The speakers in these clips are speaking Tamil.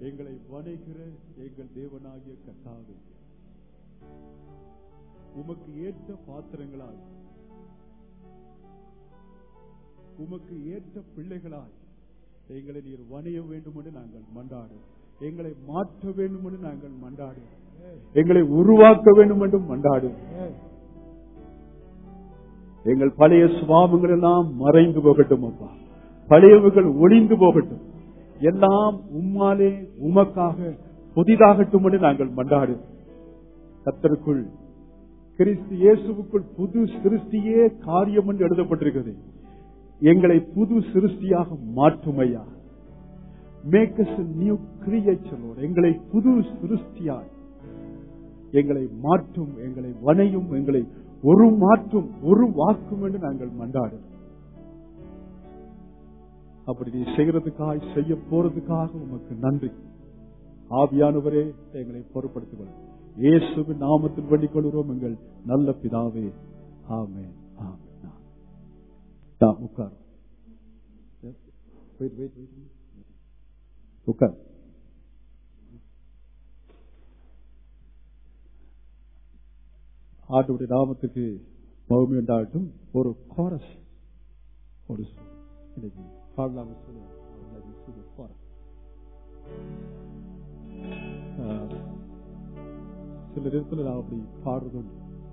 எங்களை வணைகிற எங்கள் தேவனாகிய கத்தாவே உமக்கு ஏற்ற பாத்திரங்களாய் உமக்கு ஏற்ற பிள்ளைகளாய் எங்களை நீர் வணைய வேண்டும் என்று நாங்கள் மண்டாடுவோம் எங்களை மாற்ற வேண்டும் என்று நாங்கள் மண்டாடுவோம் எங்களை உருவாக்க வேண்டும் என்று மண்டாடுவோம் எங்கள் பழைய சுவாபங்கள் எல்லாம் மறைந்து போகட்டும் அப்பா பழையவர்கள் ஒளிந்து போகட்டும் எல்லாம் உம்மாலே உமக்காக புதிதாகட்டும் என்று நாங்கள் மண்டாடு கத்தருக்குள் கிறிஸ்து இயேசுவுக்குள் புது சிருஷ்டியே காரியம் என்று எழுதப்பட்டிருக்கிறது எங்களை புது சிருஷ்டியாக மாற்றும் ஐயா மேக் அஸ் நியூ கிரியேச்சர் எங்களை புது சிருஷ்டியாய் எங்களை மாற்றும் எங்களை வனையும் எங்களை ஒரு மாற்றும் ஒரு வாக்கும் என்று நாங்கள் மண்டாடு அப்படி நீ செய்யறதுக்காக செய்ய போறதுக்காக உமக்கு நன்றி ஆவியானவரே எங்களை பொறுப்படுத்திக் இயேசுவின் நாமத்தில் வேண்டிக் கொள்கிறோம் எங்கள் நல்ல பிதாவே ஆமே ஆமே உட்கார் உட்கார் ஆட்டுடைய நாமத்துக்கு மகிமை உண்டாகட்டும் ஒரு கோரஸ் ஒரு இன்னைக்கு பாடலாம் சில நேரத்தில் நான் அப்படி பாடுறதும்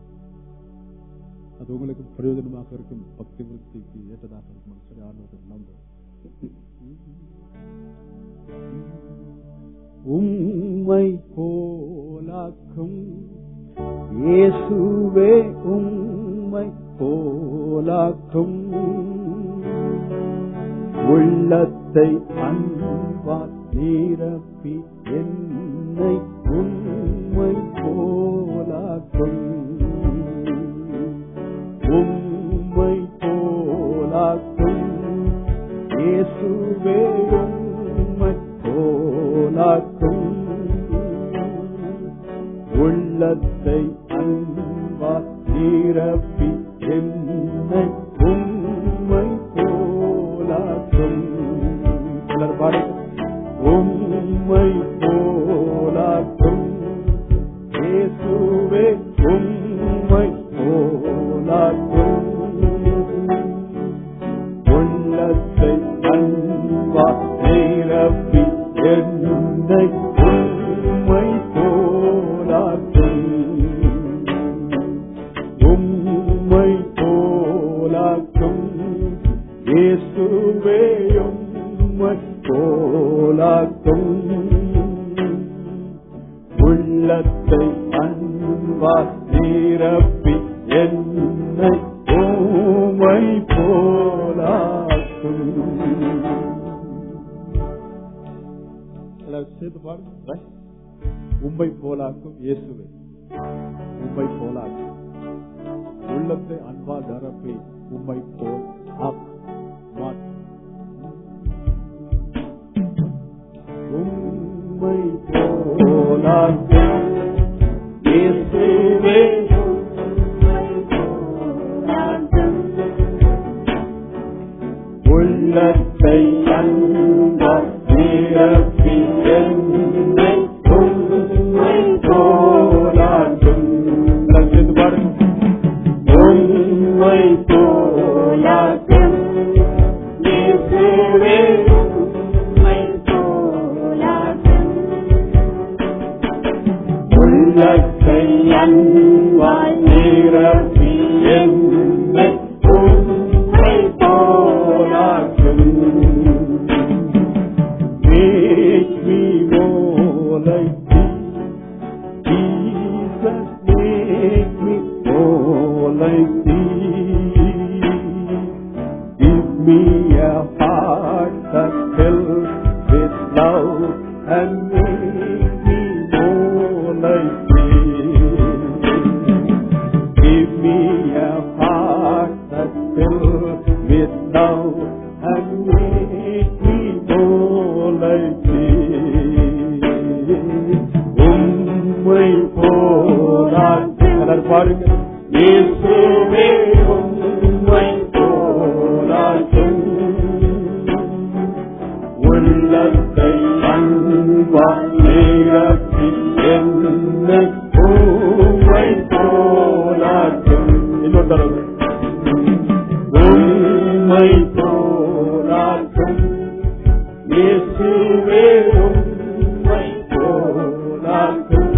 அது உங்களுக்கு பிரயோஜனமாக இருக்கும் பக்தி விருத்திக்கு ஏற்றதாக இருக்கும் சரி ஆண்டு நம்ப உம்மை போலாக்கும் இயேசுவே உம்மை போலாக்கும் உள்ளத்தை அன்பால் நிரப்பி என்னை உம்மை போலாக்கும் உம்மை போலாக்கும் இயேசுவே உம்மை போலாக்கும் உள்ளத்தை அன்பா நிரப்பி என்னை உம்மை போலாக்கும் சிலர் பாடு உம்மை போலாக்கும் இயேசுவே உம்மை போலாக்கும் உள்ளத்தை அன்பா நிரப்பி என்னை உம்மை போலாக்கும் உம்மை போலாக்கும் இயேசுவே உம்மை போலாக்கும் உள்ளத்தை அன்பா நிரப்பி என்னை உம்மை போலாக்கும் எல்லாரும் சேர்த்து பாருங்க உம்மை போலாக்கும் இயேசுவை உம்மை போலாக்கும் உள்ளத்தை அன்பால் நிரப்பி உம்மை போல் ஆக்கும். மாற்றும். உம்மை போலாக்கும் இயேசுவே உள்ளத்தை அன்பால் நிரப்பி என்னை உம்மை போலாக்கும் எல்லாரும் சேர்ந்து பாருங்க உம்மை போலாக்கும் இயேசுவே உள்ளத்தை அன்பால் நிரப்பி என்னை உம்மை போலாக்கும் Make me more like thee. Jesus, make me more like thee. Give me a heart that fills with love and make me more like thee. Give me a heart that fills with love and make me more like thee. உம்மை போலாக்கும் எல்லாரும் பாருங்க இயேசுவே உம்மை போலாக்கும் உள்ளத்தை உள்ளத்தை அன்பால் நிரப்பி என்னை பூவை போலாக்கும் இன்னொரு தடவை உண்மை போலாக்கும் இயேசுவே உண்மை போலாக்கும்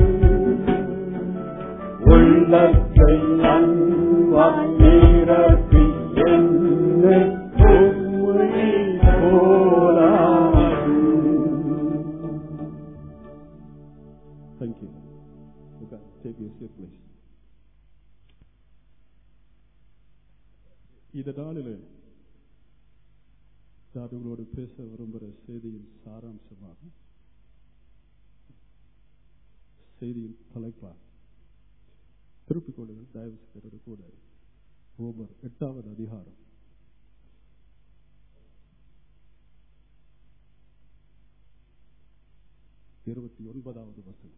உள்ளத்தை அன்பால் நிரப்பி என்னை பூவை போலாக்கும் Thank you. Okay, take your seat, please. இந்த நாளில் நான் உங்களோடு பேச விரும்புகிற செய்தியின் சாராம்சமாக செய்தியின் தலைப்பாக திருப்பிக் கொள்ளுங்கள் தயவு செய்து கூட ரோமர் எட்டாவது அதிகாரம் இருபத்தி ஒன்பதாவது வசனம்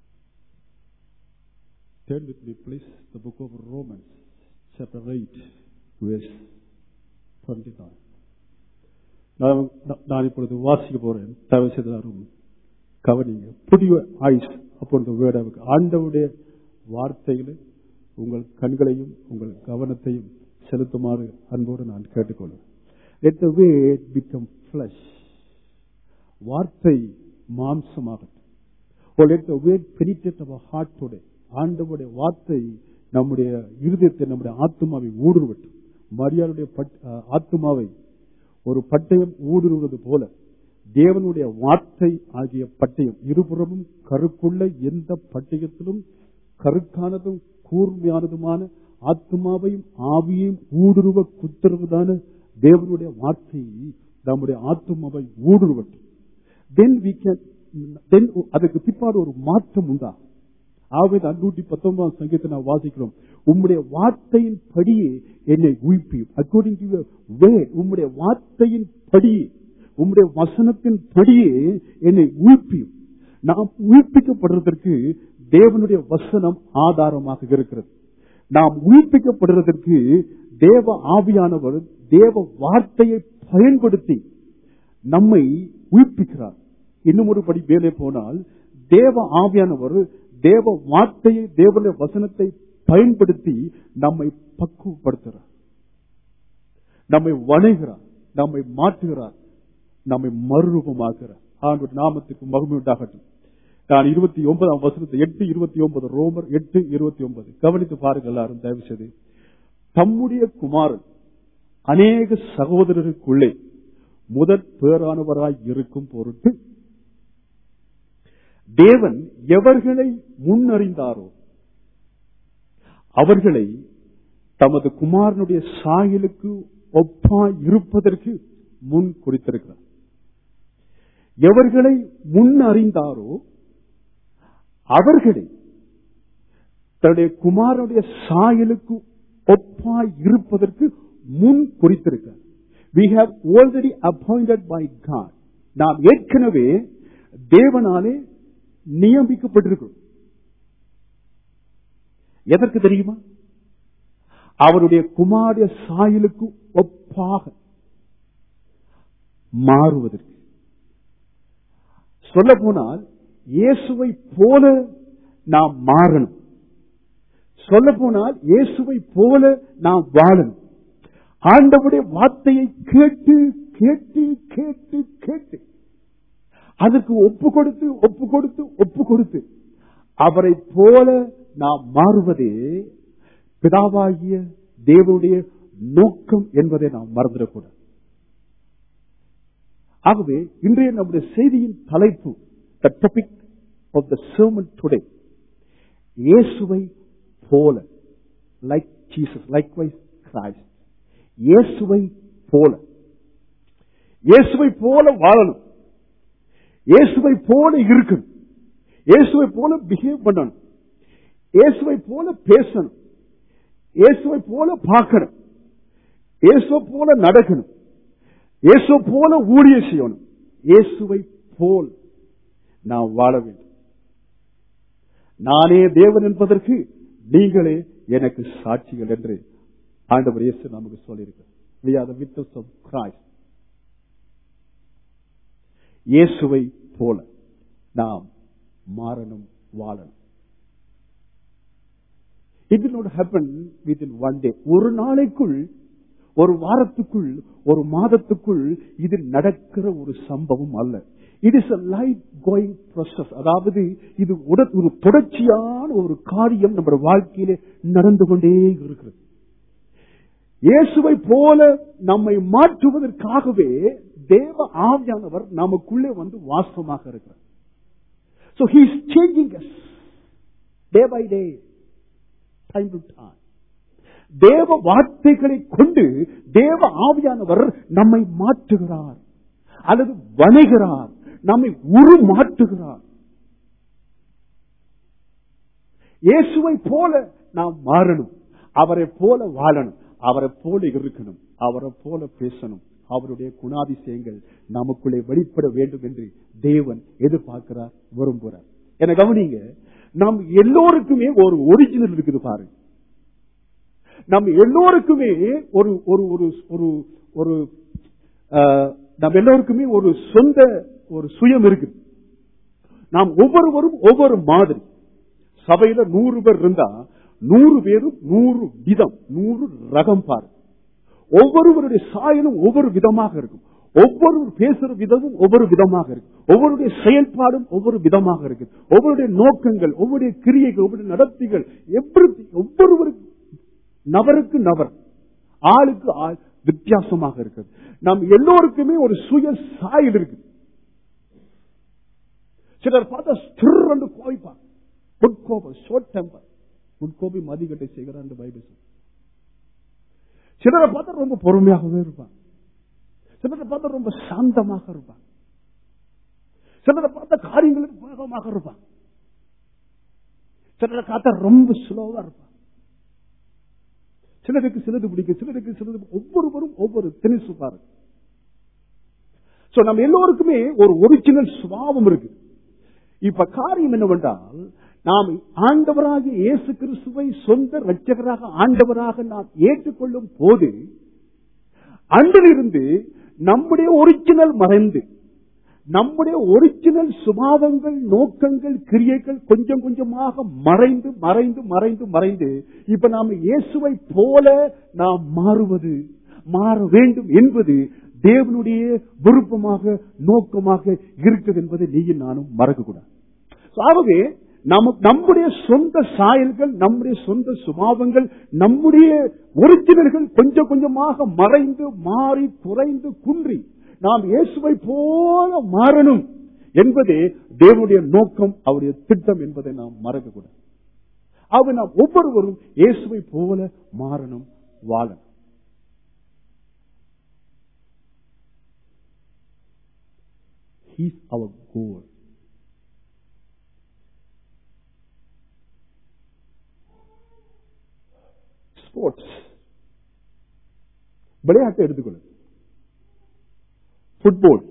Turn with me, please, the book of Romans, chapter 8, verse 29. நான் நான் இப்பொழுது வாசிக்க போறேன் தயவு செய்து எல்லாரும் கவனிங்க புதிய ஐஸ் அப்பொழுது வேர்டாவுக்கு ஆண்டவுடைய வார்த்தைகளை உங்கள் கண்களையும் உங்கள் கவனத்தையும் செலுத்துமாறு அன்போடு நான் கேட்டுக்கொள்வேன் let the word become flesh வார்த்தை மாம்சமாகட்டும் or let the word penetrate our heart today ஆண்டவருடைய வார்த்தை நம்முடைய இருதயத்தை நம்முடைய ஆத்மாவை ஊடுருவட்டும் மரியாதையுடைய ஆத்மாவை ஒரு பட்டயம் ஊடுருவது போல தேவனுடைய வார்த்தை ஆகிய பட்டயம் இருபுறமும் கருக்குள்ள எந்த பட்டயத்திலும் கருக்கானதும் கூர்மையானதுமான ஆத்மாவையும் ஆவியையும் ஊடுருவ குத்துறவுதான தேவனுடைய வார்த்தை நம்முடைய ஆத்மாவை ஊடுருவட்டும் தென் வி கேன் தென் அதுக்கு பிற்பாடு ஒரு மாற்றம் உண்டா ஆகவே நூற்றி பத்தொன்பதாம் சங்கத்தை நான் வாசிக்கிறோம் உம்முடைய வார்த்தையின் படியே என்னை உயிப்பியும் அக்கார்டிங் டு வேட் உம்முடைய வார்த்தையின் படியே உம்முடைய வசனத்தின் படியே என்னை உயிப்பியும் நாம் உயிர்ப்பிக்கப்படுறதற்கு தேவனுடைய வசனம் ஆதாரமாக இருக்கிறது நாம் உயிர்ப்பிக்கப்படுறதற்கு தேவ ஆவியானவர் தேவ வார்த்தையை பயன்படுத்தி நம்மை உயிர்ப்பிக்கிறார் இன்னும் ஒரு படி மேலே போனால் தேவ ஆவியானவர் தேவ வார்த்தையை தேவனுடைய வசனத்தை பயன்படுத்தி நம்மை பக்குவப்படுத்துகிறார் நம்மை வணைகிறார் நம்மை மாற்றுகிறார் நம்மை மறுரூபமாக்குகிறார் ஆண்டு நாமத்துக்கு மகிமை உண்டாகட்டும் நான் இருபத்தி ஒன்பதாம் வசனத்தை எட்டு இருபத்தி ஒன்பது ரோமர் எட்டு இருபத்தி ஒன்பது கவனித்து பாருங்க எல்லாரும் தயவு செய்து தம்முடைய குமாரன் அநேக சகோதரருக்குள்ளே முதற் பேரானவராய் இருக்கும் பொருட்டு தேவன் எவர்களை முன்னறிந்தாரோ அவர்களை தமது குமாரனுடைய சாயலுக்கு ஒப்பாய் இருப்பதற்கு முன் குறித்திருக்கிறார் எவர்களை முன் அறிந்தாரோ அவர்களை தன்னுடைய குமாரனுடைய சாயலுக்கு ஒப்பாய் இருப்பதற்கு முன் குறித்திருக்கிறார் we have already appointed by God நாம் ஏற்கனவே தேவனாலே நியமிக்கப்பட்டிருக்கிறோம் எதற்கு தெரியுமா அவருடைய குமாரிய சாயலுக்கு ஒப்பாக மாறுவதற்கு சொல்ல போனால் இயேசுவை போல நாம் மாறணும் சொல்ல போனால் இயேசுவை போல நாம் வாழணும் ஆண்டவுடைய வார்த்தையை கேட்டு கேட்டு கேட்டு கேட்டு அதற்கு ஒப்பு கொடுத்து ஒப்பு கொடுத்து ஒப்பு கொடுத்து அவரை போல நாம் மாறுவதே பிதாவாகிய தேவனுடைய நோக்கம் என்பதை நாம் மறந்துடக்கூடாது ஆகவே இன்றைய நம்முடைய செய்தியின் தலைப்பு the topic of the sermon today இயேசுவை போல like Jesus likewise Christ இயேசுவை போல இயேசுவை போல வாழணும் இயேசுவை போல இருக்கணும் இயேசுவை போல பிஹேவ் பண்ணணும் இயேசுவை போல பேசணும் இயேசுவை போல பார்க்கணும் இயேசுவை போல நடக்கணும் இயேசு போல ஊழிய செய்யணும் இயேசுவை போல் நாம் வாழ வேண்டும் நானே தேவன் என்பதற்கு நீங்களே எனக்கு சாட்சிகள் என்று ஆண்டவர் இயேசு நமக்கு சொல்லியிருக்கிறார் we are the witness of Christ இயேசுவை போல நாம் மாறணும் வாழணும் it will not happen within one day ஒரு நாளைக்குள் ஒரு வாரத்துக்குள் ஒரு மாதத்துக்குள் இது நடக்கிற ஒரு சம்பவம் அல்ல it is a light going process அதாவது இது உட- ஒரு தொடர்ச்சியான ஒரு காரியம் நம்ம வாழ்க்கையிலே நடந்து கொண்டே இருக்கிறது இயேசுவை போல நம்மை மாற்றுவதற்காகவே தேவ ஆவியானவர் நமக்குள்ளே வந்து வாசமாக இருக்கிறார் So he is changing us day by day, time to time. தேவ வார்த்தைகளை கொண்டு தேவ ஆவியானவர் நம்மை மாற்றுகிறார் அல்லது வணைகிறார் நம்மை உருமாற்றுகிறார் இயேசுவை போல நாம் மாறணும் அவரை போல வாழணும் அவரை போல இருக்கணும் அவரை போல பேசணும் அவருடைய குணாதிசயங்கள் நமக்குள்ளே வெளிப்பட வேண்டும் என்று தேவன் எதிர்பார்க்கிறார் விரும்புகிறார் என கவனிங்க நம் எல்லோருக்குமே ஒரு ஒரிஜினல் இருக்குது பாருங்க நம்ம எல்லோருக்குமே ஒரு ஒரு ஒரு ஒரு ஒரு அஹ், நம்ம எல்லோருக்குமே ஒரு சொந்த ஒரு சுயம் இருக்குது நாம் ஒவ்வொருவரும் ஒவ்வொரு மாதிரி சபையில நூறு பேர் இருந்தா நூறு பேரும் நூறு விதம் நூறு ரகம் பாரு ஒவ்வொருவருடைய சாயலும் ஒவ்வொரு விதமாக இருக்கும் ஒவ்வொரு பேசுற விதமும் ஒவ்வொரு விதமாக இருக்கு ஒவ்வொருடைய செயல்பாடும் ஒவ்வொரு விதமாக இருக்கு ஒவ்வொருடைய நோக்கங்கள் ஒவ்வொருடைய கிரியைகள் ஒவ்வொரு நடத்திகள் எப்படி ஒவ்வொருவருக்கும் நபருக்கு நபர் ஆளுக்கு ஆள் வித்தியாசமாக இருக்குது நம் எல்லோருக்குமே ஒரு சுய சாயல் இருக்கு சிலர் பார்த்தா ஸ்திர் என்று கோவிப்பார் உட்கோபம் ஷோர்ட் டெம்பர் உட்கோபி மதிக்கட்டை செய்கிறார் என்று பைபிள் சொல்லுது. சிலரை பார்த்தா ரொம்ப பொறுமையாகவே இருப்பான் சிலரை பார்த்தா ரொம்ப சாந்தமாக இருப்பான் சிலரை பார்த்தா காரியங்களுக்கு வேகமாக இருப்பான் சிலரை பார்த்தா ரொம்ப ஸ்லோவா இருப்பான் சிலருக்கு சிலது பிடிக்கும் சிலருக்கு சிலது ஒவ்வொருவரும் ஒவ்வொரு திணிசு பாருங்க சோ நம்ம எல்லோருக்குமே ஒரு ஒரிஜினல் சுபாவம் இருக்கு இப்ப காரியம் என்னவென்றால் நாம் ஆண்டவராக இயேசு கிறிஸ்துவை சொந்த ரட்சகராக ஆண்டவராக நாம் ஏற்றுக்கொள்ளும் போது அன்றிலிருந்து நம்முடைய ஒரிஜினல் மறைந்து நம்முடைய ஒரிஜினல் சுபாவங்கள் நோக்கங்கள் கிரியைகள் கொஞ்சம் கொஞ்சமாக மறைந்து மறைந்து மறைந்து மறைந்து இப்ப நாம் இயேசுவை போல நாம் மாறுவது மாற வேண்டும் என்பது தேவனுடைய விருப்பமாக நோக்கமாக இருக்குது என்பதை நீயும் நானும் மறக்கக்கூடாது So, ஆகவே நம- நம்முடைய சொந்த சாயல்கள் நம்முடைய சொந்த சுபாவங்கள் நம்முடைய ஒரிஜினல்கள் கொஞ்சம் கொஞ்சமாக மறைந்து மாறி குறைந்து குன்றி நாம் இயேசுவை போல மாறணும் என்பதே தேவனுடைய நோக்கம் அவருடைய திட்டம் என்பதை நாம் மறக்கக்கூடாது ஆக நாம் ஒவ்வொருவரும் இயேசுவை போல மாறணும் வாழணும் He's our goal. ஸ்போர்ட்ஸ் விளையாட்டை எடுத்துக்கொள்ளுங்க ஃபுட்பால்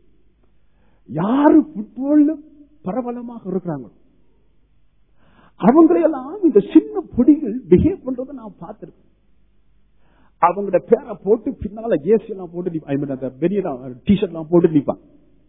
யாரு ஃபுட்பால்ல பிரபலமாக இருக்கிறாங்களோ அவங்களையெல்லாம் இந்த சின்ன பொடிகள் பிஹேவ் பண்றதை நான் பார்த்திருக்கேன் அவங்களோட பேரை போட்டு பின்னால ஏசி எல்லாம் போட்டு ஐ மீன் அந்த பெரிய டிஷர்ட் எல்லாம் போட்டு நிப்பான்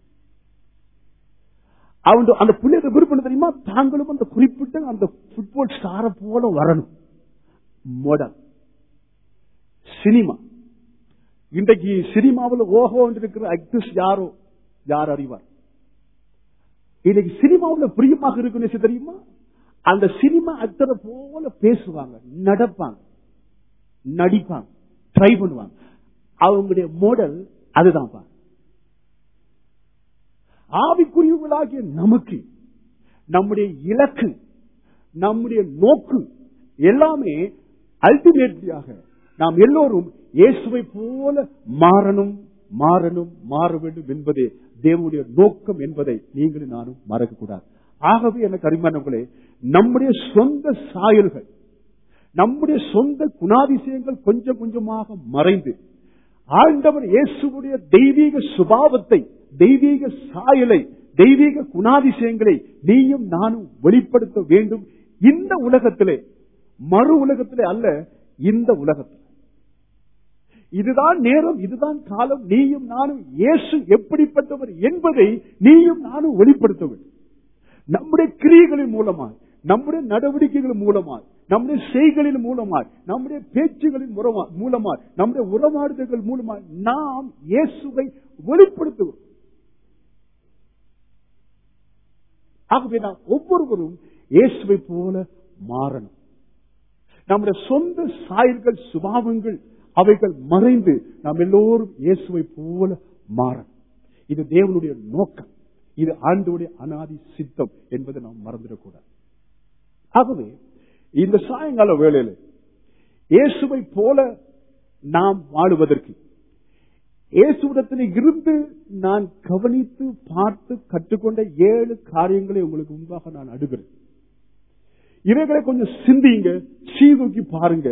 அவங்க அந்த பிள்ளைங்க விருப்பம் தெரியுமா தாங்களும் அந்த குறிப்பிட்ட அந்த ஃபுட்பால் ஸ்டாரை போல வரணும் மாடல் சினிமா இன்றைக்கு சினிமாவில் ஓஹோ இருக்கிற ஆக்டர்ஸ் யாரோ யார் அறிவார் இன்னைக்கு சினிமாவில் பிரியமாக இருக்குன்னு தெரியுமா அந்த சினிமா ஆக்டரை போல பேசுவாங்க நடப்பாங்க நடிப்பாங்க ட்ரை பண்ணுவாங்க அவங்களுடைய மாடல் அதுதான் பா ஆவிக்குரியவர்களாகிய நமக்கு நம்முடைய இலக்கு நம்முடைய நோக்கு எல்லாமே அல்டிமேட்லியாக நாம் எல்லோரும் இயேசுவை போல மாறணும் மாறணும் மாற வேண்டும் என்பதே தேவனுடைய நோக்கம் என்பதை நீங்களும் நானும் மறக்கக்கூடாது ஆகவே எனக்கு அருமையானவர்களே நம்முடைய சொந்த சாயல்கள் நம்முடைய சொந்த குணாதிசயங்கள் கொஞ்சம் கொஞ்சமாக மறைந்து ஆண்டவர் இயேசுடைய தெய்வீக சுபாவத்தை தெய்வீக சாயலை தெய்வீக குணாதிசயங்களை நீயும் நானும் வெளிப்படுத்த வேண்டும் இந்த உலகத்திலே மறு உலகத்திலே அல்ல இந்த உலகத்தில் இதுதான் நேரம் இதுதான் காலம் நீயும் நானும் இயேசு எப்படிப்பட்டவர் என்பதை நீயும் நானும் வெளிப்படுத்த வேண்டும் நம்முடைய கிரியைகளின் மூலமாய் நம்முடைய நடவடிக்கைகள் மூலமாய் நம்முடைய செய்களின் மூலமாய் நம்முடைய பேச்சுகளின் மூலமா- மூலமாய் நம்முடைய உறவாடுதல்கள் மூலமாய் நாம் இயேசுவை வெளிப்படுத்துவோம் ஆகவே நாம் ஒவ்வொருவரும் இயேசுவை போல மாறணும் நம்முடைய சொந்த சாயல்கள் சுபாவங்கள் அவைகள் மறைந்து நாம் எல்லோரும் இயேசுவை போல மாறணும் இது தேவனுடைய நோக்கம் இது ஆண்டோடைய அனாதி சித்தம் என்பதை நாம் மறந்துடக்கூடாது ஆகவே இந்த சாயங்கால வேளையில இயேசுவை போல நாம் வாழுவதற்கு இயேசுவிடத்தில் இருந்து நான் கவனித்து பார்த்து கற்றுக்கொண்ட ஏழு காரியங்களை உங்களுக்கு முன்பாக நான் அடுகிறேன் இவைகளை கொஞ்சம் சிந்திங்க சீதூக்கி பாருங்க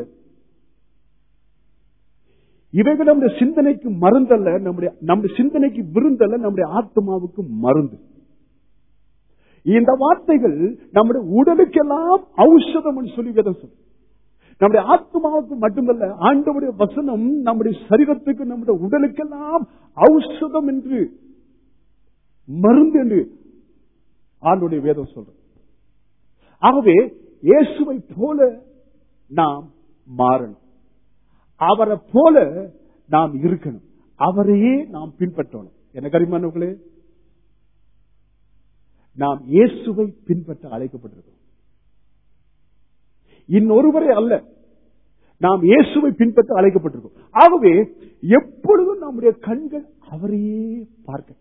இவைகள் நம்முடைய சிந்தனைக்கு மருந்தல்ல நம்முடைய நம்முடைய சிந்தனைக்கு விருந்தல்ல நம்முடைய ஆத்மாவுக்கு மருந்து இந்த வார்த்தைகள் நம்முடைய உடலுக்கெல்லாம் ஔஷதம் என்று சொல்லி வேதம் சொல்லு நம்முடைய ஆத்மாவுக்கு மட்டுமல்ல ஆண்டவுடைய வசனம் நம்முடைய சரீரத்துக்கு நம்முடைய உடலுக்கெல்லாம் ஔஷதம் என்று மருந்து என்று ஆண்டுடைய வேதம் சொல்ற ஆகவே இயேசுவை போல நாம் மாறணும் அவரை போல நாம் இருக்கணும் அவரையே நாம் பின்பற்றணும் எனக்கு அறிமானவர்களே நாம் இயேசுவை பின்பற்ற அழைக்கப்பட்டிருக்கிறோம் இன்னொருவரை அல்ல நாம் இயேசுவை பின்பற்ற அழைக்கப்பட்டிருக்கோம் ஆகவே எப்பொழுதும் நம்முடைய கண்கள் அவரையே பார்க்கட்டும்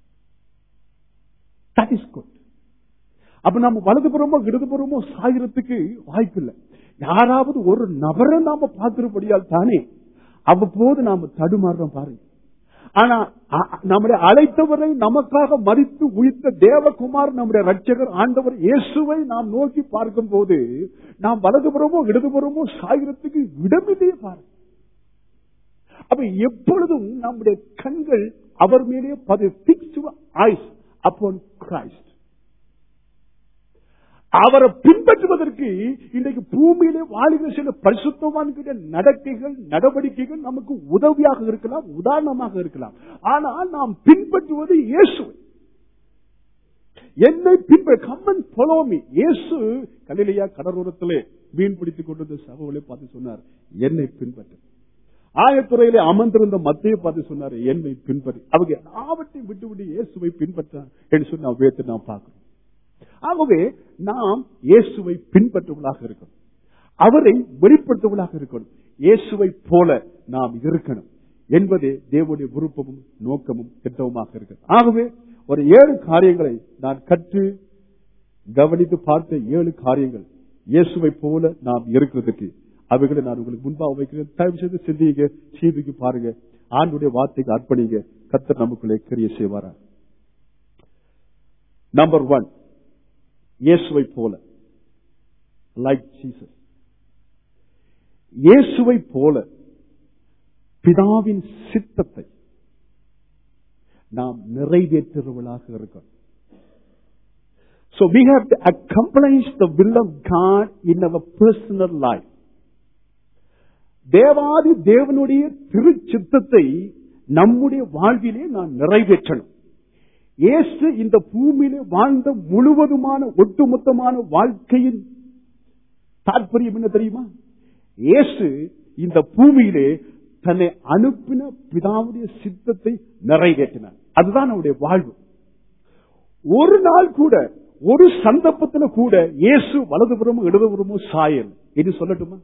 தட் இஸ் குட் அப்ப நம்ம வலதுபுறமோ இடதுபுறமோ சாகிறதுக்கு வாய்ப்பு இல்லை யாராவது ஒரு நபரை நாம பார்க்கிறபடியால் தானே அவ்வப்போது நாம தடுமாறுறோம் பாருங்க ஆனா அ- நம்முடைய அழைத்தவரை நமக்காக மறித்து உயிர்த்த தேவகுமார் நம்முடைய ரட்சகர் ஆண்டவர் இயேசுவை நாம் நோக்கி பார்க்கும் போது நாம் வலதுபுறமோ இடதுபுறமோ சாகிறதுக்கு இடமில்லையே பாருங்க அப்ப எப்பொழுதும் நம்முடைய கண்கள் அவர் மேலே பது பிக்ஸ் ஐஸ் அப்போன் கிரைஸ்ட் அவரை பின்பற்றுவதற்கு இன்றைக்கு பூமியிலே வாழுகிற சில பரிசுத்தவான்கிற நடக்கைகள் நடவடிக்கைகள் நமக்கு உதவியாக இருக்கலாம் உதாரணமாக இருக்கலாம் ஆனால் நாம் பின்பற்றுவது இயேசு என்னை பின்ப கம்மன் பொலோமி இயேசு கலிலையா கடலோரத்திலே மீன் பிடித்துக் கொண்டிருந்த சகோலை பார்த்து சொன்னார் என்னை பின்பற்று ஆயத்துறையிலே அமர்ந்திருந்த மத்திய பார்த்து சொன்னார் என்னை பின்பற்றி அவங்க எல்லாவற்றையும் விட்டு விட்டு இயேசுவை பின்பற்றார் என்று சொல்லி நான் வேத்து நான் பார்க்கிறோம் ஆகவே நாம் இயேசுவை பின்பற்றுவதாக இருக்கணும் அவரை வெளிப்படுத்துவதாக இருக்கணும் இயேசுவை போல நாம் இருக்கணும் என்பதே தேவனுடைய விருப்பமும் நோக்கமும் திட்டமுமாக இருக்கு ஆகவே ஒரு ஏழு காரியங்களை நான் கற்று கவனித்து பார்த்த ஏழு காரியங்கள் இயேசுவை போல நாம் இருக்கிறதுக்கு அவைகளை நான் உங்களுக்கு முன்பாக வைக்கிறேன் தயவு செய்து சிந்திங்க சீதுக்கு பாருங்க ஆண்டுடைய வார்த்தைக்கு அர்ப்பணிங்க கத்தர் நமக்குள்ளே கிரிய செய்வாரா நம்பர் ஒன் இயேசுவை போல லைக் ஜீசஸ் இயேசுவை போல பிதாவின் சித்தத்தை நாம் நிறைவேற்றுவர்களாக இருக்கணும் So we have to accomplish the will of God in our personal life. தேவாதி தேவனுடைய திருச்சித்தத்தை நம்முடைய வாழ்விலே நாம் நிறைவேற்றணும் இயேசு இந்த பூமியிலே வாழ்ந்த முழுவதுமான ஒட்டுமொத்தமான வாழ்க்கையின் தாற்பயம் என்ன தெரியுமா இயேசு இந்த பூமியிலே தன்னை அனுப்பின பிதாவுடைய சித்தத்தை நிறைவேற்றினார் அதுதான் அவருடைய வாழ்வு ஒரு நாள் கூட ஒரு சந்தர்ப்பத்தில் கூட இயேசு வலதுபுறமும் இடதுபுறமும் சாயல் இது சொல்லட்டுமா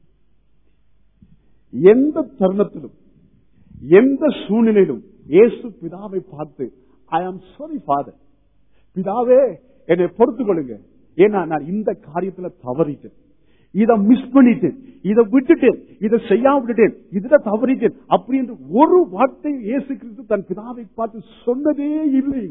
எந்த தருணத்திலும் எந்த சூழ்நிலையிலும் இயேசு பிதாவை பார்த்து ஐ ஆம் சாரி ஃபாதர் பிதாவே என்னை பொறுத்துக் கொள்ளுங்க ஏன்னா நான் இந்த காரியத்துல தவறிட்டேன் இதை மிஸ் பண்ணிட்டேன் இதை விட்டுட்டேன் இதை செய்யாம விட்டுட்டேன் இதுல தவறிட்டேன் அப்படி என்று ஒரு வார்த்தை இயேசு கிறிஸ்து தன் பிதாவை பார்த்து சொன்னதே இல்லை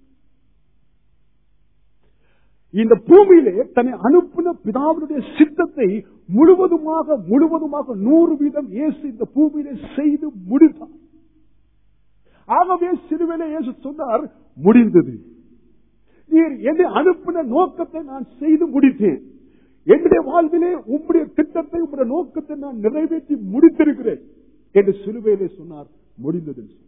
இந்த பூமியிலே தன்னை அனுப்பின பிதாவினுடைய சித்தத்தை முழுவதுமாக முழுவதுமாக நூறு வீதம் இயேசு இந்த பூமியிலே செய்து முடித்தார் ஆகவே சிறுவிலே இயேசு சொன்னார் முடிந்தது நீர் என்னை அனுப்பின நோக்கத்தை நான் செய்து முடித்தேன் என்னுடைய வாழ்விலே உம்முடைய திட்டத்தை உம்முடைய நோக்கத்தை நான் நிறைவேற்றி முடித்திருக்கிறேன் என்று சிலுவையிலே சொன்னார் முடிந்தது என்று சொன்னார்.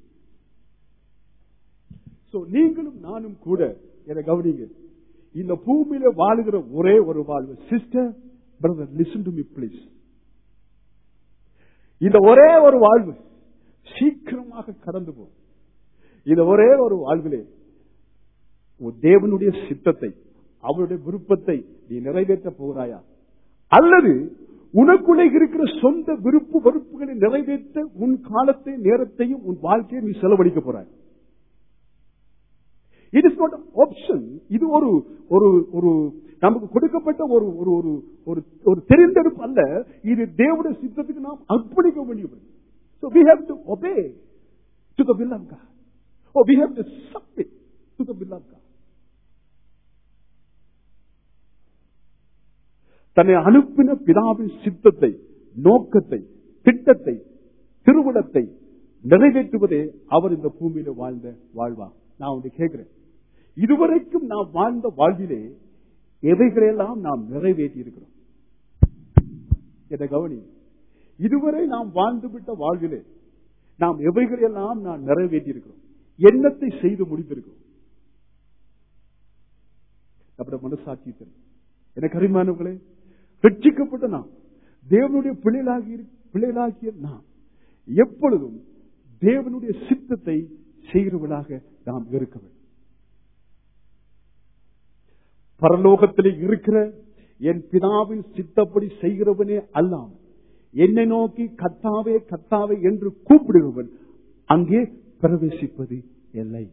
So, நீங்களும் நானும் கூட என கவனிங்க இந்த பூமியில வாழுகிற ஒரே ஒரு வாழ்வு sister brother listen to me please இந்த ஒரே ஒரு வாழ்வு சீக்கிரமாக கடந்து போகும் இந்த ஒரே ஒரு வாழ்விலே உன் தேவனுடைய சித்தத்தை அவருடைய விருப்பத்தை நீ நிறைவேற்ற போகிறாயா அல்லது உனக்குள்ளே இருக்கிற சொந்த விருப்பு வெறுப்புகளை நிறைவேற்ற உன் காலத்தை நேரத்தையும் உன் வாழ்க்கையை நீ செலவழிக்க போறாய் இட் இஸ் நாட் ஆப்ஷன் இது ஒரு ஒரு ஒரு நமக்கு கொடுக்கப்பட்ட ஒரு ஒரு ஒரு ஒரு ஒரு தெரிந்தெடுப்பு அல்ல இது தேவனுடைய சித்தத்துக்கு நாம் அர்ப்பணிக்க வேண்டியது So we have to obey to the will of God. Oh, we have to submit to the will of God. தன்னை அனுப்பின பிதாவின் சித்தத்தை நோக்கத்தை திட்டத்தை திருவிழத்தை நிறைவேற்றுவதே அவர் இந்த பூமியில வாழ்ந்த வாழ்வா நான் வந்து கேட்கிறேன் இதுவரைக்கும் நாம் வாழ்ந்த வாழ்விலே எவைகளெல்லாம் நாம் நிறைவேற்றி இருக்கிறோம் எதை கவனி இதுவரை நாம் வாழ்ந்துவிட்ட வாழ்விலே நாம் எவைகளெல்லாம் நாம் நிறைவேற்றி இருக்கிறோம் எண்ணத்தை செய்து முடித்திருக்கிறோம் நம்முடைய மனசாட்சி தெரியும் எனக்கு அருமையானவர்களே ரட்சிக்கப்பட்ட நாம் தேவனுடைய பிள்ளைகளாகி பிள்ளைகளாகிய நாம் எப்பொழுதும் தேவனுடைய சித்தத்தை செய்கிறவர்களாக நாம் இருக்க வேண்டும் பரலோகத்திலே இருக்கிற என் பிதாவின் சித்தப்படி செய்கிறவனே அல்லாமல் என்னை நோக்கி கத்தாவே கத்தாவே என்று கூப்பிடுகிறவன் அங்கே பிரவேசிப்பது இல்லை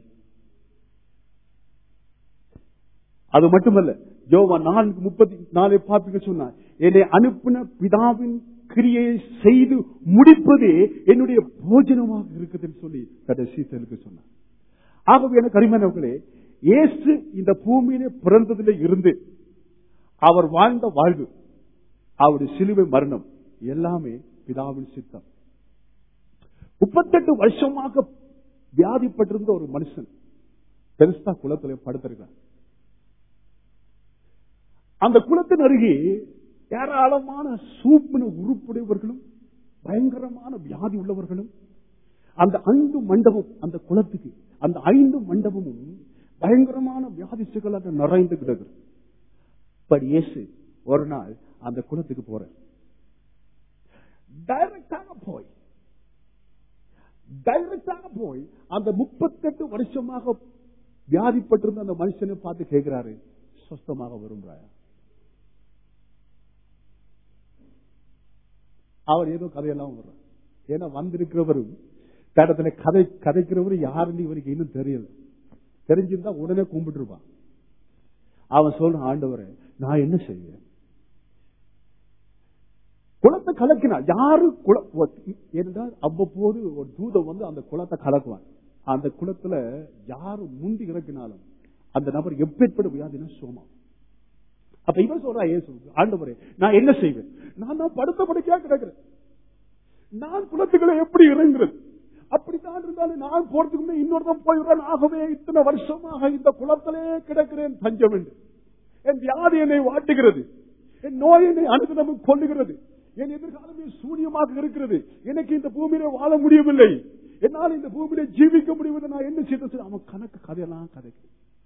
அது மட்டுமல்ல யோவா நான்கு முப்பத்தி நாலு பார்ப்பீங்க சொன்னார் என்னை அனுப்பின பிதாவின் கிரியை செய்து முடிப்பதே என்னுடைய போஜனமாக இருக்குதுன்னு சொல்லி கடைசி செலுக்கு சொன்னார் ஆகவே எனக்கு அருமையானவர்களே இயேசு இந்த பூமியிலே பிறந்ததிலே இருந்து அவர் வாழ்ந்த வாழ்வு அவருடைய சிலுவை மரணம் எல்லாமே பிதாவின் சித்தம் முப்பத்தெட்டு வருஷமாக வியாதிப்பட்டிருந்த ஒரு மனுஷன் பெருசா குளத்தில் படுத்திருக்கிறார் அந்த குளத்தின் அருகே ஏராளமான சூப்பின உருப்புடையவர்களும் பயங்கரமான வியாதி உள்ளவர்களும் அந்த ஐந்து மண்டபம் அந்த குளத்துக்கு அந்த ஐந்து மண்டபமும் பயங்கரமான வியாதிச்சுகளாக நிறைந்து கிடக்குது பட் இயேசு ஒரு நாள் அந்த குளத்துக்கு போற டைரக்டாக போய் டைரக்டாக போய் அந்த முப்பத்தெட்டு வருஷமாக வியாதிப்பட்டிருந்த அந்த மனுஷனை பார்த்து கேட்கிறாரு சொஸ்தமாக விரும்புறாயா அவர் ஏதோ கதையெல்லாம் வர்றார் ஏன்னா வந்திருக்கிறவரும் தடத்துல கதை கதைக்கிறவரு யாருன்னு இவருக்கு இன்னும் தெரியல தெரிஞ்சிருந்தா உடனே கும்பிட்டு இருப்பான் அவன் சொல்றான் ஆண்டவரே நான் என்ன செய்வேன் குளத்தை கலக்கினா யாரு குள ஏனென்றால் அவ்வப்போது ஒரு தூதம் வந்து அந்த குளத்தை கலக்குவான் அந்த குளத்துல யாரு முந்தி இறக்கினாலும் அந்த நபர் எப்பேற்பட வியாதினா சோமா அப்ப இவன் சொல்றா ஏசு ஆண்டவரே நான் என்ன செய்வேன் நான் தான் படுத்த படுக்கையா கிடக்கிறேன் நான் குளத்துக்களை எப்படி இறங்குறது அப்படித்தான் இருந்தாலும் நான் போறதுக்கு முன்னே இன்னொருத்தன் போயிடுறேன் ஆகவே இத்தனை வருஷமாக இந்த குளத்திலே கிடக்கிறேன் தஞ்சம் என்று என் வியாதி என்னை வாட்டுகிறது என் நோய் என்னை அனுதினமும் கொள்ளுகிறது என் எதிர்காலமே சூன்யமாக இருக்கிறது எனக்கு இந்த பூமியில வாழ முடியவில்லை என்னால் இந்த பூமியில ஜீவிக்க முடியவில்லை நான் என்ன செய்த அவன் கணக்கு கதையெல்லாம் கதைக்கு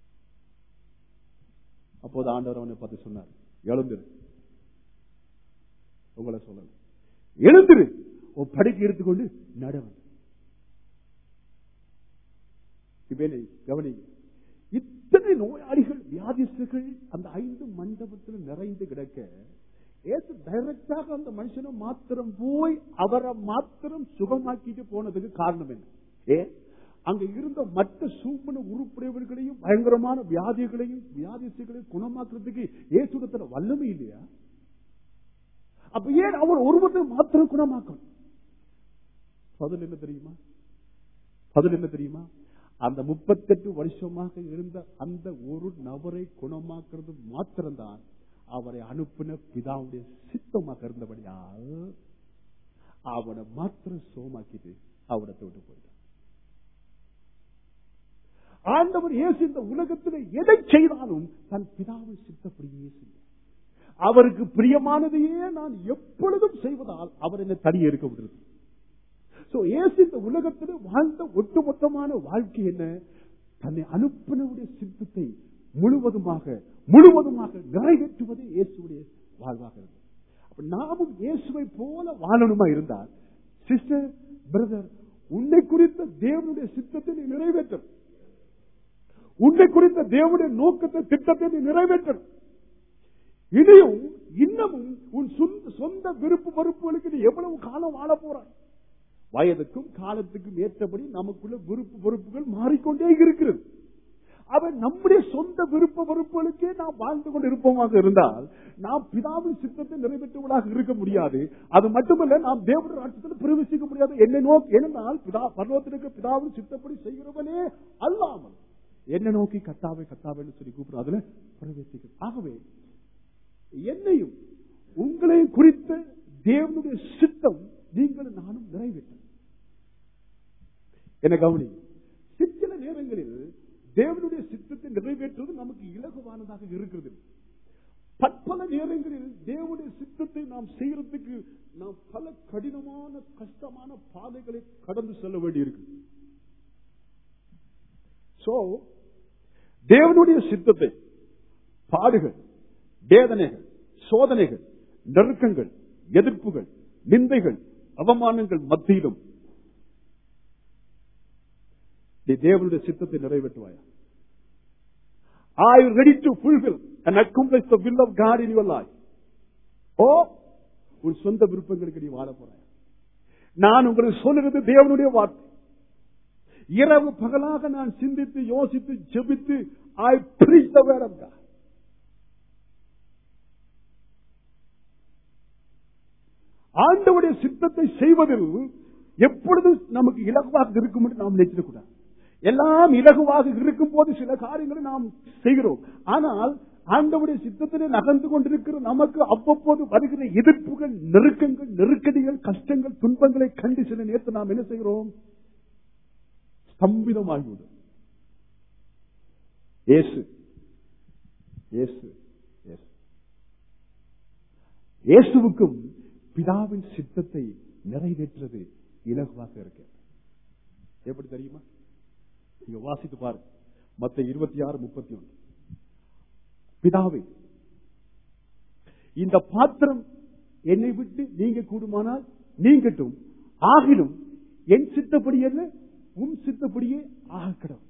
அப்போது ஆண்டவர் அவனை பார்த்து சொன்னார் எழுந்திரு உங்களை சொல்லல எழுந்திரு உன் படிக்க எடுத்துக்கொண்டு நடவன் கவனி இத்தனை நோயாளிகள் வியாதிஸ்தர்கள் அந்த ஐந்து மண்டபத்தில் நிறைந்து கிடக்க ஏசு டைரக்டாக அந்த மனுஷனை மாத்திரம் போய் அவரை மாத்திரம் சுகமாக்கிட்டு போனதுக்கு காரணம் என்ன ஏ அங்க இருந்த மற்ற சூப்பன உருப்புடையவர்களையும் பயங்கரமான வியாதிகளையும் வியாதிசைகளையும் குணமாக்குறதுக்கு ஏசுடத்துல வல்லமை இல்லையா அப்ப ஏன் அவர் ஒருவரை மாத்திரம் குணமாக்கணும் பதில் என்ன தெரியுமா பதில் என்ன தெரியுமா அந்த முப்பத்தெட்டு வருஷமாக இருந்த அந்த ஒரு நபரை குணமாக்குறது மாத்திரம்தான் அவரை அனுப்பின பிதாவுடைய சித்தமாக இருந்தபடியால் அவனை மாத்திரம் சோமாக்கிட்டு அவடத்தை விட்டு போயிட்டான் ஆண்டவர் இயேசு இந்த உலகத்தில் எதை செய்தாலும் தன் பிதாவை சித்தப்படியே செய்ய அவருக்கு பிரியமானதையே நான் எப்பொழுதும் செய்வதால் அவர் என்னை தனியே இருக்க விடுறது சோ இயேசு இந்த உலகத்தில் வாழ்ந்த ஒட்டுமொத்தமான வாழ்க்கை என்ன தன்னை அனுப்பினவுடைய சித்தத்தை முழுவதுமாக முழுவதுமாக நிறைவேற்றுவது இயேசுடைய வாழ்வாக இருந்தது அப்ப நாமும் இயேசுவை போல வாழணுமா இருந்தால் சிஸ்டர் பிரதர் உன்னை குறித்த தேவனுடைய சித்தத்தை நீ நிறைவேற்றும் உன்னை குறித்த தேவனுடைய நோக்கத்தை திட்டத்தை நீ நிறைவேற்றணும் இனியும் இன்னமும் உன் சொந்த சொந்த விருப்பு வெறுப்புகளுக்கு நீ எவ்வளவு காலம் வாழ போறாய் வயதுக்கும் காலத்துக்கும் ஏற்றபடி நமக்குள்ள விருப்பு வெறுப்புகள் மாறிக்கொண்டே இருக்கிறது அவன் நம்முடைய சொந்த விருப்ப வெறுப்புகளுக்கே நாம் வாழ்ந்து கொண்டு இருப்போமாக இருந்தால் நாம் பிதாவின் சித்தத்தை நிறைவேற்றுவதாக இருக்க முடியாது அது மட்டுமல்ல நாம் தேவனுடைய ராட்சத்தில் பிரவேசிக்க முடியாது என்னை நோக்கி ஏனென்றால் பிதா பர்வத்திற்கு பிதாவின் சித்தப்படி செய்கிறவனே அல்லாமல் என்ன நோக்கி கத்தாவை கத்தாவை சொல்லி கூப்பிடுறோம் அதுல பிரவேசிக்க ஆகவே என்னையும் உங்களையும் குறித்த தேவனுடைய சித்தம் நீங்களும் நானும் நிறைவேற்றும் என கவனி சில நேரங்களில் தேவனுடைய சித்தத்தை நிறைவேற்றுவது நமக்கு இலகுவானதாக இருக்கிறது பற்பல நேரங்களில் தேவனுடைய சித்தத்தை நாம் செய்யறதுக்கு நாம் பல கடினமான கஷ்டமான பாதைகளை கடந்து செல்ல வேண்டியிருக்கு சோ தேவனுடைய சித்தத்தை பாடுகள் வேதனைகள் சோதனைகள் நெருக்கங்கள் எதிர்ப்புகள் நிந்தைகள் அவமானங்கள் மத்தியிலும் நீ தேவனுடைய சித்தத்தை நிறைவேற்றுவாயா Are you ready to fulfill and accomplish the will of God in your life? ஓ உன் சொந்த விருப்பங்களுக்கு நீ வாழ போறாய் நான் உங்களுக்கு சொல்லுறது தேவனுடைய வார்த்தை இரவு பகலாக நான் சிந்தித்து யோசித்து ஜெபித்து ஐ preach the word of God. ஆண்டவுடைய சித்தத்தை செய்வதில் எப்பொழுதும் நமக்கு இலகுவாக இருக்கும் என்று நாம் நினைச்சிடக்கூடாது எல்லாம் இலகுவாக இருக்கும் போது சில காரியங்களை நாம் செய்கிறோம் ஆனால் ஆண்டவுடைய சித்தத்திலே நகர்ந்து கொண்டிருக்கிற நமக்கு அவ்வப்போது வருகிற எதிர்ப்புகள் நெருக்கங்கள் நெருக்கடிகள் கஷ்டங்கள் துன்பங்களை கண்டு சில நேரத்தில் நாம் என்ன செய்கிறோம் ஸ்தம்பிதமாகிவிடும் இயேசு இயேசு இயேசு இயேசுவுக்கும் பிதாவின் சித்தத்தை நிறைவேற்றது இலகுவாக இருக்கு எப்படி தெரியுமா நீங்க வாசித்து பாருங்க மத்த இருபத்தி ஆறு முப்பத்தி ஒன்று பிதாவே இந்த பாத்திரம் என்னை விட்டு நீங்க கூடுமானால் நீங்கட்டும் ஆகிலும் என் சித்தப்படி அல்ல உன் சித்தப்படியே ஆகக்கிடும்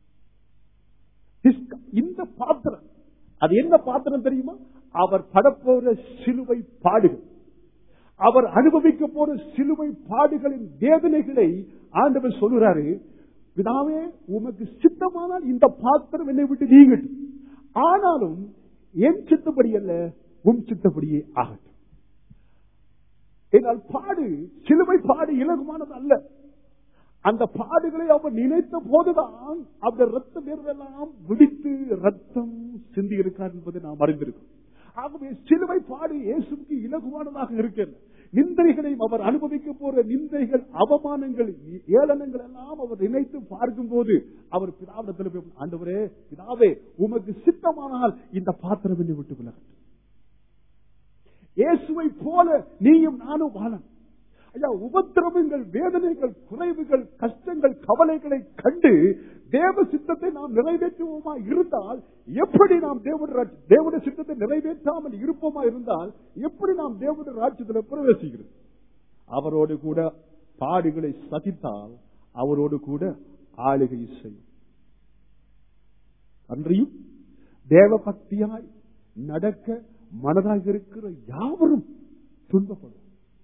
இந்த பாத்திரம் அது என்ன பாத்திரம் தெரியுமா அவர் படப்போற சிலுவை பாடுகள் அவர் அனுபவிக்க போற சிலுவை பாடுகளின் வேதனைகளை ஆண்டவர் சொல்லுறாரு பிதாவே உமக்கு சித்தமானால் இந்த பாத்திரம் என்னை விட்டு நீங்கட்டும் ஆனாலும் என் சித்தப்படி அல்ல உன் சித்தப்படியே ஆகட்டும் என்னால் பாடு சிலுவை பாடு இலகுமானது அல்ல அந்த பாடுகளை அவர் நினைத்த போதுதான் அந்த ரத்த நேரெல்லாம் விடித்து ரத்தம் சிந்தி இருக்கிறார் என்பதை நாம் அறிந்திருக்கிறோம் ஆகவே சிலுவை பாடு இயேசுக்கு இலகுவானதாக இருக்கிறது நிந்தைகளையும் அவர் அனுபவிக்க போற நிந்தைகள் அவமானங்கள் ஏளனங்கள் எல்லாம் அவர் நினைத்து பார்க்கும் போது அவர் பிதாவிடத்தில் போய் ஆண்டவரே பிதாவே உமக்கு சித்தமானால் இந்த பாத்திரம் என்னை விட்டு விலகட்டும் இயேசுவை போல நீயும் நானும் வாழணும் ஐயா உபத்திரவங்கள் வேதனைகள் குறைவுகள் கஷ்டங்கள் கவலைகளை கண்டு தேவ சித்தத்தை நாம் நிறைவேற்றுவோமா இருந்தால் எப்படி நாம் தேவனுடைய தேவனுடைய சித்தத்தை நிறைவேற்றாமல் இருப்போமா இருந்தால் எப்படி நாம் தேவனுடைய ராஜ்யத்தில் பிரவேசிக்கிறது அவரோடு கூட பாடுகளை சகித்தால் அவரோடு கூட ஆளுகை செய்யும் அன்றையும் தேவ பக்தியாய் நடக்க மனதாக இருக்கிற யாவரும் துன்பப்படும்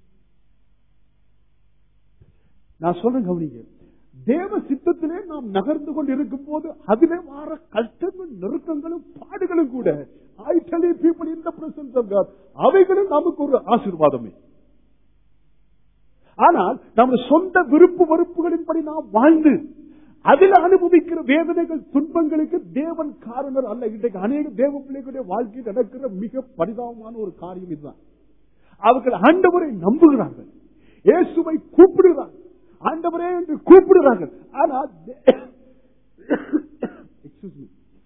நான் சொல்றேன் கவனிங்க தேவ சித்தத்திலே நாம் நகர்ந்து கொண்டு இருக்கும் போது அதிலே வார கஷ்டங்கள் நெருக்கங்களும் பாடுகளும் கூட I tell people in the presence of God அவைகளும் நமக்கு ஒரு ஆசீர்வாதமே ஆனால் நமது சொந்த விருப்பு வெறுப்புகளின்படி நாம் வாழ்ந்து அதில் அனுபவிக்கிற வேதனைகள் துன்பங்களுக்கு தேவன் காரணர் அல்ல இன்றைக்கு அநேக தேவ பிள்ளைகளுடைய வாழ்க்கையில் நடக்கிற மிக பரிதாபமான ஒரு காரியம் இதுதான் அவர்கள் ஆண்டவரை நம்புகிறார்கள் இயேசுவை கூப்பிடுகிறார்கள் ஆண்டவரே என்று கூப்பிடுறார்கள் ஆனால்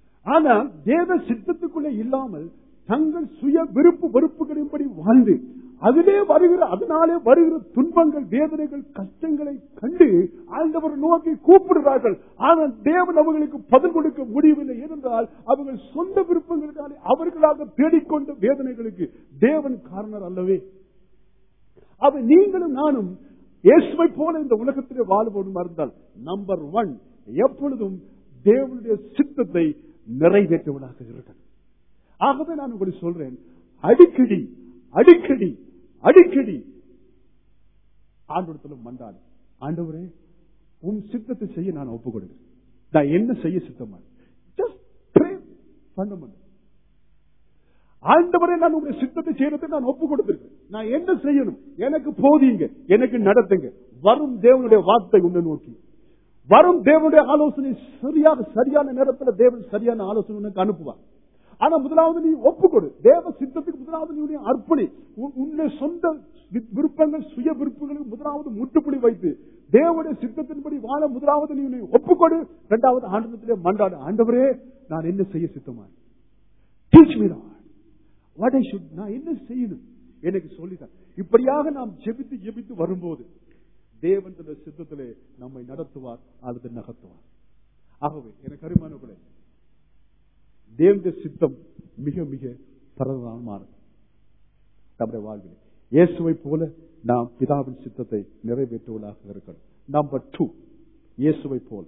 ஆனால் தேவ சித்தத்துக்குள்ளே இல்லாமல் தங்கள் சுய விருப்பு வெறுப்புகளின்படி வாழ்ந்து அதிலே வருகிற அதனாலே வருகிற துன்பங்கள் வேதனைகள் கஷ்டங்களை கண்டு ஆண்டவர் நோக்கி கூப்பிடுறார்கள் ஆனால் தேவன் அவர்களுக்கு பதில் கொடுக்க முடியவில்லை ஏனென்றால் அவர்கள் சொந்த விருப்பங்களினாலே அவர்களாக தேடிக்கொண்ட வேதனைகளுக்கு தேவன் காரணர் அல்லவே அவ நீங்களும் நானும் இயேசுவை போல இந்த உலகத்திலே வாழ்வோடும் இருந்தால் நம்பர் ஒன் எப்பொழுதும் தேவனுடைய சித்தத்தை நிறைவேற்றுவதாக இருக்கணும் ஆகவே நான் உங்களுக்கு சொல்றேன் அடிக்கடி அடிக்கடி அடிக்கடி ஆண்டவரத்தில் மன்றாடு ஆண்டவரே உன் சித்தத்தை செய்ய நான் ஒப்புக் கொடுக்கிறேன் நான் என்ன செய்ய சித்தமா ஜஸ்ட் ஃபண்டமெண்டல் ஆண்டவரே நான் உங்களுடைய சித்தத்தை செய்யறதை நான் ஒப்பு கொடுத்திருக்கேன் நான் என்ன செய்யணும் எனக்கு போதீங்க எனக்கு நடத்துங்க வரும் தேவனுடைய வார்த்தை உன்னை நோக்கி வரும் தேவனுடைய ஆலோசனை சரியாக சரியான நேரத்தில் தேவன் சரியான ஆலோசனை உனக்கு அனுப்புவார் ஆனா முதலாவது நீ ஒப்புக்கொடு தேவ சித்தத்துக்கு முதலாவது நீ உன்னை அர்ப்பணி உன்- உன்னை சொந்த வி- விருப்பங்கள் சுய விருப்பங்களுக்கு முதலாவது முட்டுப்புள்ளி வைத்து தேவனுடைய சித்தத்தின்படி வாழ முதலாவது நீ உன்னை ஒப்புக்கொடு இரண்டாவது ஆண்டவத்திலே மன்றாடு ஆண்டவரே நான் என்ன செய்ய சித்தமா teach me what I should நான் என்ன செய்யணும் எனக்கு சொல்லிதான் இப்படியாக நாம் ஜெபித்து ஜெபித்து வரும்போது தேவன் தன்னுடைய சித்தத்திலே நம்மை நடத்துவார் அல்லது நகர்த்துவார் ஆகவே எனக்கு அருமானவர்களே தேவனுடைய சித்தம் மிக மிக பிரதானமானது நம்முடைய வாழ்வில் இயேசுவை போல நாம் பிதாவின் சித்தத்தை நிறைவேற்றுவதாக இருக்கணும் நம்பர் டூ இயேசுவை போல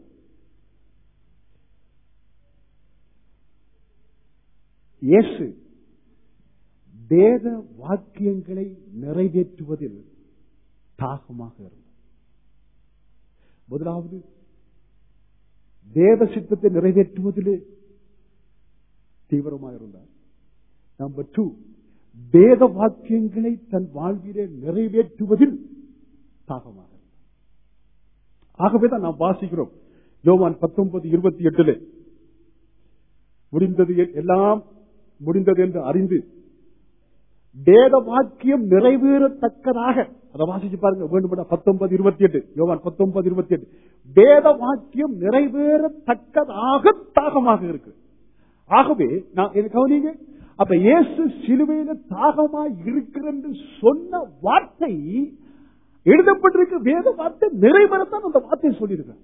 இயேசு வேத வாக்கியங்களை நிறைவேற்றுவதில் தாகமாக இருந்தார் முதலாவது வேத சித்தத்தை நிறைவேற்றுவதிலே தீவிரமாக இருந்தார் நம்பர் டூ வேத வாக்கியங்களை தன் வாழ்விலே நிறைவேற்றுவதில் தாகமாக இருந்தார் ஆகவேதான் நாம் வாசிக்கிறோம் யோவான் பத்தொன்பது இருபத்தி எட்டுல முடிந்தது எல்லாம் முடிந்தது என்று அறிந்து வேத வாக்கியம் நிறைவேறத்தக்கதாக அதை வாசிச்சு பாருங்க வேண்டும் பத்தொன்பது இருபத்தி எட்டு யோவான் பத்தொன்பது இருபத்தி எட்டு வேத வாக்கியம் நிறைவேறத்தக்கதாக தாகமாக இருக்கு ஆகவே நான் எனக்கு கவனிங்க அப்ப இயேசு சிலுவையில தாகமாய் இருக்கிறது சொன்ன வார்த்தை எழுதப்பட்டிருக்க வேத வார்த்தை நிறைவேறத்தான் அந்த வார்த்தையை சொல்லியிருக்க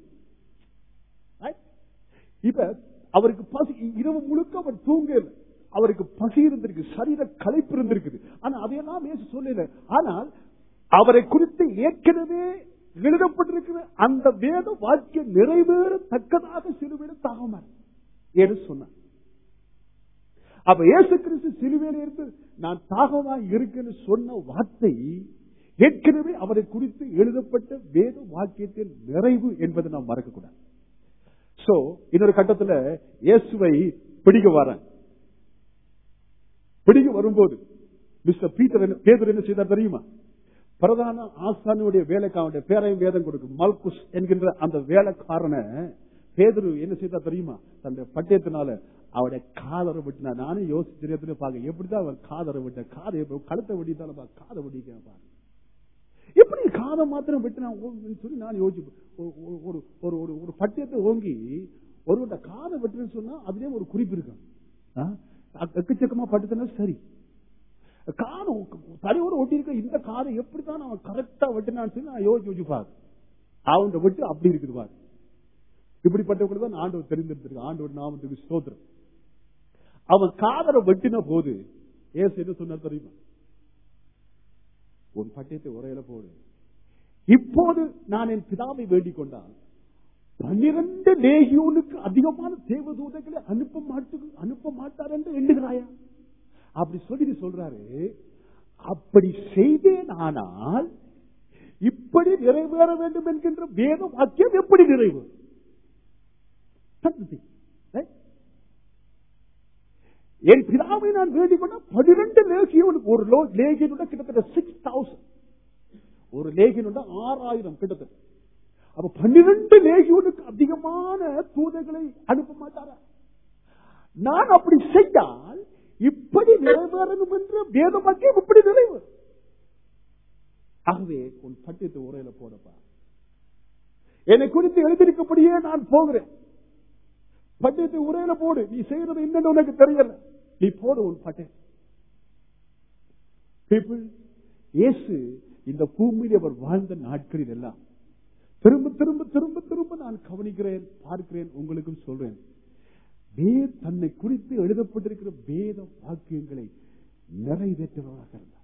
இப்ப அவருக்கு பசி இரவு முழுக்க அவர் தூங்கல அவருக்கு பசி இருந்திருக்கு சரீர களைப்பு இருந்திருக்குது ஆனா அதையெல்லாம் இயேசு சொல்லல ஆனால் அவரை குறித்து ஏற்கனவே எழுதப்பட்டிருக்கிற அந்த வேத வாக்கியம் நிறைவேறத்தக்கதாக சிலுவையில தாகமா என்று சொன்னார் அப்ப இயேசு கிறிஸ்து சிலுவையில இருந்து நான் தாகமா இருக்குன்னு சொன்ன வார்த்தை ஏற்கனவே அவரை குறித்து எழுதப்பட்ட வேத வாக்கியத்தின் நிறைவு என்பதை நாம் மறக்கக்கூடாது சோ இன்னொரு கட்டத்துல இயேசுவை பிடிக்க வரேன் பிடிக்க வரும்போது மிஸ்டர் பீட்டர் என்ன- பேதர் என்ன செய்தார் தெரியுமா பிரதான ஆசானுடைய வேலைக்காரனுடைய பேரையும் வேதம் கொடுக்கும் மல்குஸ் என்கின்ற அந்த வேலைக்காரனை பேதுரு என்ன செய்தா தெரியுமா தன்னுடைய பட்டயத்தினால அவருடைய காதரை விட்டுனா நானும் யோசிச்சு பாக்க எப்படிதான் அவன் காதரை விட்ட காதை எப்படி- கழுத்தை வெட்டித்தாலும் காதை வெட்டிக்க பாருங்க எப்படி காதை மாத்திரம் வெட்டினா ஓங்குன்னு சொல்லி நான் யோசிச்சு ஒரு- ஒரு- ஒரு ஒரு ஒரு ஒரு பட்டயத்தை ஓங்கி ஒருவட்ட காதை வெட்டுன்னு சொன்னா அதுலயே ஒரு குறிப்பு இருக்கும் ஆ? எக்கச்சக்கமா பட்டுதுன்னா சரி காதை தலையோட ஒட்டி இருக்க இந்த காதை எப்படித்தான் அவன் கரெக்டா வெட்டினான்னு சொல்லி நான் யோசிச்சு யோசிச்சு பாரு அவன் வெட்டு அப்படி இருக்குது பாரு இப்படிப்பட்டவங்க தான் ஆண்டவர் தெரிந்திருந்திருக்கு ஆண்டவர் நாமத்துக்கு ஸ்தோத்திரம் அவன் காதரை வெட்டின போது ஏசு என்ன சொன்னார் தெரியுமா உன் பட்டயத்தை உரையில போடு இப்போது நான் என் பிதாவை வேண்டிக் கொண்டால் பன்னிரண்டு லேகியோனுக்கு அதிகமான தேவதூதர்களை அனுப்ப மாட்டு அனுப்ப மாட்டார் என்று எண்ணுகிறாயா அப்படி சொல்லி சொல்றாரு அப்படி செய்தேன் ஆனால் இப்படி நிறைவேற வேண்டும் என்கின்ற வேத வாக்கியம் எப்படி நிறைவு That's the thing, right? என் பிதாவை நான் வேண்டிக் கொண்ட பனிரெண்டு லேகியோன் ஒரு லோ- லேகியனோட கிட்டத்தட்ட சிக்ஸ் தௌசண்ட் ஒரு லேகியனோட ஆறாயிரம் கிட்டத்தட்ட அப்ப பன்னிரண்டு லேகியோனுக்கு அதிகமான தூதர்களை அனுப்ப மாட்டாரா நான் அப்படி செய்தால் இப்படி நிறைவேறணும் என்ற வேத வாக்கியம் இப்படி நிறைவு ஆகவே உன் பட்டியத்தை உரையில போடப்பா என்னை குறித்து எழுதியிருக்கப்படியே நான் போகிறேன் பட்டயத்தை உரையில போடு நீ செய்யறது என்னன்னு உனக்கு தெரியல நீ போடு உன் பட்டயம் பீப்புள் இயேசு இந்த பூமியில் அவர் வாழ்ந்த நாட்களில் எல்லாம் திரும்ப திரும்ப திரும்ப திரும்ப நான் கவனிக்கிறேன் பார்க்கிறேன் உங்களுக்கும் சொல்றேன் வே- தன்னை குறித்து எழுதப்பட்டிருக்கிற வேத வாக்கியங்களை நிறைவேற்றுவதாக இருந்தார்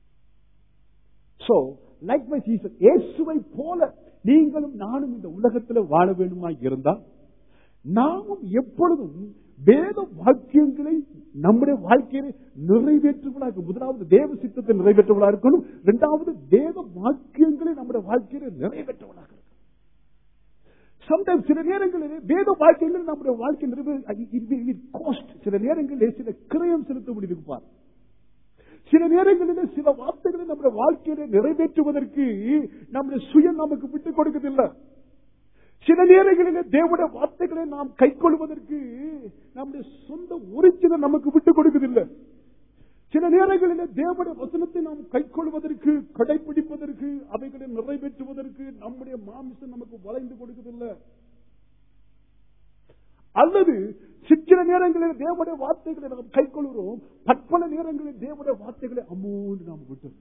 சோ லைக் மை ஜீசஸ் இயேசுவை போல நீங்களும் நானும் இந்த உலகத்தில் வாழ வேண்டுமா இருந்தால் நாமும் எப்பொழுதும் வேத வாக்கியங்களை நம்முடைய வாழ்க்கையில நிறைவேற்றுவதாக இருக்கும். முதலாவது தேவ சித்தத்தை நிறைவேற்றுவதாக இருக்கணும் இரண்டாவது தேவ வாக்கியங்களை நம்முடைய வாழ்க்கையில நிறைவேற்றுவதாக இருக்கணும் சம்டைம்ஸ் சில நேரங்களிலே வேத வாக்கியங்கள் நம்முடைய வாழ்க்கை நிறைவே காஸ்ட் சில நேரங்களிலே சில கிரயம் செலுத்த முடியும் பார் சில நேரங்களிலே சில வார்த்தைகளை நம்முடைய வாழ்க்கையில நிறைவேற்றுவதற்கு நம்முடைய சுயம் நமக்கு விட்டுக் கொடுக்கவில்லை சில நேரங்களிலே தேவனுடைய வார்த்தைகளை நாம் கை கொள்வதற்கு நம்முடைய சொந்த ஒரிஜினல் நமக்கு விட்டுக் கொடுக்கவில்லை சில நேரங்களிலே தேவனுடைய வசனத்தை நாம் கை கொள்வதற்கு கடைபிடிப்பதற்கு அவைகளை நிறைவேற்றுவதற்கு நம்முடைய மாமிசம் நமக்கு வளைந்து கொடுக்கவில்லை அல்லது சில நேரங்களில் தேவனுடைய வார்த்தைகளை நாம் கை கொள்கிறோம் பற்பல நேரங்களில் தேவனுடைய வார்த்தைகளை அம்மோன்னு நாம் விட்டோம்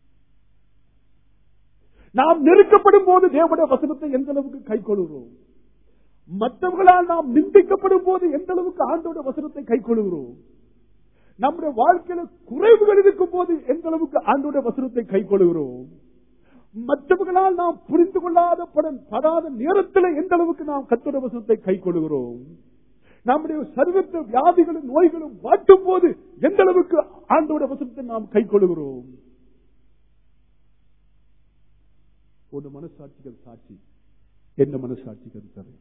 நாம் நெருக்கப்படும் போது தேவனுடைய வசனத்தை எந்த அளவுக்கு கை கொள்கிறோம் மற்றவர்களால் நாம் நிந்திக்கப்படும் போது எந்த அளவுக்கு ஆண்டோட வசனத்தை கை கொள்கிறோம் நம்முடைய வாழ்க்கையில குறைவுகள் இருக்கும் போது எந்த அளவுக்கு ஆண்டோட வசனத்தை கை கொள்கிறோம் மற்றவர்களால் நாம் புரிந்து கொள்ளாத படம் படாத நேரத்தில் எந்த அளவுக்கு நாம் கத்தோட வசனத்தை கை கொள்கிறோம் நம்முடைய சர்வத்த வியாதிகளும் நோய்களும் வாட்டும் போது எந்த அளவுக்கு ஆண்டோட வசனத்தை நாம் கை கொள்கிறோம் ஒரு மனசாட்சிகள் சாட்சி என்ன மனசாட்சிகள் தரு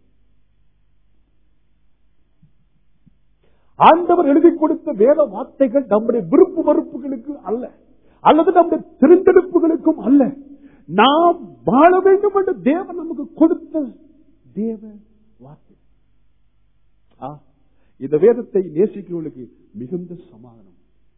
ஆண்டவர் எழுதி கொடுத்த வேத வார்த்தைகள் நம்முடைய விருப்பு மறுப்புகளுக்கு அல்ல அல்லது நம்முடைய திருத்தெடுப்புகளுக்கும் அல்ல நாம் வாழ வேண்டும் என்று தேவன் நமக்கு கொடுத்த தேவ வார்த்தை ஆ, இந்த வேதத்தை நேசிக்கிறவர்களுக்கு மிகுந்த சமாதானம்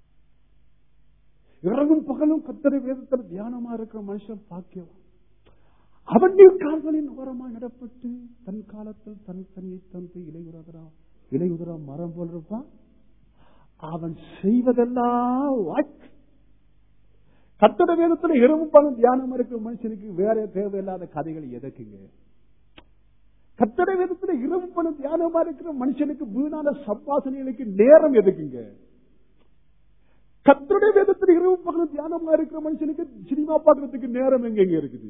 இரவும் பகலும் கத்தரை வேதத்தில் தியானமா இருக்கிற மனுஷன் பாக்கியவான் அவனுடைய கால்களின் ஓரமா நடப்பட்டு தன் காலத்தில் தன் தன்னை தந்து இலையுறதரா இலையுதரா மரம் போல் இருப்பான் அவன் செய்வதெல்லாம் வாக்கு கத்தட வேதத்துல இரவும் பணம் தியானம் இருக்கிற மனுஷனுக்கு வேற தேவையில்லாத கதைகள் எதற்குங்க கத்தட வேதத்துல இரவு பணம் தியானமா இருக்கிற மனுஷனுக்கு வீணான சப்பாசனைகளுக்கு நேரம் எதுக்குங்க கத்தருடைய வேதத்தில் இரவு பகலும் தியானமா இருக்கிற மனுஷனுக்கு சினிமா பார்க்கறதுக்கு நேரம் எங்க இருக்குது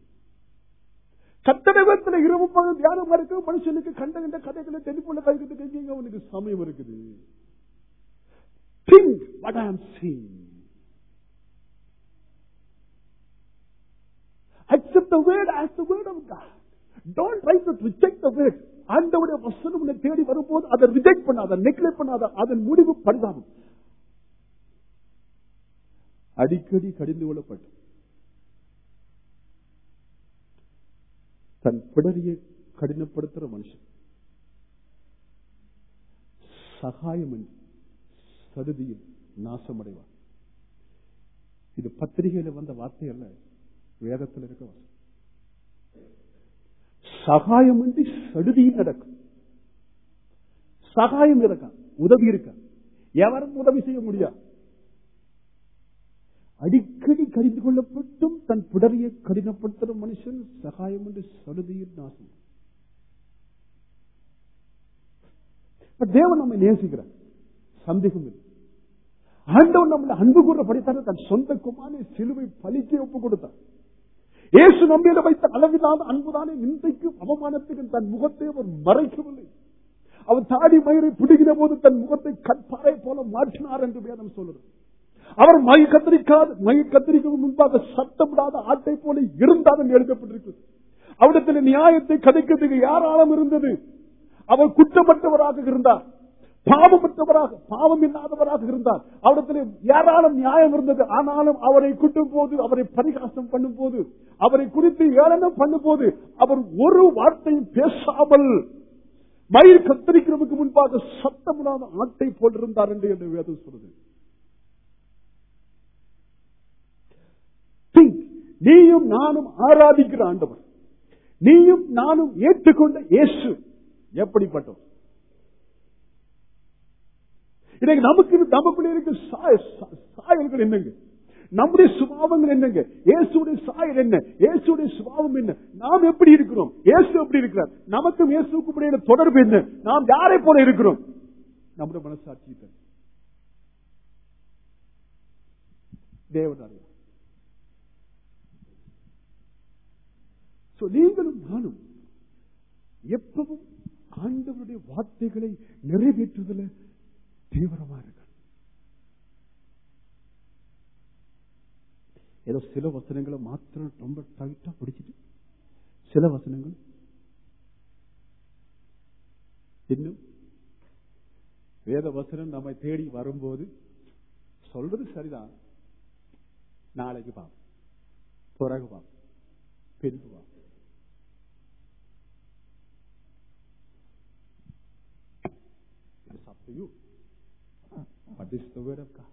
கத்தட வேதத்துல இரவு பகலும் தியானமா இருக்கிற மனுஷனுக்கு கண்ட கண்ட கதைகளை தெளிப்புள்ள கழிக்கிறதுக்கு எங்க அவனுக்கு சமயம் இருக்குது Think what I am seeing. Accept the word as the word of God. Don't try to reject the word. ஆண்டவுடைய வசனம் உன்னை தேடி வரும்போது அதை ரிஜெக்ட் பண்ணாத நெக்லெக்ட் பண்ணாத அதன் முடிவு பரிதாபம் அடிக்கடி கடிந்து கொள்ளப்பட்டு தன் பிடரியை கடினப்படுத்துற மனுஷன் சகாயம் சடுதியில் நாசமடைவார் இது பத்திரிகையில வந்த வார்த்தை அல்ல வேதத்தில் இருக்க வார்த்தை. சகாயமின்றி சடுதியில் நடக்கும் சகாயம் இருக்கா உதவி இருக்கா எவரும் உதவி செய்ய முடியாது அடிக்கடி கடிந்து கொள்ளப்பட்டும் தன் பிடரியை கடினப்படுத்துற மனுஷன் சகாயம் என்று சடுதியில் நாசம் இப்ப தேவன் நம்மை நேசிக்கிறார் சந்தேகம் இல்லை ஆண்டவன் நம்மளை அன்பு கூறப்படித்தான தன் சொந்த குமாரனை சிலுவை பலிக்கு ஒப்பு கொடுத்தார் இயேசு நம்மிட வைத்த அளவில்லாத அன்புதானே நிந்தைக்கும் அவமானத்துக்கும் தன் முகத்தை அவர் மறைக்கவில்லை அவர் தாடி மயிரை பிடிக்கிற போது தன் முகத்தை கற்பாறை போல மாற்றினார் என்று வேதம் சொல்லுது அவர் மை கத்திரிக்காத மை கத்திரிக்க முன்பாக சத்தமிடாத ஆட்டை போல இருந்தார் என்று எழுதப்பட்டிருக்கு அவரிடத்தில் நியாயத்தை கதைக்கிறதுக்கு யாராலும் இருந்தது அவர் குற்றமற்றவராக இருந்தார் பாவமற்றவராக பாவம் இல்லாதவராக இருந்தார் அவரிடத்தில் ஏராளம் நியாயம் இருந்தது ஆனாலும் அவரை குட்டும் போது அவரை பரிகாசம் பண்ணும் போது அவரை குறித்து ஏளனம் பண்ணும் போது அவர் ஒரு வார்த்தையும் பேசாமல் மயிர் கத்தரிக்கிறதுக்கு முன்பாக சத்தமில்லாத ஆட்டை போட்டிருந்தார் என்று என்று வேதம் சொல்லுது Think. நீயும் நானும் ஆராதிக்கிற ஆண்டவர் நீயும் நானும் ஏற்றுக்கொண்ட இயேசு எப்படிப்பட்டோம் இன்னைக்கு நமக்கு நமக்குள்ள இருக்க சாய- சா- சாயல்கள் என்னங்க நம்முடைய சுபாவங்கள் என்னங்க இயேசுடைய சாயல் என்ன இயேசுடைய சுபாவம் என்ன நாம் எப்படி இருக்கிறோம் இயேசு எப்படி இருக்கிறார் நமக்கும் இயேசுக்கும் இடையில தொடர்பு என்ன நாம் யாரை போல இருக்கிறோம் நம்முடைய மனசாட்சி தான் தேவன் அறிவார் So, நீங்களும் நானும் எப்பவும் ஆண்டவருடைய வார்த்தைகளை நிறைவேற்றுதல தீவிரமா இருக்க ஏதோ சில வசனங்களை மாத்திரம் ரொம்ப டைட்டா பிடிச்சிட்டு சில வசனங்கள் இன்னும் வேத வசனம் நம்மை தேடி வரும்போது சொல்றது சரிதான் நாளைக்கு பாம் பிறகு பாம் பின்பு பாம் It's up to you. But this is the word of God.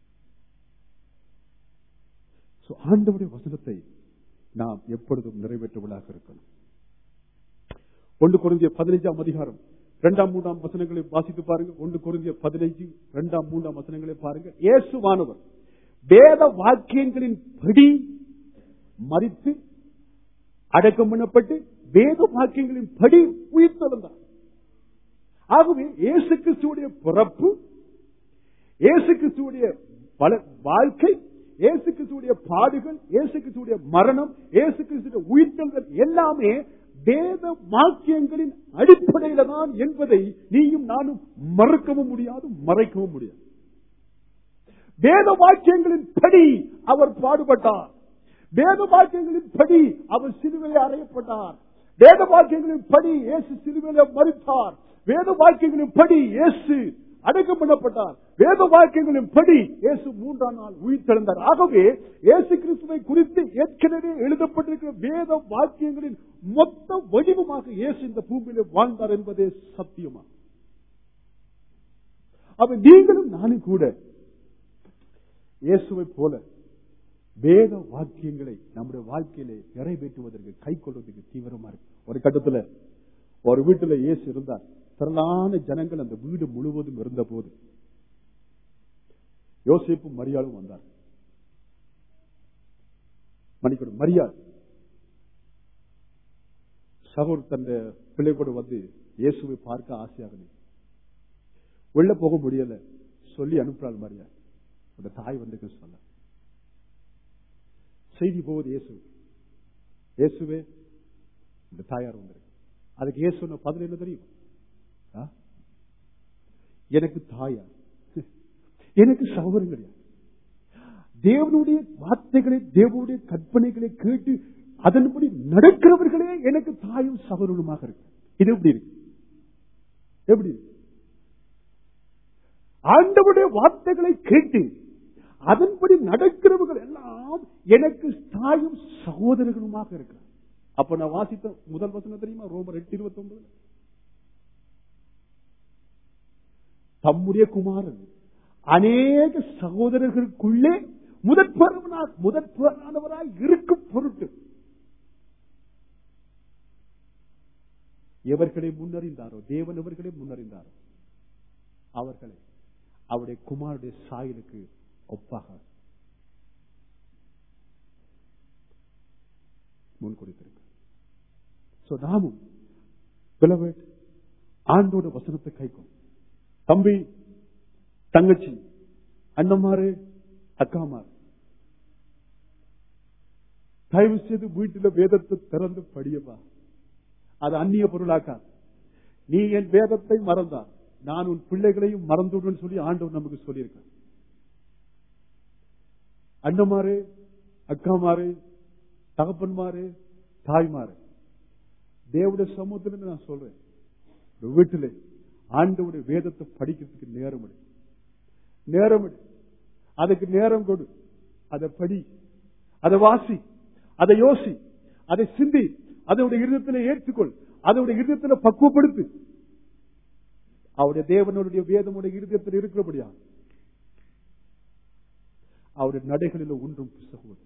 So, ஆண்டவருடைய வசனத்தை நாம் எப்பொழுதும் நிறைவேற்றுவதாக இருக்கணும் ஒன்று குறைந்திய பதினைஞ்சாம் அதிகாரம் இரண்டாம் மூன்றாம் வசனங்களை வாசித்து பாருங்க ஒன்று குறைந்திய பதினைஞ்சு இரண்டாம் மூன்றாம் வசனங்களை பாருங்க இயேசுவானவர் வேத வாக்கியங்களின் படி மறித்து அடக்கம் பண்ணப்பட்டு வேத வாக்கியங்களின் படி உயிர்த்தெழுந்தார் ஆகவே இயேசு கிறிஸ்துடைய பிறப்பு இயேசு கிறிஸ்துடைய பல- வாழ்க்கை இயேசு கிறிஸ்துடைய பாடுகள் இயேசு கிறிஸ்துடைய மரணம் இயேசு கிறிஸ்துடைய உயிர்த்தல்கள் எல்லாமே வேத வாக்கியங்களின் அடிப்படையில தான் என்பதை நீயும் நானும் மறுக்கவும் முடியாது மறைக்கவும் முடியாது வேத வாக்கியங்களின் படி அவர் பாடுபட்டார் வேத வாக்கியங்களின் படி அவர் சிலுவையில் அறையப்பட்டார் வேத வாக்கியங்களின் படி இயேசு சிலுவையில் மறித்தார் வேத வாக்கியங்களின் படி இயேசு அடக்கம் பண்ணப்பட்டார் வேத வாக்கியங்களின் படி இயேசு மூன்றாம் நாள் உயிர்த்தெழுந்தார் ஆகவே இயேசு கிறிஸ்துவை குறித்து ஏற்கனவே எழுதப்பட்டிருக்கிற வேத வாக்கியங்களின் மொத்த வடிவமாக இயேசு இந்த பூமியிலே வாழ்ந்தார் என்பதே சத்தியமா அப்ப நீங்களும் நானும் கூட இயேசுவை போல வேத வாக்கியங்களை நம்முடைய வாழ்க்கையிலே நிறைவேற்றுவதற்கு கை கொள்வதற்கு தீவிரமா இருக்கு ஒரு கட்டத்துல ஒரு வீட்டுல இயேசு இருந்தார் திரளான ஜனங்கள் அந்த வீடு முழுவதும் இருந்த போது யோசிப்பும் மரியாளும் வந்தார் மன்னிக்கணும் மரியாள் சகோர் தன் பிள்ளை கூட வந்து இயேசுவை பார்க்க ஆசையாக உள்ள போக முடியல சொல்லி அனுப்புறாள் மரியாள் அந்த தாய் வந்து சொல்ல செய்தி போகுது இயேசு இயேசுவே இந்த தாயார் வந்திருக்கு அதுக்கு இயேசு சொன்ன பதில் என்ன தெரியும் ஆ? எனக்கு தாயார் எனக்கு சகோதரன் கிடையாது தேவனுடைய வார்த்தைகளை தேவனுடைய கற்பனைகளை கேட்டு அதன்படி நடக்கிறவர்களே எனக்கு தாயும் சகோதரனுமாக இருக்கு இது எப்படி இருக்கு எப்படி இருக்கு ஆண்டவருடைய வார்த்தைகளை கேட்டு அதன்படி நடக்கிறவர்கள் எல்லாம் எனக்கு தாயும் சகோதரர்களுமாக இருக்கிறார் அப்ப நான் வாசித்த முதல் வசனம் தெரியுமா ரோமர் எட்டு இருபத்தி ஒன்பது தம்முடைய குமாரன் அநேக சகோதரர்களுக்குள்ளே முதற்பெருவனாக முதற்பெறானவராய் இருக்கும் பொருட்டு எவர்களை முன்னறிந்தாரோ தேவன் எவர்களை முன்னறிந்தாரோ அவர்களை அவருடைய குமாருடைய சாயலுக்கு ஒப்பாக முன் கொடுத்திருக்கு So, நாமும் beloved, ஆண்டோட வசனத்தை கைக்கும் தம்பி தங்கச்சி அண்ணமாரு அக்காமாரு தயவு செய்து வீட்டில் வேதத்தை திறந்து படியவா அது அந்நிய பொருளாக்கா நீ என் வேதத்தை மறந்தார் நான் உன் பிள்ளைகளையும் மறந்துடுன்னு சொல்லி ஆண்டவர் நமக்கு சொல்லியிருக்க அண்ணமாரு அக்காமாரு தகப்பன்மாரு தாய்மாரு தேவடைய சமூகத்துல நான் சொல்றேன் ஒரு வீட்டிலே ஆண்டவுடைய வேதத்தை படிக்கிறதுக்கு நேரம் எடு நேரம் எடு அதுக்கு நேரம் கொடு அதை படி அதை வாசி அதை யோசி அதை சிந்தி அதனுடைய இருதயத்தில் ஏற்றுக்கொள் அதனுடைய இருதயத்தில் பக்குவப்படுத்து அவருடைய தேவனுடைய வேதமுடைய இருதயத்தில் இருக்கிறபடியா அவருடைய நடைகளில் ஒன்றும் பிசகுவது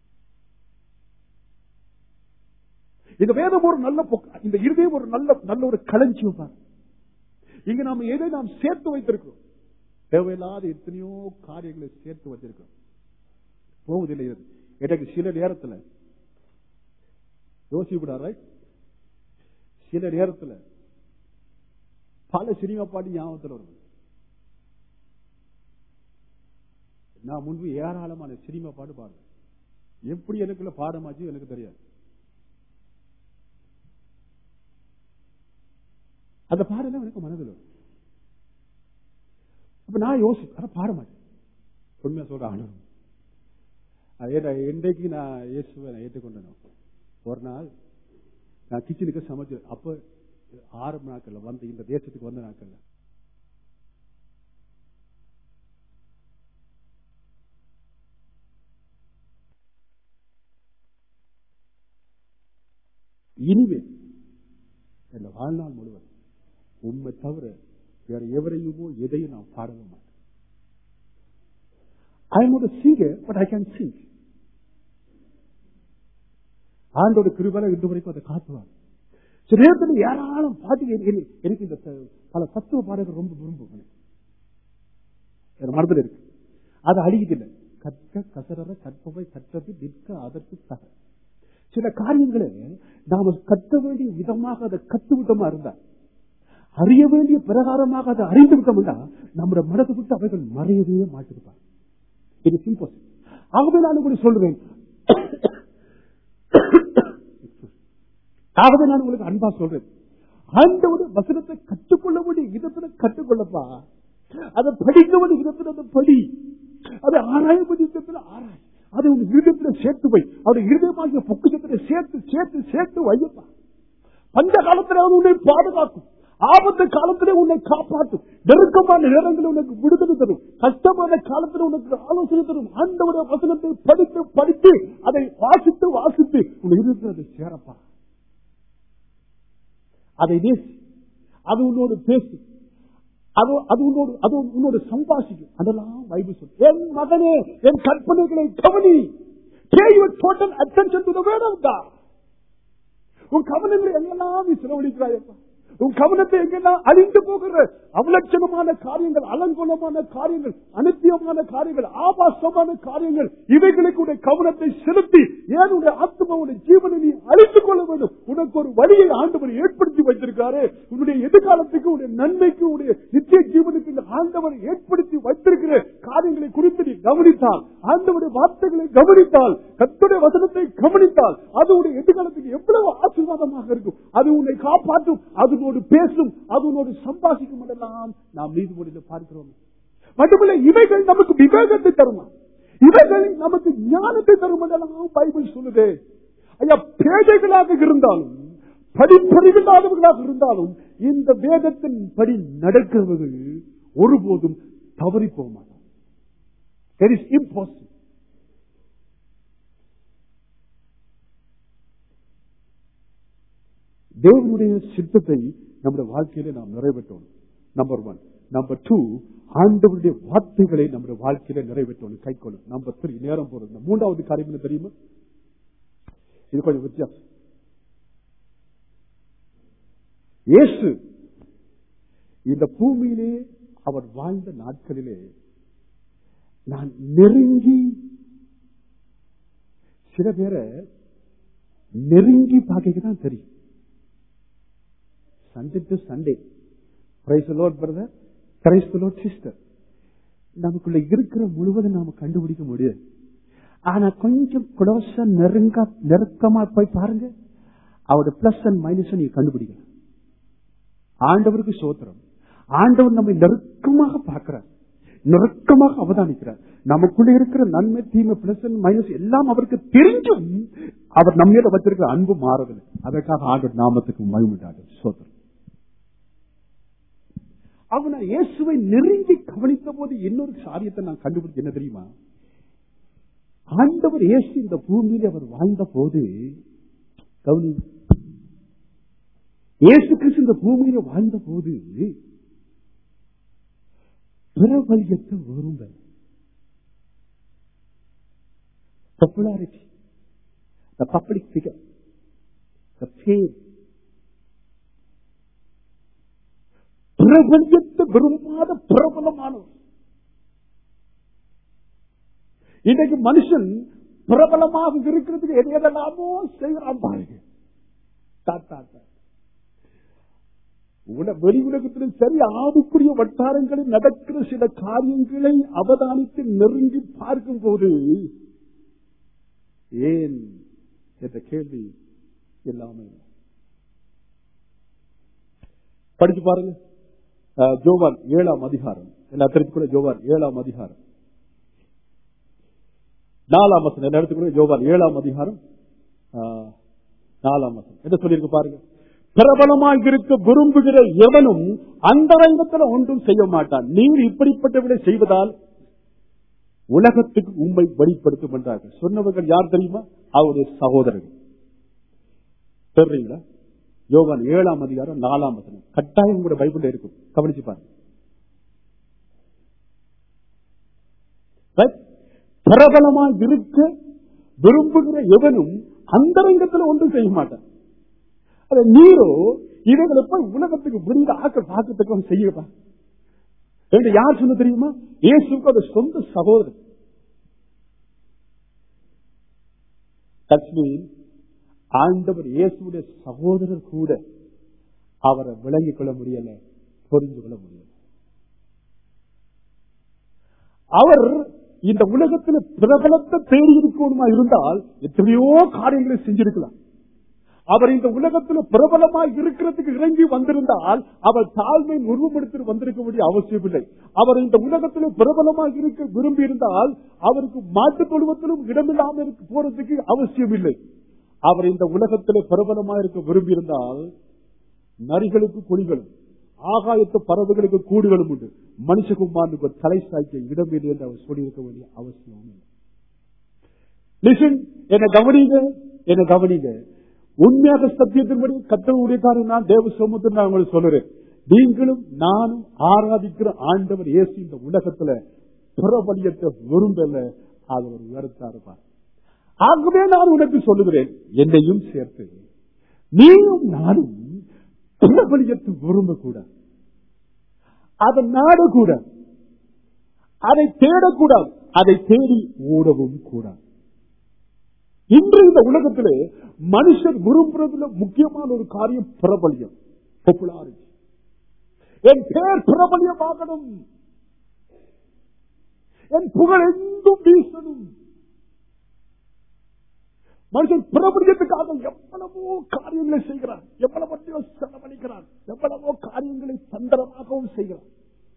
இந்த வேதம் ஒரு நல்ல பொக்க- இந்த இருதயம் ஒரு நல்ல நல்ல ஒரு களஞ்சியம் பாரு. இங்க நாம எதை நாம் சேர்த்து வைத்திருக்கிறோம் தேவையில்லாத எத்தனையோ காரியங்களை சேர்த்து வச்சிருக்கிறோம் போவதில்லை இது. எனக்கு சில நேரத்துல யோசிக்கூடாது சில நேரத்துல பல சினிமா பாட்டு ஞாபகத்தில் வரும் நான் முன்பு ஏராளமான சினிமா பாட்டு பாடுவேன் எப்படி எனக்குள்ள பாடமாச்சு எனக்கு தெரியாது அந்த பாடலாம் எனக்கு மனதில் வரும் அப்ப நான் யோசிப்பேன் ஆனா பாட மாட்டேன் உண்மையா சொல்ற ஆனந்தம் அதே நான் இன்றைக்கு நான் இயேசுவை நான் ஏற்றுக்கொண்டேன் ஒரு நாள் நான் கிச்சனுக்கு சமைச்சு அப்ப ஆரம்ப நாட்கள்ல வந்து இந்த தேசத்துக்கு வந்த நாட்கள்ல இனிமேல் என் வாழ்நாள் முழுவதும் உண்மை தவிர வேற எவரையுமோ எதையும் நான் பாடவே மாட்டேன் ஐ எம் ஒரு singer but I can sing ஆண்டோட கிருபலை இன்று வரைக்கும் அதை காட்டுவார் சில நேரத்தில் ஏராளம் பாட்டு எனக்கு- எனக்கு இந்த த- பல தத்துவ பாடல்கள் ரொம்ப விரும்பும் எனக்கு. என் மனதில் இருக்கு அது அழியுதில்லை கற்க கசரற கற்பவை கற்றது நிற்க அதற்கு தக சில காரியங்களை நாம கற்க வேண்டிய விதமாக அதை கற்றுவிட்டோமா இருந்தா அறிய வேண்டிய பிரகாரமாக அதை அறிந்து விட்டோம்னா நம்முடைய மனதை விட்டு அவைகள் மறையவே மாட்டிருப்பார் இது சிம்பிள் ஆகவே நான் கூட சொல்றேன் ஆகவே நான் உங்களுக்கு அன்பா சொல்றேன் ஆண்டோட வசனத்தை கற்றுக்கொள்ள வேண்டிய விதத்துல கற்றுக்கொள்ளப்பா அதை படிக்க வேண்டிய விதத்துல அதை படி அதை ஆராய வேண்டிய விதத்துல ஆராய் அதை உங்க இருதயத்துல சேர்த்து வை அவருடைய இருதயமாகிய பொக்குச்சத்துல சேர்த்து சேர்த்து சேர்த்து வையப்பா பஞ்ச காலத்துல அது உன்னை பாதுகாக்கும் ஆபத்து காலத்திலே உன்னை காப்பாற்றும் நெருக்கமான நேரங்களில் உனக்கு விடுதலை தரும் கஷ்டமான காலத்தில் உனக்கு ஆலோசனை தரும் ஆண்டவருடைய வசனத்தை படித்து படித்து அதை வாசித்து வாசித்து உன் இருக்கிறது சேரப்பா அதை நேசி அது உன்னோடு பேசு அது அது உன்னோடு அது உன்னோடு சம்பாஷிக்கும் அதெல்லாம் பைபிள் சொல்லு என் மகனே என் கற்பனைகளை கவனி pay your total attention to the word of God உன் கவனங்களை எங்கெல்லாம் நீ செலவழிக்கிறாயப்பா உன் கவனத்தை எங்கெல்லாம் அழிந்து போகிற அவலட்சணமான காரியங்கள் அலங்கோலமான காரியங்கள் அனித்தியமான காரியங்கள் ஆபாசமான காரியங்கள் இவைகளுக்கு உடைய கவனத்தை செலுத்தி ஏன் உடைய ஆத்மாவுடைய ஜீவனை நீ அழித்துக் கொள்ள வேண்டும் உனக்கு ஒரு வழியை ஆண்டவர் ஏற்படுத்தி வைத்திருக்காரு உன்னுடைய எதிர்காலத்துக்கு உடைய நன்மைக்கு உடைய நித்திய ஜீவனுக்கு இந்த ஆண்டவர் ஏற்படுத்தி வைத்திருக்கிற காரியங்களை குறித்து நீ கவனித்தால் ஆண்டவருடைய வார்த்தைகளை கவனித்தால் கத்துடைய வசனத்தை கவனித்தால் அது உடைய எதிர்காலத்துக்கு எவ்வளவு ஆசீர்வாதமாக இருக்கும் அது உன்னை காப்பாற்றும் அது உன்னோடு பேசும் அது உன்னோடு சம்பாதிக்கும் என்றெல்லாம் நாம் நீதிமொழியில் பார்க்கிறோம் மட்டுமல்ல இவைகள் நமக்கு விவேகத்தை தருமா இவைகள் நமக்கு ஞானத்தை தரும் என்றெல்லாம் பைபிள் சொல்லுது ஐயா பேதைகளாக இருந்தாலும் படிப்பறிவில்லாதவர்களாக இருந்தாலும் இந்த வேதத்தின் படி நடக்கிறவர்கள் ஒருபோதும் தவறி போக மாட்டார் That is impossible. தேவனுடைய சித்தத்தை நம்முடைய வாழ்க்கையில நாம் நிறைவேற்றணும் நம்பர் ஒன் நம்பர் டூ ஆண்டவருடைய வார்த்தைகளை நம்முடைய வாழ்க்கையில நிறைவேற்றணும் கை கொள்ளும் நம்பர் த்ரீ நேரம் போறது இந்த மூன்றாவது காரியம் என்ன தெரியுமா இது கொஞ்சம் வித்தியாசம் இயேசு இந்த பூமியிலே அவர் வாழ்ந்த நாட்களிலே நான் நெருங்கி சில பேரை நெருங்கி பார்க்க தான் தெரியும் Sunday to Sunday praise Lord brother praise Lord sister நமக்குள்ள இருக்கிற முழுவதும் நாம கண்டுபிடிக்க முடியாது ஆனா கொஞ்சம் குளோஸா நெருங்க நெருக்கமா போய் பாருங்க அவரோட பிளஸ் அண்ட் மைனஸ் நீங்க கண்டுபிடிக்கலாம் ஆண்டவருக்கு சோத்திரம் ஆண்டவர் நம்மை நெருக்கமாக பார்க்கிறார் நெருக்கமாக அவதானிக்கிறார் நமக்குள்ள இருக்கிற நன்மை தீமை பிளஸ் அண்ட் மைனஸ் எல்லாம் அவருக்கு தெரிஞ்சும் அவர் நம்ம மேல வச்சிருக்கிற அன்பு மாறவில்லை அதற்காக ஆண்டவர் நாமத்துக்கு மகிழ்ந்தார் சோதரம் அவன் நான் இயேசுவை நெருங்கி கவனித்த போது இன்னொரு காரியத்தை நான் கண்டுபிடிச்சு என்ன தெரியுமா ஆண்டவர் இயேசு இந்த பூமியில் அவர் வாழ்ந்த போது கவனி இயேசு கிறிஸ்து இந்த பூமியில வாழ்ந்த போது பிரபல்யத்தை விரும்ப popularity the public figure the fame பிரபல்யத்தை விரும்பாத பிரபலமானவர் இன்றைக்கு மனுஷன் பிரபலமாக இருக்கிறதுக்கு எது எதெல்லாமோ செய்கிறான் பாருங்க தா, தா, தா. உல- வெளி உலகத்திலும் சரி ஆவுக்குரிய வட்டாரங்களில் நடக்கிற சில காரியங்களை அவதானித்து நெருங்கி பார்க்கும் போது ஏன் என்ற கேள்வி எல்லாமே படிச்சு பாருங்க அஹ், ஜோவான் ஏழாம் அதிகாரம் எல்லா தெரிஞ்சுக்கூட ஜோவான் ஏழாம் அதிகாரம் நாலாம் வசனம் என்ன எடுத்துக்கூட ஜோவான் ஏழாம் அதிகாரம் அஹ், நாலாம் வசனம் என்ன சொல்லியிருக்கு பாருங்க பிரபலமாக இருக்க விரும்புகிற எவனும் அந்தரங்கத்தில் ஒன்றும் செய்ய மாட்டான் நீர் இப்படிப்பட்டவர்களை செய்வதால் உலகத்துக்கு உண்மை வெளிப்படுத்தும் என்றார்கள் சொன்னவர்கள் யார் தெரியுமா அவருடைய சகோதரர்கள் தெரியுங்களா யோகான் ஏழாம் அதிகாரம் நாலாம் வசனம் கட்டாயம் கூட பைபிள்ல இருக்கும் கவனிச்சு பாருங்க Right? பிரபலமாக இருக்க விரும்புகிற எவனும் அந்தரங்கத்தில் ஒன்றும் செய்ய மாட்டான் அது நீரோ இவைகளை போய் உலகத்துக்கு விடுத ஆக்க பார்க்கறதுக்கு செய்யப்பா என்று யார் சொன்ன தெரியுமா இயேசுக்கு அது சொந்த சகோதரன் தட்ஸ் ஆண்டவர் இயேசுடைய சகோதரர் கூட அவரை விளங்கிக் கொள்ள முடியல புரிந்து கொள்ள முடியல அவர் இந்த உலகத்தில் பிரபலத்தை தேடி இருக்கணுமா இருந்தால் எத்தனையோ காரியங்களை செஞ்சிருக்கலாம் அவர் இந்த உலகத்தில் பிரபலமாய் இருக்கிறதுக்கு இறங்கி வந்திருந்தால் அவர் தாழ்மை உருவப்படுத்தி வந்திருக்க வேண்டிய அவசியம் இல்லை அவர் இந்த உலகத்தில் பிரபலமாக இருக்க விரும்பி இருந்தால் அவருக்கு மாட்டுத் தொழுவத்திலும் இடமில்லாமல் இருக்க போறதுக்கு அவசியம் இல்லை அவர் இந்த உலகத்தில் பிரபலமாக இருக்க விரும்பி இருந்தால் நரிகளுக்கு குழிகளும் ஆகாயத்து பறவைகளுக்கு கூடுகளும் உண்டு மனுஷகுமாரனுக்கு ஒரு தலை சாய்க்க இடம் இல்லை என்று அவர் சொல்லியிருக்க வேண்டிய அவசியம் இல்லை லிசன் என்ன கவனிங்க என்ன கவனிங்க உண்மையாக சத்தியத்தின்படி கத்தவுடைய காரியம் நான் தேவ சமூகத்தில் நான் உங்களுக்கு சொல்லுறேன் நீங்களும் நானும் ஆராதிக்கிற ஆண்டவர் இயேசு இந்த உலகத்துல புறவழியத்தை விரும்பல அது ஒரு உயர்த்தா இருப்பார் ஆகவே நான் உனக்கு சொல்லுகிறேன் என்னையும் சேர்த்து நீயும் நானும் பிரபலியத்தை விரும்பக்கூடாது அதை நாடக்கூடாது அதை தேடக்கூடாது அதை தேடி ஓடவும் கூடாது இன்று இந்த உலகத்திலே மனுஷன் விரும்புறதுல முக்கியமான ஒரு காரியம் பிரபலியம் பாப்புலாரிட்டி என் பேர் பிரபலியமாகணும் என் புகழ் எங்கும் வீசணும் மனுஷன் பிரபலியத்துக்காக எவ்வளவோ காரியங்களை செய்கிறான் எவ்வளவோ செலவழிக்கிறான் எவ்வளவோ காரியங்களை தந்திரமாகவும் செய்கிறான்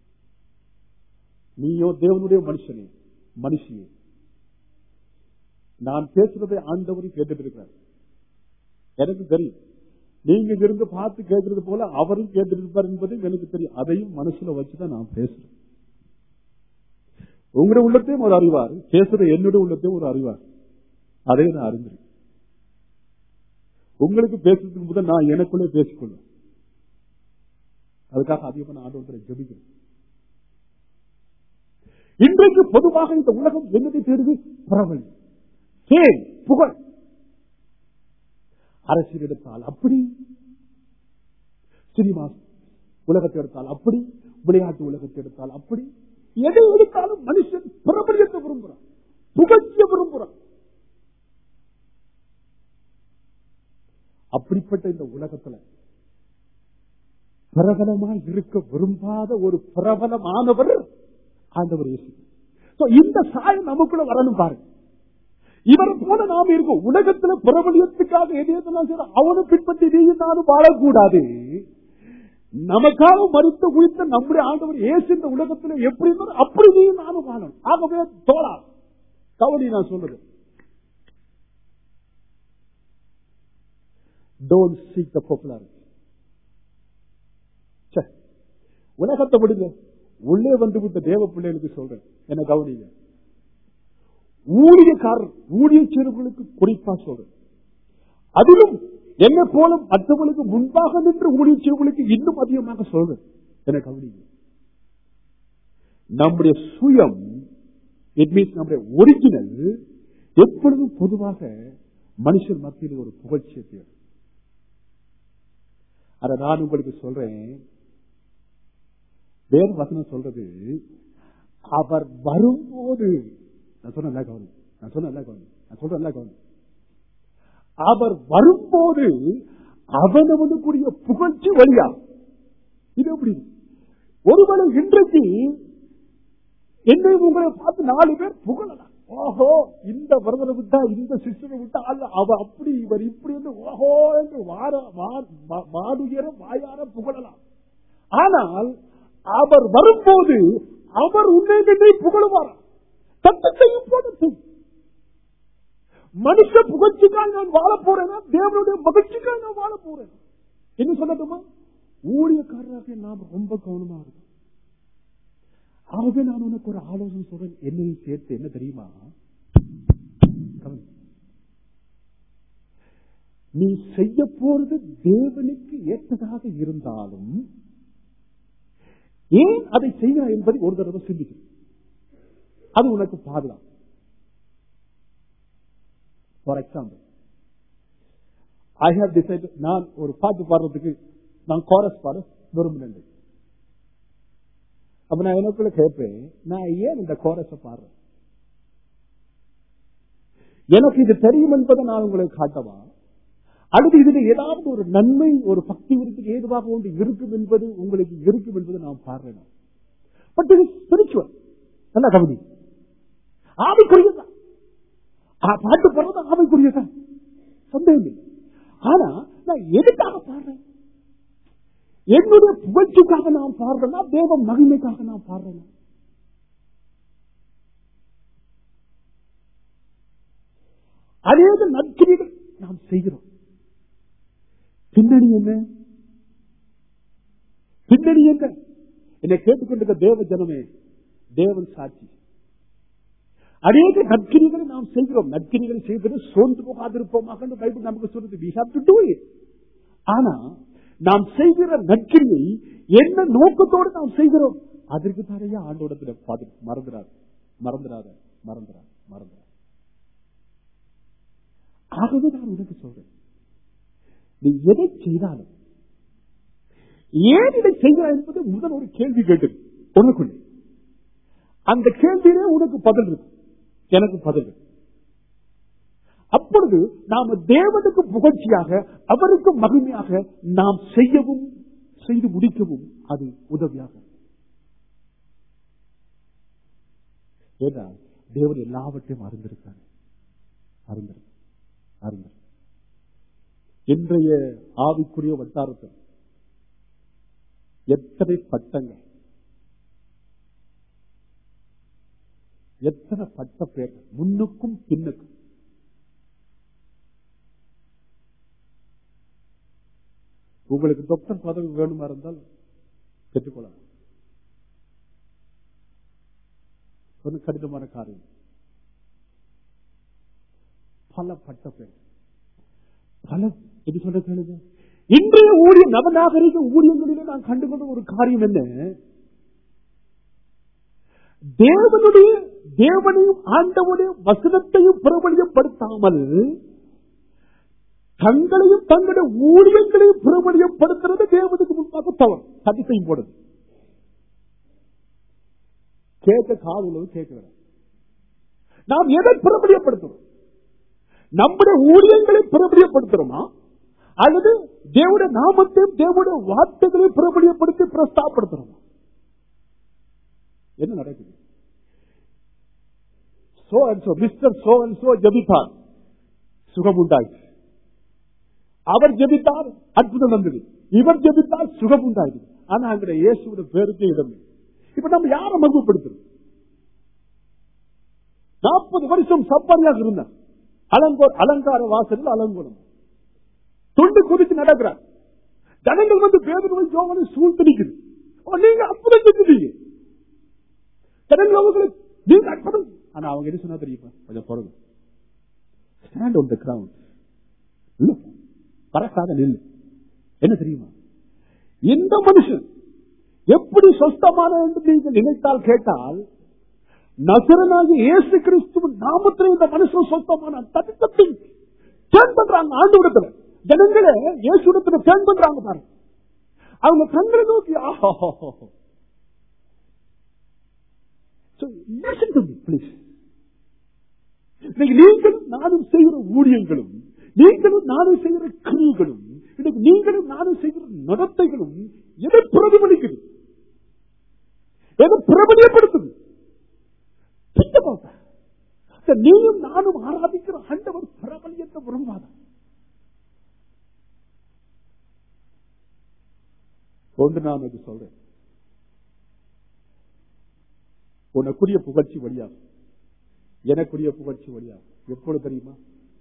நீயோ தேவனுடைய மனுஷனே மனுஷியே நான் பேசுறதை ஆண்டவரும் கேட்டுட்டு இருக்கிறார் எனக்கு தெரியும் நீங்க இருந்து பார்த்து கேட்கறது போல அவரும் கேட்டுட்டு இருப்பார் என்பது எனக்கு தெரியும் அதையும் மனசுல வச்சுதான் நான் பேசுறேன் உங்களுடைய உள்ளத்தையும் ஒரு அறிவார் பேசுற என்னுடைய உள்ளத்தையும் ஒரு அறிவார் அதையும் நான் அறிஞ்சிருக்கேன் உங்களுக்கு பேசுறதுக்கு முதல் நான் எனக்குள்ளே பேசிக்கொள்ளும் அதுக்காக அதிகமாக நான் ஆண்டவர்களை ஜெபிக்கிறேன் இன்றைக்கு பொதுவாக இந்த உலகம் என்னதை தேடுது பரவல் பேர் புகழ் அரசியல் எடுத்தால் அப்படி சினிமா உலகத்தை எடுத்தால் அப்படி விளையாட்டு உலகத்தை எடுத்தால் அப்படி எதை எடுத்தாலும் மனுஷன் பிரபலியத்தை விரும்புறான் புகழ்ச்சிய விரும்புறான் அப்படிப்பட்ட இந்த உலகத்துல பிரபலமாய் இருக்க விரும்பாத ஒரு பிரபலமானவர் ஆண்டவர் இயேசு So, இந்த சாயம் நமக்குள்ள வரணும் பாருங்க இவரை போல நாம இருக்கோம் உலகத்துல பிரபலியத்துக்காக எதையெல்லாம் செய்யறோம் அவனை பின்பற்றி நீயும் நானும் வாழக்கூடாது நமக்காக மறுத்த உயிர்த்த நம்முடைய ஆண்டவர் இயேசு இந்த உலகத்துல எப்படி இருந்தாரோ அப்படி நீயும் நானும் வாழணும் ஆகவே தோழா கவனி நான் சொல்றேன் டோன்ட் சீக் த பாப்புலாரிட்டி உலகத்தை விடுங்க உள்ளே வந்து விட்ட தேவ பிள்ளைகளுக்கு சொல்றேன் என்ன கவனிங்க ஊழியக்காரர் ஊழிய செய்வர்களுக்கு குறிப்பா சொல்றேன் அதிலும் என்ன போல மற்றவர்களுக்கு முன்பாக நின்று ஊழிய செய்வர்களுக்கு இன்னும் அதிகமாக சொல்றேன் என கவனிங்க நம்முடைய சுயம் இட் மீன்ஸ் நம்முடைய ஒரிஜினல் எப்பொழுதும் பொதுவாக மனுஷன் மத்தியில் ஒரு புகழ்ச்சியை தேடும் அதை நான் உங்களுக்கு சொல்றேன் வேறு வசனம் சொல்றது அவர் வரும்போது நான் சொன்ன நல்லா கவனம் நான் சொன்ன நல்லா கவனம் நான் சொல்ற நல்லா கவனம் அவர் வரும்போது அவனவனுக்குரிய புகழ்ச்சி வழியா இது எப்படி ஒருவேளை இன்றைக்கு என்னை உங்களை பார்த்து நாலு பேர் புகழலாம் ஓஹோ இந்த வரதனை விட்டா இந்த சிஸ்டரை விட்டா அல்ல அவ அப்படி இவர் இப்படி என்று ஓஹோ என்று வார வாடுகிற வாயார புகழலாம் ஆனால் அவர் வரும்போது அவர் உன்னை என்னை புகழுவார் சட்டத்தையும் போடட்டும் மனுஷ புகழ்ச்சிக்காக நான் வாழ போறேனா தேவனுடைய மகிழ்ச்சிக்காக நான் வாழ போறேன் என்ன சொல்லட்டுமா ஊழியக்காரராக நாம் ரொம்ப கவனமா இருக்கும் ஆகவே நான் உனக்கு ஒரு ஆலோசனை சொல்றேன் என்னையும் சேர்த்து என்ன தெரியுமா கவனி. நீ செய்ய போறது தேவனுக்கு ஏற்றதாக இருந்தாலும் ஏன் அதை செய்கிறாய் என்பதை ஒரு தடவை சிந்திக்கும் அது உனக்கு பாதுகாப்பு for example I have decide நான் ஒரு பாட்டு பாடுறதுக்கு நான் கோரஸ் பாட விரும்பினேன் அப்ப நான் எனக்குள்ள கேட்பேன் நான் ஏன் இந்த கோரஸ பாடுறேன் எனக்கு இது தெரியும் என்பதை நான் உங்களுக்கு காட்டவா அல்லது இதுல ஏதாவது ஒரு நன்மை ஒரு பக்தி விருத்துக்கு ஏதுவாக ஒன்று இருக்கும் என்பது உங்களுக்கு இருக்கும் என்பது நான் பாடுறேன் பட் இது ஸ்பிரிச்சுவல் நல்ல கவிதை ஆவிக்குரியதான் ஆ, பாட்டு போறது ஆவிக்குரியதான் சந்தேகம் இல்லை ஆனா நான் எதுக்காக பாடுறேன் என்னுடைய புகழ்ச்சிக்காக நான் பாடுறேன்னா தேவ மகிமைக்காக நான் பாடுறேன் அநேக நற்கிரிகள் நாம் செய்கிறோம் பின்னணி என்ன பின்னணி என்ன என்னை கேட்டுக்கொண்டிருக்க தேவ ஜனமே தேவன் சாட்சி அநேக நற்கிரிகளை நாம் செய்கிறோம் நற்கிரிகளை செய்வது சோர்ந்து போகாதிருப்போமாக என்று பைபிள் நமக்கு சொல்றது we have to do it. ஆனா நாம் செய்கிற நற்கிரியை என்ன நோக்கத்தோடு நாம் செய்கிறோம் அதற்கு தாரையா ஆண்டோடத்துல பாது- மறந்துடாது மறந்துடாத மறந்துடாத மறந்துடாத ஆகவே நான் உனக்கு சொல்றேன் நீ எதை செய்தாலும் ஏன் இதை செய்கிறாய் என்பது முதல் ஒரு கேள்வி கேட்டு உனக்குள்ளே அந்த கேள்வியிலே உனக்கு பதில் இருக்கு எனக்கு பதில் இருக்கு அப்பொழுது நாம தேவனுக்கு புகழ்ச்சியாக அவருக்கு மகிமையாக நாம் செய்யவும் செய்து முடிக்கவும் அது உதவியாக இருக்கும். ஏன்னா தேவன் எல்லாவற்றையும் அறிந்திருக்காரு அறிந்திரு அறிந்திரு இன்றைய ஆவிக்குரிய வட்டாரத்தில் எத்தனை பட்டங்கள் எத்தனை பட்ட பேர் முன்னுக்கும் பின்னுக்கும் உங்களுக்கு டாக்டர் பதவி வேணுமா இருந்தால் பெற்றுக்கொள்ளலாம் ஒரு கடினமான காரியம் பல பட்ட பேர் பல எப்படி சொல்ற கேளுங்க இன்றைய ஊழிய நவநாகரிக ஊழியங்களிலே நான் கண்டுகொண்ட ஒரு காரியம் என்ன தேவனுடைய தேவனையும் ஆண்டவனுடைய வசனத்தையும் பிரபலியப்படுத்தாமல் தங்களையும் தங்களுடைய ஊழியங்களையும் பிரபலியப்படுத்துறது தேவனுக்கு முன்பாக தவறு சதிசையும் போடுது கேட்க காது உள்ளது கேட்கிறேன் நாம் எதை பிரபலியப்படுத்துறோம் நம்முடைய ஊழியங்களை பிரபலியப்படுத்துறோமா அல்லது தேவனுடைய நாமத்தையும் தேவனுடைய வார்த்தைகளையும் பிரபலியப்படுத்தி பிரஸ்தாப்படுத்துறோமா என்ன நடக்குது so and so mister so and so ஜபித்தார் சுகம் உண்டாயிற்று அவர் ஜெபித்தார் அற்புதம் வந்தது இவர் ஜெபித்தார் சுகம் உண்டாயிடுது ஆனா அங்க இயேசுவோட பேருக்கு இடம் இல்லை. இப்ப நம்ம யாரை மகிழ்ப்படுத்துறோம் நாற்பது வருஷம் சப்பாரியாக இருந்தார் அலங்கோ அலங்கார வாசலில் அலங்கோலம் தொண்டு குதிச்சு நடக்கிறார் ஜனங்கள் வந்து பேருந்து ஜோவனை சூழ்த்து நிக்குது அப்ப நீங்க அற்புதம் செஞ்சுட்டீங்க ஜனங்கள் அவங்களுக்கு நீங்க அற்புதம் ஆனா அவங்க என்ன சொன்னா தெரியுமா கொஞ்சம் பொருள் ஸ்டாண்ட் ஆன் த கிரவுண்ட் இல்ல பறக்காத நில் என்ன தெரியுமா இந்த மனுஷன் எப்படி சொஸ்தமான என்று நீங்கள் நினைத்தால் கேட்டால் நசரனாகி இயேசு கிறிஸ்துவின் நாமத்தில் இந்த மனுஷன் சொந்தமான தட்டி டேர்ன் பண்றாங்க ஆண்டு விடத்துல ஜனங்களே இயேசு இடத்துல டேர்ன் பண்றாங்க பாருங்க அவங்க கண்களை நோக்கி ஆஹா So listen to me, please. இன்னைக்கு நீங்களும் நானும் செய்கிற ஊழியங்களும் நீங்களும் நானும் செய்கிற கிரியைகளும் இன்னைக்கு நீங்களும் நானும் செய்கிற நடத்தைகளும் எதை பிரதிபலிக்குது எதை பிரபலியப்படுத்துது Think about that. இந்த நீயும் நானும் ஆராதிக்கிற ஆண்டவர் பிரபலியத்தை விரும்பாத ஒன்று நான் அது சொல்றேன் உனக்குரிய புகழ்ச்சி வழியாகும் எனக்குரிய புகழ்ச்சி வழியாகும் எப்பொழுது தெரியுமா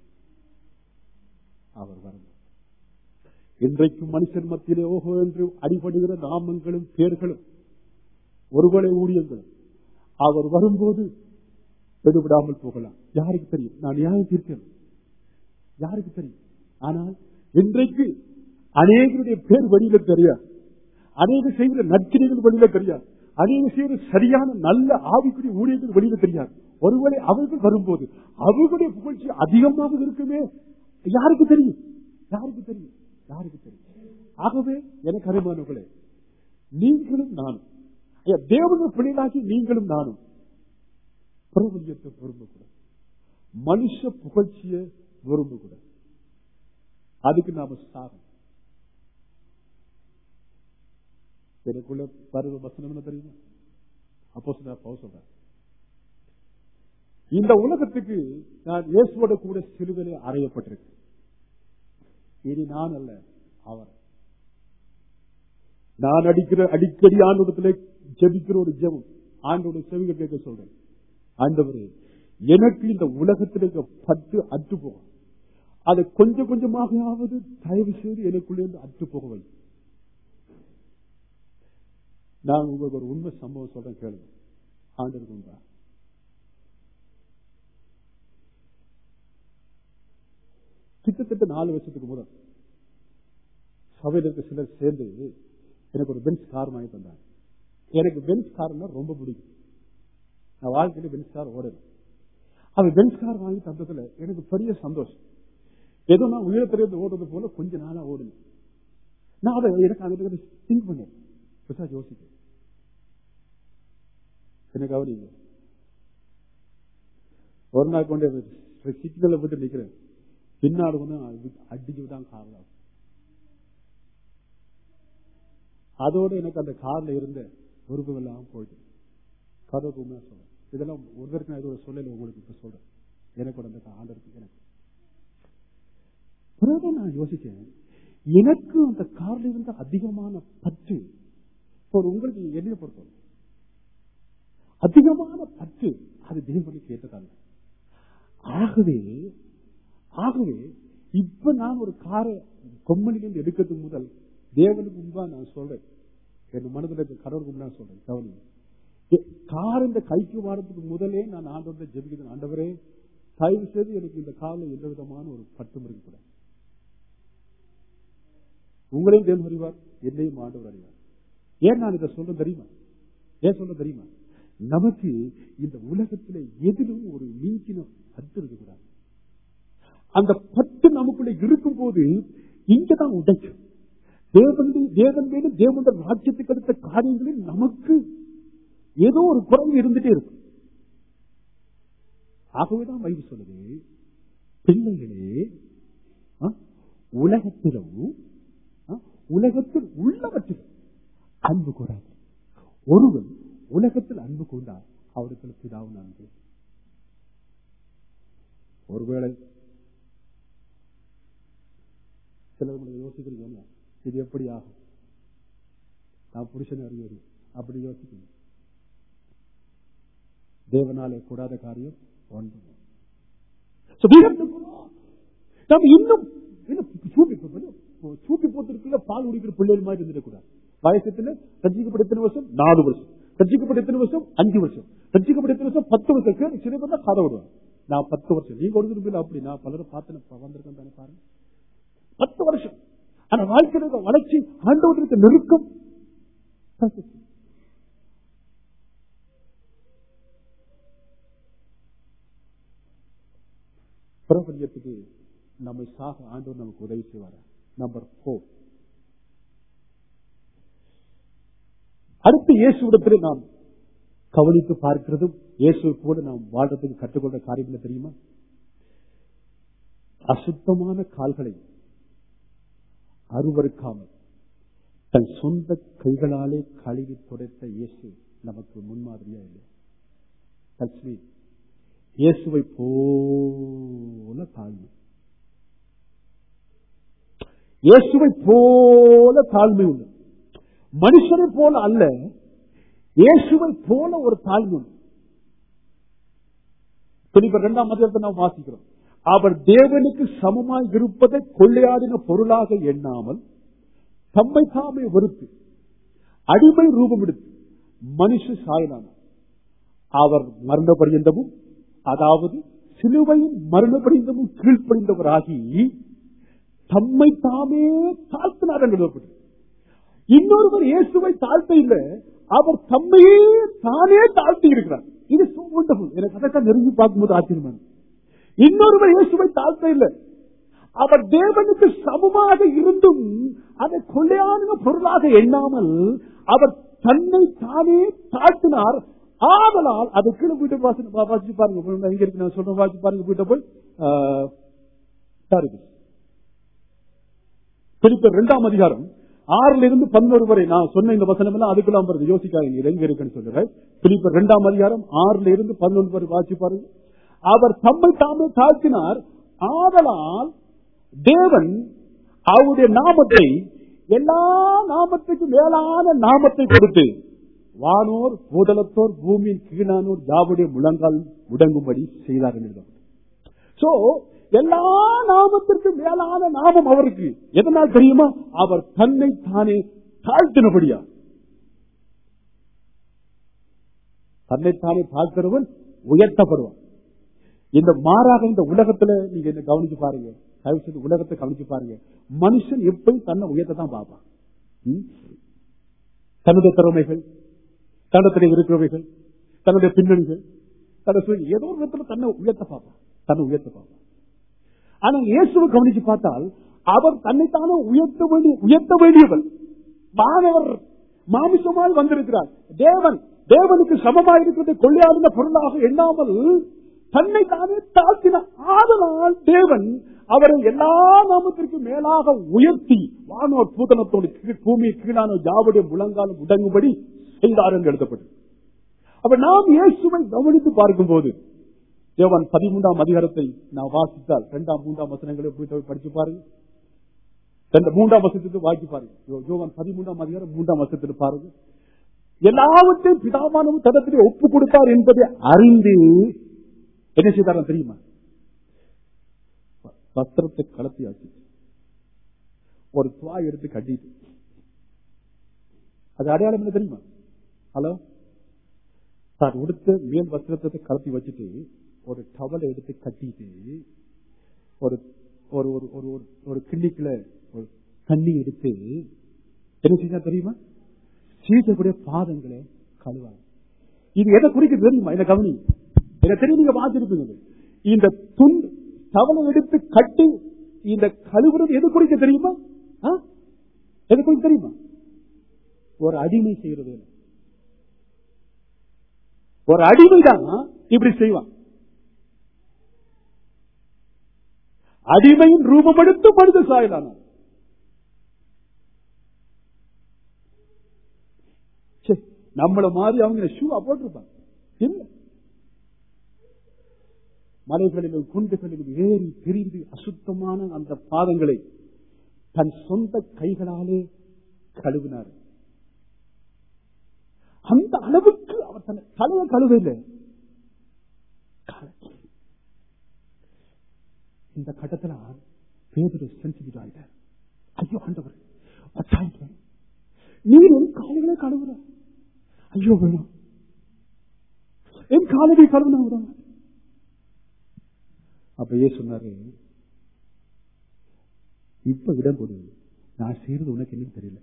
அவர் வரும் இன்றைக்கும் மனுஷன் மத்தியிலே ஓஹோ என்று அடிபடுகிற நாமங்களும் பேர்களும் ஒருவேளை ஊழியங்களும் அவர் வரும்போது எடுவிடாமல் போகலாம் யாருக்கு தெரியும் நான் நியாயம் தீர்க்கிறேன் யாருக்கு தெரியும் ஆனால் இன்றைக்கு அநேகருடைய பேர் வழியில தெரியாது அநேக செய்கிற நற்கிரிகள் வழியில தெரியாது அநேக செய்கிற சரியான நல்ல ஆவிக்குரிய ஊழியர்கள் வெளியில தெரியாது ஒருவேளை அவர்கள் வரும்போது அவர்களுடைய புகழ்ச்சி அதிகமாக இருக்குமே யாருக்கு தெரியும் யாருக்கு தெரியும் யாருக்கு தெரியும் ஆகவே எனக்கு அருமானவர்களே நீங்களும் நானும் ஐயா, தேவனுடைய பிள்ளைகளாகி நீங்களும் நானும் பிரபல்யத்தை விரும்பக்கூடாது மனுஷ புகழ்ச்சியை விரும்பக்கூடாது அதுக்கு நாம சாகம் எனக்குள்ள பருவ வசனம் என்ன தெரியுமா அப்போ சொல்ற இந்த உலகத்துக்கு நான் இயேசுவோட கூட சிலுவிலே அறையப்பட்டிருக்கேன் இனி நான் அல்ல அவர் நான் அடிக்கிற அடிக்கடி ஆண்டோடத்துல ஜெபிக்கிற ஒரு ஜெபம் ஆண்டோட செவிகள் கேட்க சொல்றேன் ஆண்டவரே எனக்கு இந்த உலகத்தில் இருக்க பத்து அற்று போகும் அதை கொஞ்சம் கொஞ்சமாகவாவது தயவு செய்து எனக்குள்ளே இருந்து அற்று போக வை நான் உங்களுக்கு ஒரு உண்மை சம்பவம் சொல்றேன் கேளுங்க ஆண்டருக்கு உண்டா கிட்டத்தட்ட நாலு வருஷத்துக்கு முதல் சபையில் இருக்க சிலர் சேர்ந்து எனக்கு ஒரு பென்ஸ் கார் வாங்கி தந்தாங்க எனக்கு பென்ஸ் கார்னா ரொம்ப பிடிக்கும் நான் வாழ்க்கையில பென்ஸ் கார் ஓடணும் அது பென்ஸ் கார் வாங்கி தந்ததுல எனக்கு பெரிய சந்தோஷம் ஏதோ நான் உயரத்திலிருந்து ஓடுறது போல கொஞ்ச நாளா ஓடுனேன் நான் அதை எனக்கு அந்த திங்க் பண்ணேன் பெருசா யோசிக்க எனக்கு கவனிங்க ஒரு நாள் கொண்டு சிக்னல விட்டு நிக்கிறேன் பின்னாடி வந்து அடிக்கு தான் காரணம் அதோட எனக்கு அந்த கார்ல இருந்த உறுப்புகள் எல்லாம் போயிட்டு கதவுக்கு உண்மையா சொல்றேன் இதெல்லாம் ஒருவருக்கு நான் இது சொல்லல உங்களுக்கு இப்ப சொல்றேன் எனக்கு அந்த ஆண்டருக்கு எனக்கு பிறகு நான் யோசிச்சேன் எனக்கு அந்த கார்ல இருந்த அதிகமான பற்று இப்போ உங்களுக்கு என்னைய பொறுத்தவரை அதிகமான பற்று அது தேவனுக்கு ஏற்றதல்ல ஆகவே ஆகவே இப்ப நான் ஒரு காரை கொம்மனிலிருந்து எடுக்கிறதுக்கு முதல் தேவனுக்கு முன்பா நான் சொல்றேன் என் மனதில் இருக்க கடவுளுக்கு முன்பா சொல்றேன் கவனி கார் இந்த கைக்கு வாரத்துக்கு முதலே நான் ஆண்டவரை ஜெபிக்கிறேன் ஆண்டவரே தயவு செய்து எனக்கு இந்த காலில் எந்த விதமான ஒரு பட்டும் இருக்கக்கூடாது உங்களையும் தேவன் அறிவார் என்னையும் ஆண்டவர் அறிவார் ஏன் நான் இதை சொல்ல தெரியுமா ஏன் சொல்ல தெரியுமா நமக்கு இந்த உலகத்துல எதிலும் ஒரு மிஞ்சின பத்து இருக்கக்கூடாது அந்த பத்து நமக்குள்ள இருக்கும் போது இங்கதான் உடைக்கும் தேவன் தேவன் மேலும் தேவனுடைய ராஜ்யத்துக்கு அடுத்த காரியங்களில் நமக்கு ஏதோ ஒரு குறைவு இருந்துட்டே இருக்கும் ஆகவேதான் வயது சொல்லுது பிள்ளைகளே உலகத்திலும் உலகத்தில் உள்ளவற்றில் அன்பு கூடாது ஒருவன் உலகத்தில் அன்பு கொண்டால் அவருக்கு பிதாவும் அன்பு ஒருவேளை சிலர் யோசிக்கிறீங்க இது எப்படி ஆகும் நான் புருஷன் அறிவது அப்படி யோசிக்கணும் தேவனாலே கூடாத காரியம் ஒன்று நம்ம இன்னும் சூப்பி போத்திருக்குள்ள பால் குடிக்கிற பிள்ளைகள் மாதிரி இருந்துடக்கூடாது வயசத்துல ரஜிக்கப்பட்ட எத்தனை வருஷம் நாலு வருஷம் ரஜிக்கப்பட்ட எத்தனை வருஷம் அஞ்சு வருஷம் ரஜிக்கப்பட்ட எத்தனை வருஷம் பத்து வருஷம் கேட்டு சில பேர் தான் கதை விடுவாங்க நான் பத்து வருஷம் நீங்க கொடுத்துருப்பீங்க அப்படி நான் பலரை பார்த்து வந்திருக்கேன் தானே பாருங்க பத்து வருஷம் ஆனா வாழ்க்கையில வளர்ச்சி ஆண்டவர்களுக்கு நெருக்கம் பிரபல்யத்துக்கு நம்மை சாக ஆண்டவர் நமக்கு உதவி செய்வார் நம்பர் போர் அடுத்து இயேசுடத்தில் நாம் கவனித்து பார்க்கிறதும் இயேசு கூட நாம் வாழ்றதுக்கு கற்றுக்கொண்ட காரியங்கள் தெரியுமா அசுத்தமான கால்களை அருவருக்காமல் தன் சொந்த கைகளாலே கழுவி துடைத்த இயேசு நமக்கு முன்மாதிரியா இல்லை லட்சுமி இயேசுவை போல தாழ்மை இயேசுவை போல தாழ்மை உண்டு மனுஷனை போல அல்ல இயேசுவை போல ஒரு தாழ்மை உண்டு பிலிப்பர் இரண்டாம் அதிகாரத்தை நாம் வாசிக்கிறோம் அவர் தேவனுக்கு சமமாய் இருப்பதை கொள்ளையாடின பொருளாக எண்ணாமல் தம்மை தாமே வெறுத்து அடிமை ரூபம் எடுத்து மனுஷ சாயலானார் அவர் மரண பரியந்தமும் அதாவது சிலுவையின் மரண பரியந்தமும் கீழ்ப்படிந்தவராகி தம்மை தாமே தாழ்த்தினார் என்று எழுதப்பட்டது இன்னொருவர் இயேசுவை தாழ்த்த இல்லை அவர் தம்மையே தானே தாழ்த்தி இருக்கிறார் இது so wonderful. எனக்கு அதைத்தான் நெருங்கி பார்க்கும்போது ஆச்சரியமான இன்னொருவர் இயேசுவை தாழ்த்த இல்லை அவர் தேவனுக்கு சமமாக இருந்தும் அதை கொள்ளையான பொருளாக எண்ணாமல் அவர் தன்னை தானே தாழ்த்தினார் ஆதலால் அது கீழே வீட்டு வாசி வாசிச்சு பாருங்க எங்க இருக்கு நான் சொல்றேன் வாசிச்சு பாருங்க வீட்டை போய் ஆஹ், பாருங்க திருப்பி இரண்டாம் அதிகாரம் ஆறுல இருந்து பதினோரு வரை நான் சொன்ன இந்த வசனம் எல்லாம் அதுக்கெல்லாம் வருது யோசிக்காதீங்க இது எங்க இருக்குன்னு சொல்றேன் பிலிப்பர் இரண்டாம் அதிகாரம் ஆறுல இருந்து பதினொன்று வரை வாசி பாருங்க அவர் தம்மை தாமே தாழ்த்தினார் ஆதலால் தேவன் அவருடைய நாமத்தை எல்லா நாமத்துக்கும் மேலான நாமத்தை கொடுத்து வானோர் பூதலத்தோர் பூமியின் கீழானோர் யாவுடைய முழங்கால் முடங்கும்படி செய்தார் என்று சோ எல்லா நாமத்திற்கும் மேலான நாமம் அவருக்கு எதனால் தெரியுமா அவர் தன்னை தானே தாழ்த்தினபடியா தன்னைத்தானே தாழ்த்துறவன் உயர்த்தப்படுவான் இந்த மாறாக இந்த உலகத்துல நீங்க என்ன கவனிச்சு பாருங்க தயவு செய்து உலகத்தை கவனிச்சு பாருங்க மனுஷன் எப்பயும் தன்னை உயர்த்த தான் பார்ப்பான் ம்? தன்னுடைய திறமைகள் தன்னத்தில் இருக்கிறவைகள் தன்னுடைய பின்னணிகள் தன்னுடைய சுய- ஏதோ ஒரு விதத்துல தன்னை உயர்த்த பார்ப்பான் தன்னை உயர்த்த பார்ப்பான் ஆனா இயேசுவை கவனிச்சு பார்த்தால் அவர் தன்னைத்தானே உயர்த்த வேண்டிய உயர்த்த வேண்டியவர் மாணவர் மாமிசமாய் வந்திருக்கிறார் தேவன் தேவனுக்கு சமமாய் இருக்கிறதை கொள்ளையாடின பொருளாக எண்ணாமல் தன்னை தானே தாழ்த்தின ஆதலால் தேவன் அவரை எல்லா நாமத்திற்கும் மேலாக உயர்த்தி வானோர் பூதனத்தோடு கீழ் பூமி கீழான ஜாவுடைய முழங்காலும் உடங்கும்படி செய்தார் என்று எழுதப்பட்டது அப்ப நாம் இயேசுவை கவனித்து பார்க்கும்போது தேவன் பதிமூன்றாம் அதிகாரத்தை நான் வாசித்தால் இரண்டாம் மூன்றாம் வசனங்களை போய் போய் படிச்சு பாருங்க ரெண்டு- மூன்றாம் வசனத்துக்கு வாக்கி பாருங்க யோ- யோவான் பதிமூன்றாம் அதிகாரம் மூன்றாம் வசனத்தில் பாருங்க எல்லாவற்றையும் பிதாமானவும் தடத்திலே ஒப்பு கொடுத்தார் என்பதை அறிந்து என்ன செய்தார் தெரியுமா வ- வஸ்திரத்தை கலத்தியாச்சு ஒரு துவாய் எடுத்து கட்டிட்டு அது அடையாளம் என்ன தெரியுமா ஹலோ தான் உடுத்த மேல் வஸ்திரத்தை கலத்தி வச்சுட்டு ஒரு டவலை எடுத்து கட்டிட்டு ஒரு ஒரு ஒரு ஒரு ஒரு- ஒரு கிண்ணிக்குள்ள ஒரு தண்ணி எடுத்து என்ன செஞ்சா தெரியுமா சீசக்கூடிய பாதங்களை கழுவாங்க இது எதை குறிக்கிறது தெரியுமா என்ன கவனி எனக்கு தெரியும் நீங்க பார்த்திருப்பீங்க இந்த துண்டு தவளை எடுத்து கட்டி இந்த கழுவுறது எது குறிக்க தெரியுமா ஆ? எது குறிக்க தெரியுமா ஒரு அடிமை செய்யறது இல்ல. ஒரு அடிமைதான் இப்படி செய்வான் அடிமையின் ரூபப்படுத்து மனித சாயலான நம்மள மாதிரி அவங்க ஷூவா போட்டிருப்பாங்க இல்ல மலைகளிலும் குண்டுகளிலும் ஏறி பிரிந்து அசுத்தமான அந்த பாதங்களை தன் சொந்த கைகளாலே கழுவினார் அந்த அளவுக்கு அவர் தன் தலையை கழுவில்லை இந்த கட்டத்துல பேதரு சென்சிட்டிவ் ஆயிட்டார் ஐயோ ஆண்டவர் அத்தாங்க நீர் என் காலைகளை கழுவுற ஐயோ வேணும் என் காலடி கழுவுன விட அப்ப ஏன் சொன்னாரு இப்ப இடம் கொடு நான் செய்யறது உனக்கு என்னன்னு தெரியல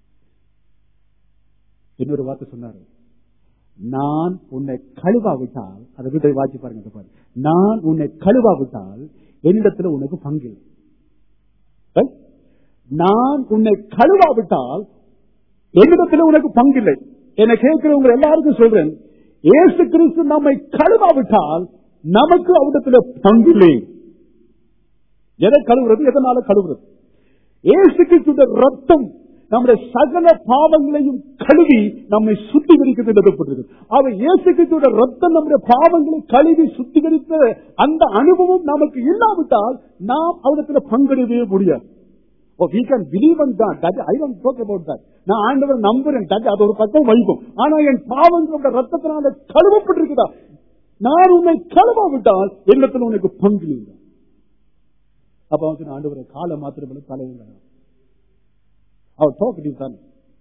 இன்னொரு வார்த்தை சொன்னாரு நான் உன்னை கழுவாவிட்டால் அதை வீட்டை வாசி பாருங்க இதை பாருங்க. நான் உன்னை கழுவாவிட்டால் என்னிடத்துல உனக்கு பங்கில்லை Right? நான் உன்னை கழுவாவிட்டால் என்னிடத்துல உனக்கு பங்கில்லை என்னை கேட்கிறவங்க எல்லாருக்கும் சொல்றேன் ஏசு கிறிஸ்து நம்மை கழுவாவிட்டால் நமக்கு அவரிடத்துல பங்கில்லை எதை கழுவுறது எதனால கழுவுறது ஏசுக்கு ரத்தம் நம்முடைய சகல பாவங்களையும் கழுவி நம்மை சுத்திகரிக்கிறது எழுதப்பட்டிருக்கு அவர் இயேசுக்கிற ரத்தம் நம்முடைய பாவங்களை கழுவி சுத்திகரித்த அந்த அனுபவம் நமக்கு இல்லாவிட்டால் நாம் அவரிடத்துல பங்கெடுக்கவே முடியாது Oh, we can believe on God. That, I don't talk about that. நான் ஆண்டவர் நம்புறேன் that அது ஒரு பக்கம் வைக்கும் ஆனா என் பாவங்களோட ரத்தத்தினால கழுவப்பட்டிருக்குதா நான் உன்னை கழுவாவிட்டால் என்னத்துல உனக்கு பங்கு இல்லை அப்ப வந்து ஆண்டவரை காலை மாத்திரமே தலைவர் அவர் தோக்கடி தான்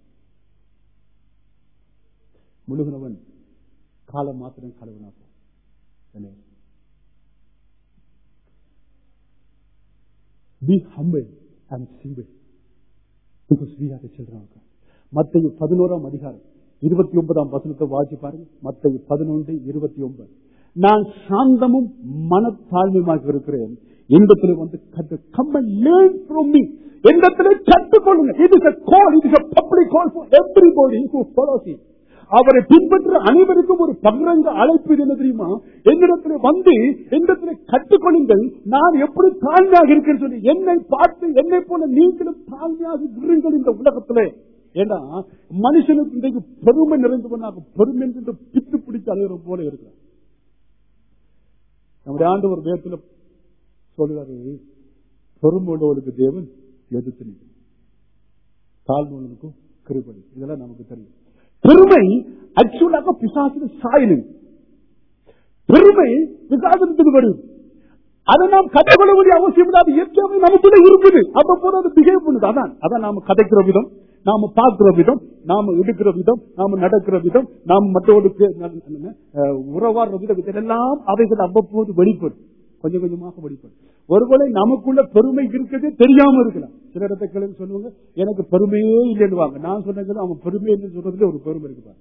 முழுகினவன் காலம் மாத்திரம் கழுவினா be humble and simple because we are children மத்திய பதினோராம் அதிகாரம் இருபத்தி ஒன்பதாம் வசனத்தை வாசி பாருங்க மத்திய பதினொன்று இருபத்தி ஒன்பது நான் சாந்தமும் மனத்தாழ்மையாக இருக்கிறேன் எந்தத்தில் வந்து கற்று கம்மன் லேர்ன் ஃப்ரம் மீ எந்தத்தில் கற்றுக்கொள்ளுங்க இது is a call it is a public call for everybody who follows him அவரை பின்பற்ற அனைவருக்கும் ஒரு பகிரங்க அழைப்பு இது என்ன தெரியுமா என்னிடத்துல வந்து என்னிடத்துல கற்றுக்கொள்ளுங்கள் நான் எப்படி தாழ்மையாக இருக்கேன்னு சொல்லி என்னை பார்த்து என்னை போல நீங்களும் தாழ்மையாக இருங்கள் இந்த உலகத்திலே ஏன்னா மனுஷனுக்கு இன்றைக்கு பெருமை நிறைந்தவனாக பெருமை என்று பித்து பிடிச்சு அழுகிற போல இருக்கிறார் நம்முடைய ஆண்டு ஒரு வேதத்துல சொல்லுவாரு பெரும்புள்ளவனுக்கு தேவன் எதிர்த்து நிற்கும் தாழ்வுள்ளவனுக்கும் கிருபடி இதெல்லாம் நமக்கு தெரியும் பெருமை ஆக்சுவலாக பிசாசின் சாயலிங் பெருமை பிசாசனத்துக்கு வரும் அதை நாம் கற்றுக்கொள்ள வேண்டிய அவசியம் இல்லாத இயற்கையாவே நமக்குள்ள இருக்குது அப்ப போல அது பிஹேவ் பண்ணுது அதான் அதான் நாம கதைக்கிற விதம் நாம பார்க்கிற விதம் நாம எடுக்கிற விதம் நாம நடக்கிற விதம் நாம் மற்றவர்களுக்கு உறவாடுற விதம் இதெல்லாம் அவைகள் அவ்வப்போது வெளிப்படும் கொஞ்சம் கொஞ்சமாக வெளிப்படும் ஒருவேளை நமக்குள்ள பெருமை இருக்கிறதே தெரியாம இருக்கலாம் சில இடத்தை கிளம்பி சொல்லுவாங்க எனக்கு பெருமையே இல்லைன்னு நான் சொன்னது அவன் பெருமை என்று சொல்றதுல ஒரு பெருமை இருக்கு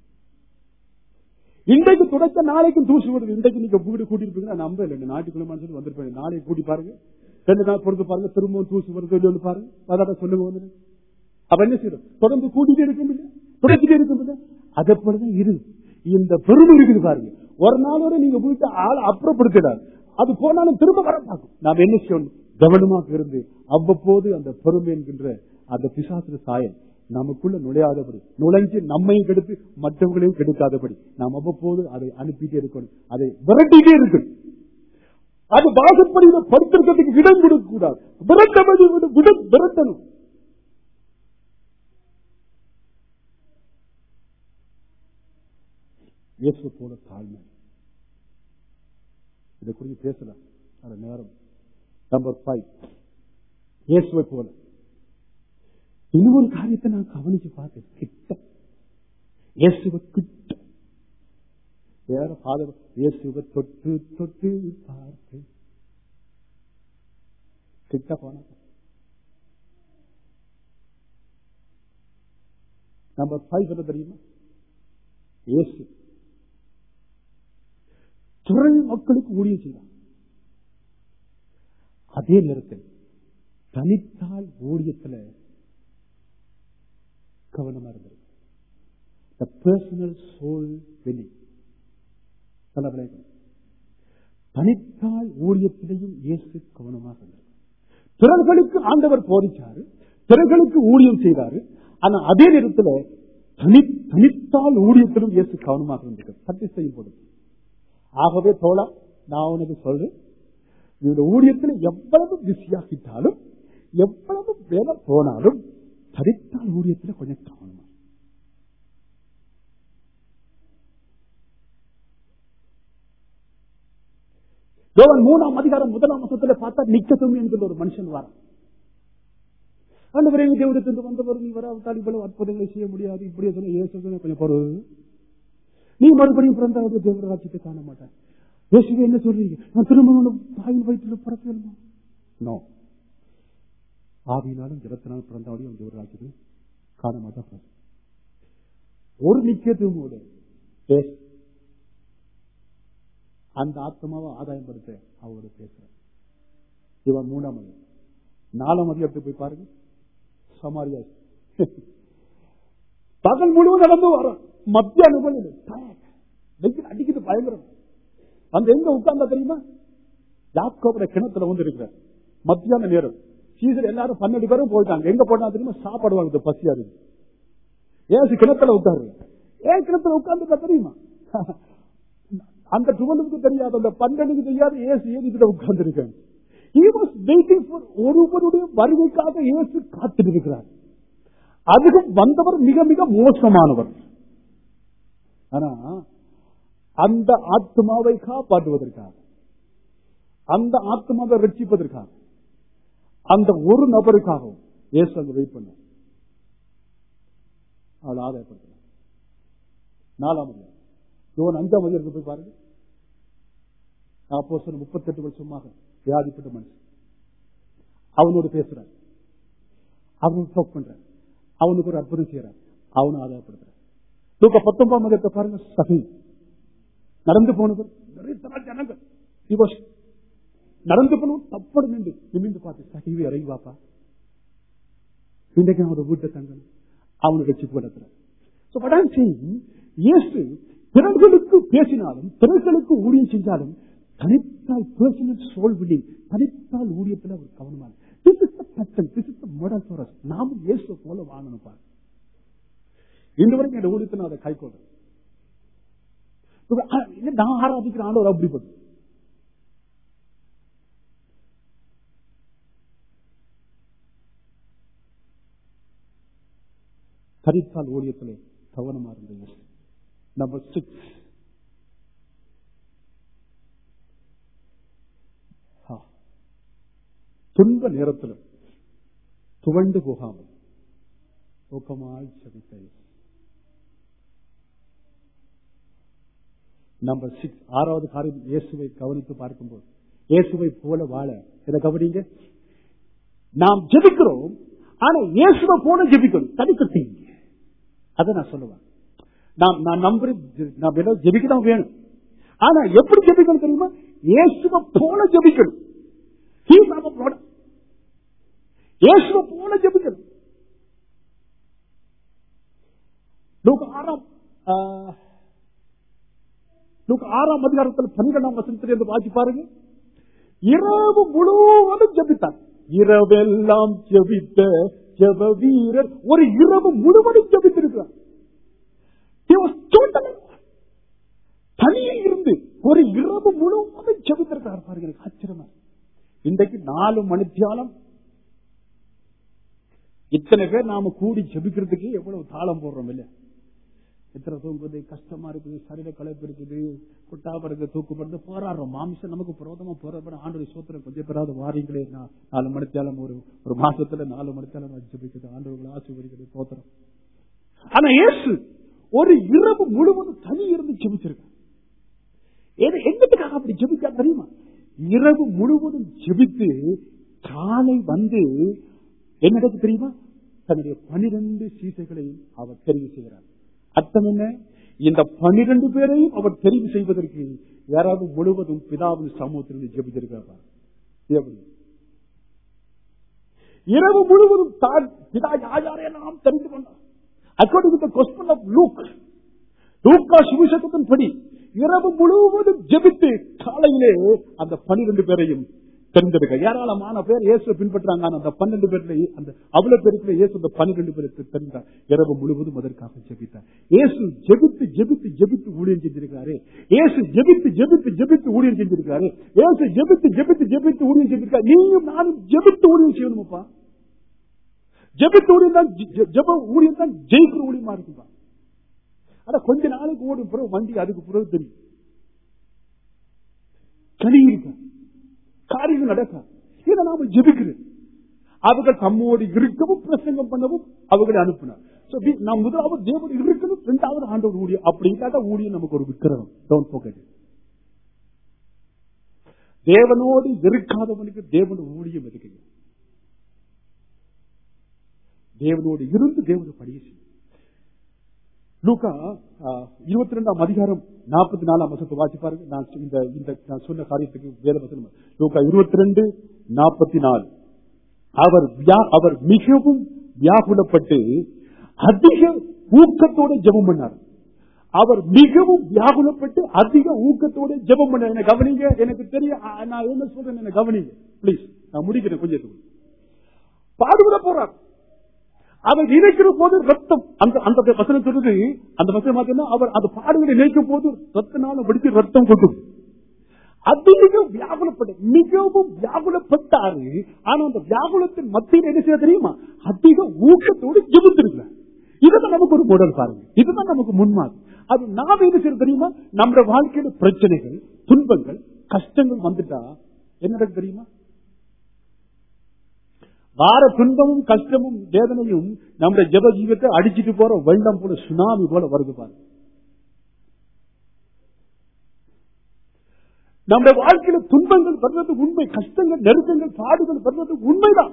இன்றைக்கு துடைச்ச நாளைக்கும் தூசி வருது இன்றைக்கு நீங்க வீடு கூட்டிருப்பீங்கன்னா நம்ப இல்லை நாட்டுக்குள்ள மனுஷன் வந்திருப்பேன் நாளைக்கு கூட்டி பாருங்க ரெண்டு நாள் பொறுத்து பாருங்க திரும்பவும் தூசி வருது இல்லைன்னு பாருங்க அதாட சொல்லுங்க வந்து அப்ப என்ன செய்யும் தொடர்ந்து கூட்டிட்டே இருக்கும் இல்ல துடைச்சிட்டே இருக்கும் இல்ல அதை போலதான் இரு இந்த பெருமை இருக்குது பாருங்க ஒரு நாளோட நீங்க வீட்டை ஆள் அப்புறப்படுத்திடாது அது போனாலும் திரும்ப வர பார்க்கும் நாம் என்ன செய்யணும் கவனமாக இருந்து அவ்வப்போது அந்த பெருமை என்கின்ற அந்த பிசாசு சாயல் நமக்குள்ள நுழையாதபடி நுழைஞ்சு நம்மையும் கெடுத்து மற்றவங்களையும் கெடுக்காதபடி நாம் அவ்வப்போது அதை அனுப்பிட்டே இருக்கணும் அதை விரட்டிட்டே இருக்கணும் அது வாசப்படியில படுத்திருக்கிறதுக்கு இடம் கொடுக்க கூடாது விரட்டபடி விரட்டணும் இயேசு போல தாழ்மை இதை குறித்து பேசலாம் அந்த நேரம் நம்பர் ஃபைவ் இயேசுவை போல இன்னொரு காரியத்தை நான் கவனிச்சு பார்த்தேன் கிட்ட இயேசுவ கிட்ட வேற ஃபாதர் இயேசுவ தொட்டு தொட்டு பார்த்து கிட்ட போன நம்பர் ஃபைவ் என்ன தெரியுமா இயேசு துறை மக்களுக்கு ஊழியம் செய்தார் அதே நேரத்தில் தனித்தால் ஊழியத்துல கவனமா இருந்தது த பர்சனல் சோல் வெளி தனித்தால் ஊழியத்திலையும் இயேசு கவனமாக இருந்தது பிறர்களுக்கு ஆண்டவர் போதிச்சாரு பிறர்களுக்கு ஊழியம் செய்தாரு ஆனா அதே நேரத்தில் தனி தனித்தால் ஊழியத்திலும் இயேசு கவனமாக இருந்தது சத்தி செய்யும் போது ஆகவே தோழா நான் உனக்கு சொல்றேன் இந்த ஊழியத்தில் எவ்வளவு பிஸியாகிட்டாலும் எவ்வளவு வேலை போனாலும் தனித்தால் ஊழியத்தில் கொஞ்சம் கவனமா யோவன் மூணாம் அதிகாரம் முதலாம் மாசத்துல பார்த்தா நிக்கத்தும் என்கிற ஒரு மனுஷன் வர அந்த விரைவு தேவதத்திற்கு வந்தவர் நீ வராவிட்டால் இவ்வளவு அற்புதங்களை செய்ய முடியாது இப்படியே சொன்ன இயேசு கொஞ்சம் பொருள் நீ மறுபடியும் பிறந்தாவது தேவர ராஜ்யத்தை காண மாட்டான் இயேசுவே என்ன சொல்றீங்க நான் திரும்ப தாயின் வயிற்றுல பிறக்கணுமா நோ ஆவியினாலும் ஜலத்தினாலும் பிறந்தாலும் தேவர ராஜ்யத்தை காண மாட்டான் ஒரு நிக்கத்துவோட அந்த ஆத்மாவை ஆதாயப்படுத்த அவரு பேசுறார் இவன் மூணாம் அதிகம் நாலாம் அதிகத்தை போய் பாருங்க சமாரியா பகல் முழுவதும் நடந்து வர மத்திய அனுபவம் அடிக்குது பயங்கரம் அந்த எங்க உட்கார்ந்தா தெரியுமா யாக்கோபுர கிணத்துல வந்து இருக்கிறார் மத்தியான நேரம் சீசர் எல்லாரும் பன்னெண்டு பேரும் போயிட்டாங்க எங்க போனா தெரியுமா சாப்பாடு வாங்குது பசியா இருக்கு ஏசு கிணத்துல உட்காரு ஏன் கிணத்துல உட்கார்ந்து தெரியுமா அந்த டுவெலுக்கு தெரியாது அந்த பன்னெண்டுக்கு தெரியாது ஏசு ஏன் இதுல உட்கார்ந்து இருக்காங்க He was waiting for ஒருவருடைய வருகைக்காக இயேசு காத்திருக்கிறார் அதுவும் வந்தவர் மிக மிக மோசமானவர் ஆனா அந்த ஆத்மாவை காப்பாற்றுவதற்காக அந்த ஆத்மாவை ரட்சிப்பதற்காக அந்த ஒரு நபருக்காகவும் இயேசு அங்க வெயிட் பண்ண அவள் ஆதாயப்படுத்தினார் நாலாம் அதிகாரம் யோன் அஞ்சாம் அதிகாரத்துக்கு போய் பாருங்க அப்போ முப்பத்தெட்டு வருஷமாக வியாதிப்பட்ட மனுஷன் அவனோடு பேசுறார் அவனோடு டோக் பண்றார் அவனுக்கு ஒரு அற்புதம் செய்யறார் அவனும் ஆதாயப்படுத்துறார் தூக்க பத்தொன்பதாம் மதத்தை பாருங்க சகி நடந்து போனவர் நிறைய தர ஜனங்கள் He was நடந்து போனவன் தப்படு நின்று நிமிந்து பார்த்து சகிவி இறங்கி வாப்பா இன்றைக்கு அவனோட வீட்டை தங்கணும் அவனுக்கு வச்சு போடுறார் So what I'm saying, இயேசு பிறர்களுக்கு பேசினாலும் பிறர்களுக்கு ஊழியம் செஞ்சாலும் தனித்தால் பர்சனல் சோல் வில்லிங் தனித்தால் ஊழியத்தில் அவர் கவனமாக this is pattern this is model for us நாமும் இயேசு போல வாங்கணும் பாரு இன்று வரைக்கும் என் ஊழியத்தை நான் அதை கை கொள்றேன் நான் ஆராதிக்கிற ஆண்டவர் அப்படிப்பட்டு தனித்தால் ஊழியத்திலே கவனமா இருந்த இயேசு நம்பர் சிக்ஸ் துன்ப நேரத்தில் துவண்டு போகாமல் ஊக்கமாய் செபித்த நம்பர் சிக்ஸ் ஆறாவது காரியம் இயேசுவை கவனித்து பார்க்கும்போது இயேசுவை போல வாழ இதை கவனிங்க நாம் ஜெபிக்கிறோம் ஆனா இயேசுவை போல ஜெபிக்கணும் தனிக்கட்டீங்க அதை நான் சொல்லுவேன் நான் நான் நம்புறேன் நான் ஏதோ ஜெபிக்க தான் வேணும் ஆனா எப்படி ஜெபிக்கணும் தெரியுமா இயேசுவை போல ஜெபிக்கணும் இயேசுவை போல ஜெபிக்கணும் ஆறாம் ஆறாம் அதிகாரத்தில் பன்னிரெண்டாம் வசனத்திலிருந்து வாசி பாருங்க இரவு முழுவதும் ஜபித்தார் இரவெல்லாம் ஜபித்த ஜப வீரர் ஒரு இரவு முழுவதும் ஜபித்திருக்கிறார் தனியே இருந்து ஒரு இரவு முழுவதும் ஜபித்திருக்கிறார் பாருங்க எனக்கு ஆச்சரியமா இன்றைக்கு நாலு மணித்தியாலம் இத்தனை பேர் நாம கூடி ஜபிக்கிறதுக்கு எவ்வளவு தாளம் போடுறோம் இல்ல எத்தனை தூங்குறது கஷ்டமா இருக்குது சரீர களைப்பு இருக்குது குட்டாபருக்கு தூக்குப்படுறது போராடுறோம் மாமிசம் நமக்கு புரோதமா போராட ஆண்டு சோத்திரம் கொஞ்சம் பேராவது வாரீங்களே நாலு மணித்தாலும் ஒரு ஒரு மாசத்துல நாலு மணித்தாலும் ஜபிக்கிறது ஆண்டு ஆசீர்வதிக்கிறது போத்திரம் ஆனா இயேசு ஒரு இரவு முழுவதும் தனி இருந்து ஜெபிச்சிருக்க எங்கத்துக்காக அப்படி ஜெபிக்கா தெரியுமா இரவு முழுவதும் ஜெபித்து காலை வந்து என்ன தெரியுமா தன்னுடைய பனிரெண்டு சீசைகளையும் அவர் தெரிவு செய்கிறார் அர்த்தம் என்ன இந்த பனிரெண்டு பேரையும் அவர் தெரிவு செய்வதற்கு யாராவது முழுவதும் பிதாவின் சமூகத்திலிருந்து ஜெபித்திருக்கிறார் எப்படி இரவு முழுவதும் தான் பிதா யாரையெல்லாம் தெரிந்து கொண்டார் according to gospel of Luke லூக்கா சுவிசேஷத்தின் படி இரவு முழுவதும் ஜெபித்து காலையிலே அந்த பனிரெண்டு பேரையும் தெரிந்திருக்க ஏராளமான பேர் இயேசு பின்பற்றாங்க அந்த பன்னெண்டு பேர்ல அந்த அவ்வளவு பேருக்குள்ள இயேசு அந்த பன்னிரெண்டு பேருக்கு தெரிந்தார் இரவு முழுவதும் அதற்காக ஜெபித்தார் இயேசு ஜெபித்து ஜெபித்து ஜெபித்து ஊழியம் செஞ்சிருக்காரு இயேசு ஜெபித்து ஜெபித்து ஜெபித்து ஊழியம் செஞ்சிருக்காரு இயேசு ஜெபித்து ஜெபித்து ஜெபித்து ஊழியம் செஞ்சிருக்காரு நீயும் நானும் ஜெபித்து ஊழியம் செய்யணுமப்பா ஜெபித்து ஊழியம் தான் ஜெப ஊழியம் தான் ஜெயிக்கிற ஊழியமா இருக்குப்பா ஆனா கொஞ்ச நாளைக்கு ஓடும் பிறகு வண்டி அதுக்கு பிறகு தெரியும் கனி இருக்க காரியம் நடக்காது இதை நாம ஜெபிக்கிறேன் அவர்கள் தம்மோடு இருக்கவும் பிரசங்கம் பண்ணவும் அவர்களை அனுப்பினார் நாம் முதலாவது தேவன் இருக்கணும் இரண்டாவது ஆண்டவர் ஊழியம் அப்படி இல்லாத ஊழியம் நமக்கு ஒரு விக்கிரகம் டோன்ட் போகட் தேவனோடு இருக்காதவனுக்கு தேவன் ஊழியம் எதுக்கு தேவனோடு இருந்து தேவனை படிய செய்யும் லூக்கா இருபத்தி ரெண்டாம் அதிகாரம் நாற்பத்தி நாலாம் வசத்தை வாசி பாருங்க நான் இந்த இந்த நான் சொன்ன காரியத்துக்கு வேத வசனம் லூக்கா இருபத்தி ரெண்டு நாற்பத்தி நாலு அவர் அவர் மிகவும் வியாகுலப்பட்டு அதிக ஊக்கத்தோட ஜெபம் பண்ணார் அவர் மிகவும் வியாகுலப்பட்டு அதிக ஊக்கத்தோட ஜெபம் பண்ணார் என்ன கவனிங்க எனக்கு தெரியும் நான் என்ன சொல்றேன் என்ன கவனிங்க பிளீஸ் நான் முடிக்கிறேன் கொஞ்சம் பாடுபட போறார் அவர் நினைக்கிற போது ரத்தம் அந்த அந்த வசனம் சொல்றது அந்த வசனம் பார்த்தீங்கன்னா அவர் அந்த பாடுகளை நினைக்கும் போது ரத்தனால வெடித்து ரத்தம் கொட்டும் அதிக வியாகுலப்பட்ட மிகவும் வியாகுலப்பட்டாரு ஆனா அந்த வியாகுலத்தின் மத்தியில் என்ன செய்ய தெரியுமா அதிக ஊக்கத்தோடு ஜெபித்திருக்கிறார் இதுதான் நமக்கு ஒரு மாடல் பாருங்க இதுதான் நமக்கு முன்மாதிரி அது நாம் என்ன செய்ய தெரியுமா நம்ம வாழ்க்கையில பிரச்சனைகள் துன்பங்கள் கஷ்டங்கள் வந்துட்டா என்ன நடக்கும் தெரியுமா வார துன்பமும் கஷ்டமும் வேதனையும் நம்முடைய ஜெப ஜீவத்தை அடிச்சிட்டு போற வெள்ளம் போல சுனாமி போல வருது பாருங்க நம்முடைய வாழ்க்கையில துன்பங்கள் வருவது உண்மை கஷ்டங்கள் நெருக்கங்கள் பாடுகள் வருவது உண்மைதான்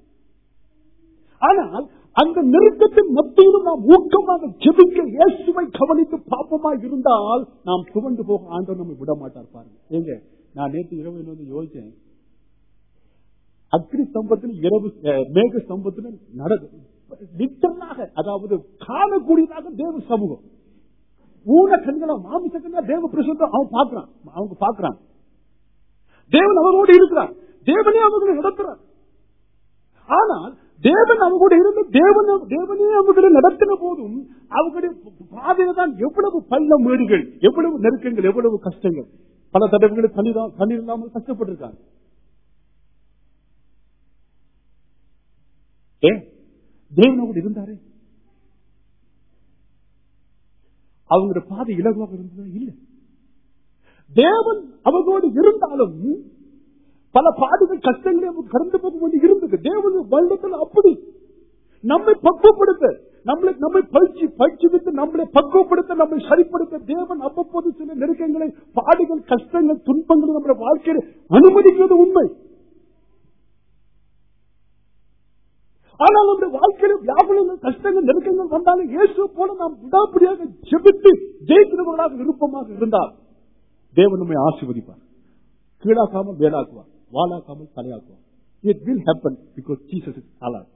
ஆனால் அந்த நெருக்கத்தின் மத்தியிலும் நாம் ஊக்கமாக ஜெபிக்க இயேசுவை கவனித்து பாப்பமா இருந்தால் நாம் துவண்டு போக ஆண்டவர் நம்மை விட மாட்டார் பாருங்க ஏங்க நான் நேற்று இரவு என்ன வந்து யோசிச்சேன் அக்னி ஸ்தம்பத்தில் இரவு அஹ், மேக ஸ்தம்பத்தில் நிச்சயமாக அதாவது காணக்கூடியதாக தேவ சமூகம் ஊன கண்களா மாமிச கண்களா தேவ பிரசுத்தம் அவன் பார்க்கிறான் அவங்க பார்க்கிறான் தேவன் அவரோடு இருக்கிறார் தேவனே அவர்களை நடத்துறார் ஆனால் தேவன் அவங்க கூட இருந்து தேவன் தேவனே அவர்களை நடத்தின போதும் அவர்களுடைய பாதையில தான் எவ்வளவு பள்ள மேடுகள் எவ்வளவு நெருக்கங்கள் எவ்வளவு கஷ்டங்கள் பல தடவைகளை தண்ணீர் தண்ணீர் இல்லாமல் கஷ்டப்பட்டிருக்காங்க ஏன் தேவன் அவர்கள் இருந்தாரே அவங்களுடைய பாதை இலகுவாக இருந்ததா இல்ல தேவன் அவர்களோடு இருந்தாலும் பல பாடுகள் கஷ்டங்களை அவங்க கடந்து போக வேண்டி இருந்தது தேவன் வருடத்தில் அப்படி நம்மை பக்குவப்படுத்த நம்மளை நம்மை பயிற்சி பயிற்சி விட்டு நம்மளை பக்குவப்படுத்த நம்மை சரிப்படுத்த தேவன் அவ்வப்போது சில நெருக்கங்களை பாடுகள் கஷ்டங்கள் துன்பங்களை நம்முடைய வாழ்க்கையில் அனுமதிக்கிறது உண்மை ஆனால் நம்முடைய வாழ்க்கையில வியாபனங்கள் கஷ்டங்கள் நெருக்கங்கள் வந்தாலும் இயேசு போல நாம் விடாப்படியாக ஜெபித்து ஜெயிக்கிறவர்களாக விருப்பமாக இருந்தால் தேவன் நம்மை ஆசீர்வதிப்பார் கீழாக்காமல் வேலாக்குவார் வாழாக்காமல் தலையாக்குவார் it will happen because Jesus is அலார்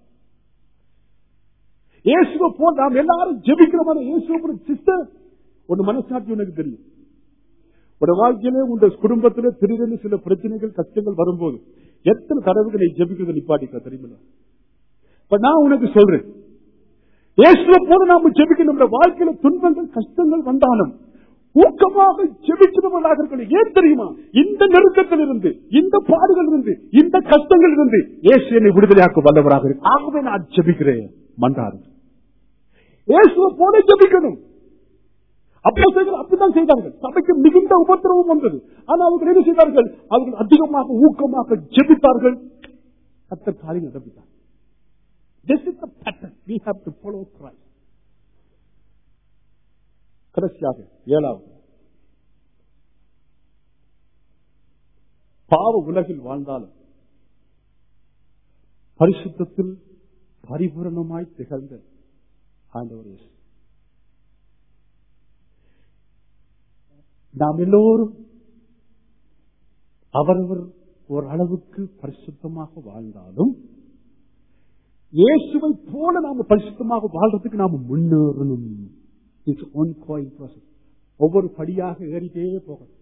இயேசுவை போல் நாம் எல்லாரும் ஜெபிக்கிறோம் இயேசு சிஸ்டர் ஒரு மனசாட்சி உனக்கு தெரியும் உடைய வாழ்க்கையில உங்க குடும்பத்தில திடீரென சில பிரச்சனைகள் கஷ்டங்கள் வரும்போது எத்தனை தடவைகள் நீ ஜெபிக்கிறது நிப்பாட்டிக்க தெரியுமில்ல இப்ப நான் உனக்கு சொல்றேன் இயேசுவை போல நாம ஜெபிக்க நம்முடைய வாழ்க்கையில துன்பங்கள் கஷ்டங்கள் வந்தாலும் ஊக்கமாக ஜெபிக்கிறவர்களாக இருக்கணும் ஏன் தெரியுமா இந்த நெருக்கத்தில் இருந்து இந்த பாடுகள் இருந்து இந்த கஷ்டங்கள் இருந்து இயேசு என்னை விடுதலையாக்க வல்லவராக இருக்கு ஆகவே நான் ஜெபிக்கிறேன் மன்றாரு இயேசுவை போல ஜெபிக்கணும் அப்போ அப்படித்தான் செய்தார்கள் சபைக்கு மிகுந்த உபத்திரவம் வந்தது ஆனா அவர்கள் என்ன செய்தார்கள் அவர்கள் அதிகமாக ஊக்கமாக ஜெபித்தார்கள் கத்த காரியம் நடப்பித்தார் This is the pattern we have to follow Christ. கடைசியாக ஏழாவது பாவ உலகில் வாழ்ந்தாலும் பரிசுத்தத்தில் பரிபூரணமாய் திகழ்ந்த ஆண்டவர் இயேசு நாம் எல்லோரும் அவரவர் ஒரு அளவுக்கு பரிசுத்தமாக வாழ்ந்தாலும் இயேசுவை போல நாம பரிசுத்தமாக வாழ்றதுக்கு நாம முன்னேறணும் இட்ஸ் ஒன் கோயின் ப்ராசஸ் ஒவ்வொரு படியாக ஏறிட்டே போகணும்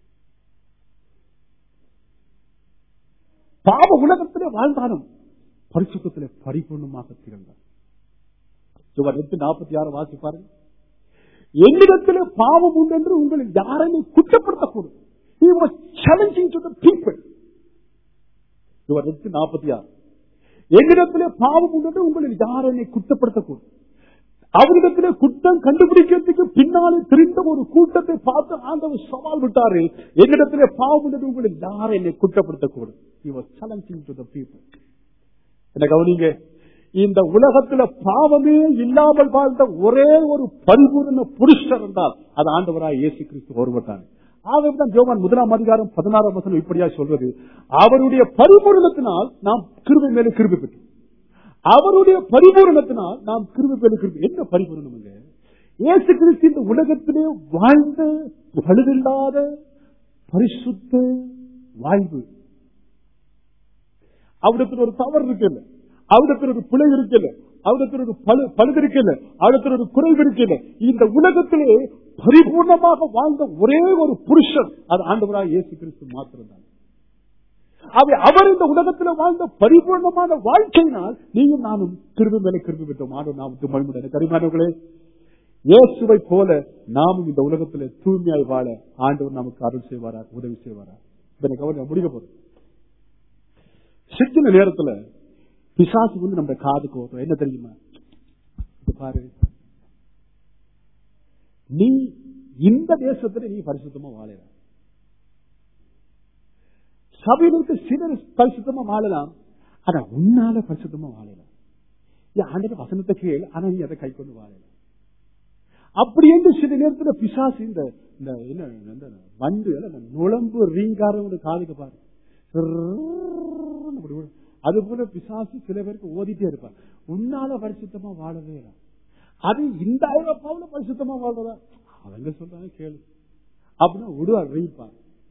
பாவ உலகத்திலே வாழ்ந்தாலும் பரிசுத்தத்திலே பரிபூர்ணமாக திகழ்ந்தார் சுவர் எட்டு நாற்பத்தி ஆறு வாசிப்பாருங்க என்னிடத்திலே பாவம் உண்டு என்று உங்களில் யாரையும் குற்றப்படுத்தக்கூடும் He was challenging to the people. சுவர் எட்டு நாற்பத்தி ஆறு என்னிடத்திலே பாவம் உண்டு உங்களில் யார் என்னை குற்றப்படுத்தக்கூடும் அவரிடத்திலே குற்றம் கண்டுபிடிக்கிறதுக்கு பின்னாலே தெரிந்த ஒரு கூட்டத்தை பார்த்து ஆண்டவர் சவால் விட்டாரு என்னிடத்திலே பாவம் உண்டு உங்களில் யார் என்னை குற்றப்படுத்தக்கூடும் He was challenging to the people. என்ன கவனிங்க இந்த உலகத்துல பாவமே இல்லாமல் வாழ்ந்த ஒரே ஒரு பரிபூர்ண புருஷர் என்றால் அது ஆண்டவராய் இயேசு கிறிஸ்து ஒருவர் தான் ஆகவேதான் ஜோவான் முதலாம் அதிகாரம் பதினாறாம் வசனம் இப்படியா சொல்றது அவருடைய பரிபூரணத்தினால் நாம் கிருபை மேல கிருபை பெற்றோம் அவருடைய பரிபூரணத்தினால் நாம் கிருபை மேல கிருபை என்ன பரிபூரணம் இயேசு கிறிஸ்து இந்த உலகத்திலே வாழ்ந்த பழுதில்லாத பரிசுத்த வாழ்வு அவரிடத்தில் ஒரு தவறு இருக்குல்ல அவரிடத்தில் ஒரு பிழை இருக்குல்ல அவரிடத்தில் ஒரு பழு பழுது இருக்குல்ல அவரிடத்தில் ஒரு குறைவு இருக்குல்ல இந்த உலகத்திலே பரிபூர்ணமாக வாழ்ந்த ஒரே ஒரு புருஷன் அது ஆண்டவராக இயேசு கிறிஸ்து மாத்திரம்தான் அவை அவர் இந்த உலகத்தில் வாழ்ந்த பரிபூர்ணமான வாழ்க்கையினால் நீயும் நானும் கிருபி மேல கிருபி விட்டோம் ஆண்டு நாமத்து மகிழ்ந்த கரிமானவர்களே இயேசுவை போல நாமும் இந்த உலகத்தில் தூய்மையாய் வாழ ஆண்டவர் நமக்கு அருள் செய்வாரா உதவி செய்வாரா இதனை கவனம் முடிக்க போதும் சித்தின நேரத்துல பிசாசு வந்து நம்ம காதுக்கு வரும் என்ன தெரியுமா இது பாரு நீ இந்த தேசத்துல நீ பரிசுத்தமா வாழல சபையிலுக்கு சிலர் பரிசுத்தமா வாழலாம் ஆனா உன்னால பரிசுத்தமா வாழலாம் ஆண்டு வசனத்தை கேள் ஆனா நீ அதை கை கொண்டு வாழலாம் அப்படி என்று சில நேரத்துல பிசாசு இந்த இந்த என்ன இந்த வண்டு இந்த நுழம்பு ரீங்காரம் ஒரு காதுக்கு பாரு அப்படி விழும். அது போல பிசாசு சில பேருக்கு ஓதிட்டே இருப்பான் உன்னால பரிசுத்தமா வாழவே இல்லை அது இந்த ஐரோப்பாவில பரிசுத்தமா வாழ்றதா அவங்க சொல்றாங்க கேளு அப்படின்னா விடுவா ரீப்பான்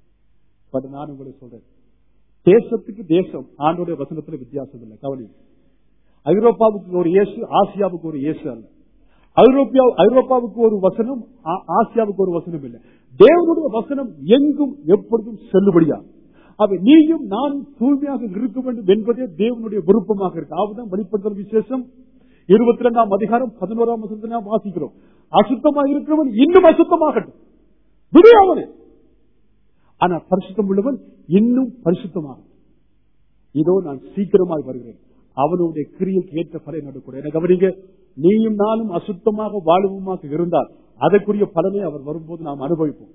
பட் நான் உங்களுக்கு சொல்றேன் தேசத்துக்கு தேசம் ஆண்டோடைய வசனத்துல வித்தியாசம் இல்லை கவனி ஐரோப்பாவுக்கு ஒரு இயேசு ஆசியாவுக்கு ஒரு இயேசு அல்ல ஐரோப்பியா ஐரோப்பாவுக்கு ஒரு வசனம் ஆ- ஆசியாவுக்கு ஒரு வசனம் இல்லை தேவனுடைய வசனம் எங்கும் எப்பொழுதும் செல்லுபடியா அப்ப நீயும் நானும் தூய்மையாக இருக்க வேண்டும் என்பதே தேவனுடைய விருப்பமாக இருக்கு அதுதான் வெளிப்படுத்தல் விசேஷம் இருபத்தி ரெண்டாம் அதிகாரம் பதினோராம் வசனத்தை நாம் வாசிக்கிறோம் அசுத்தமாக இருக்கிறவன் இன்னும் அசுத்தமாகட்டும் விடையாவனே ஆனா பரிசுத்தம் உள்ளவன் இன்னும் பரிசுத்தமாக இதோ நான் சீக்கிரமாய் வருகிறேன் அவனுடைய கிரியைக்கு ஏற்ற பலன் நடக்கூட என கவனிங்க நீயும் நானும் அசுத்தமாக வாழுவமாக இருந்தால் அதற்குரிய பலனை அவர் வரும்போது நாம் அனுபவிப்போம்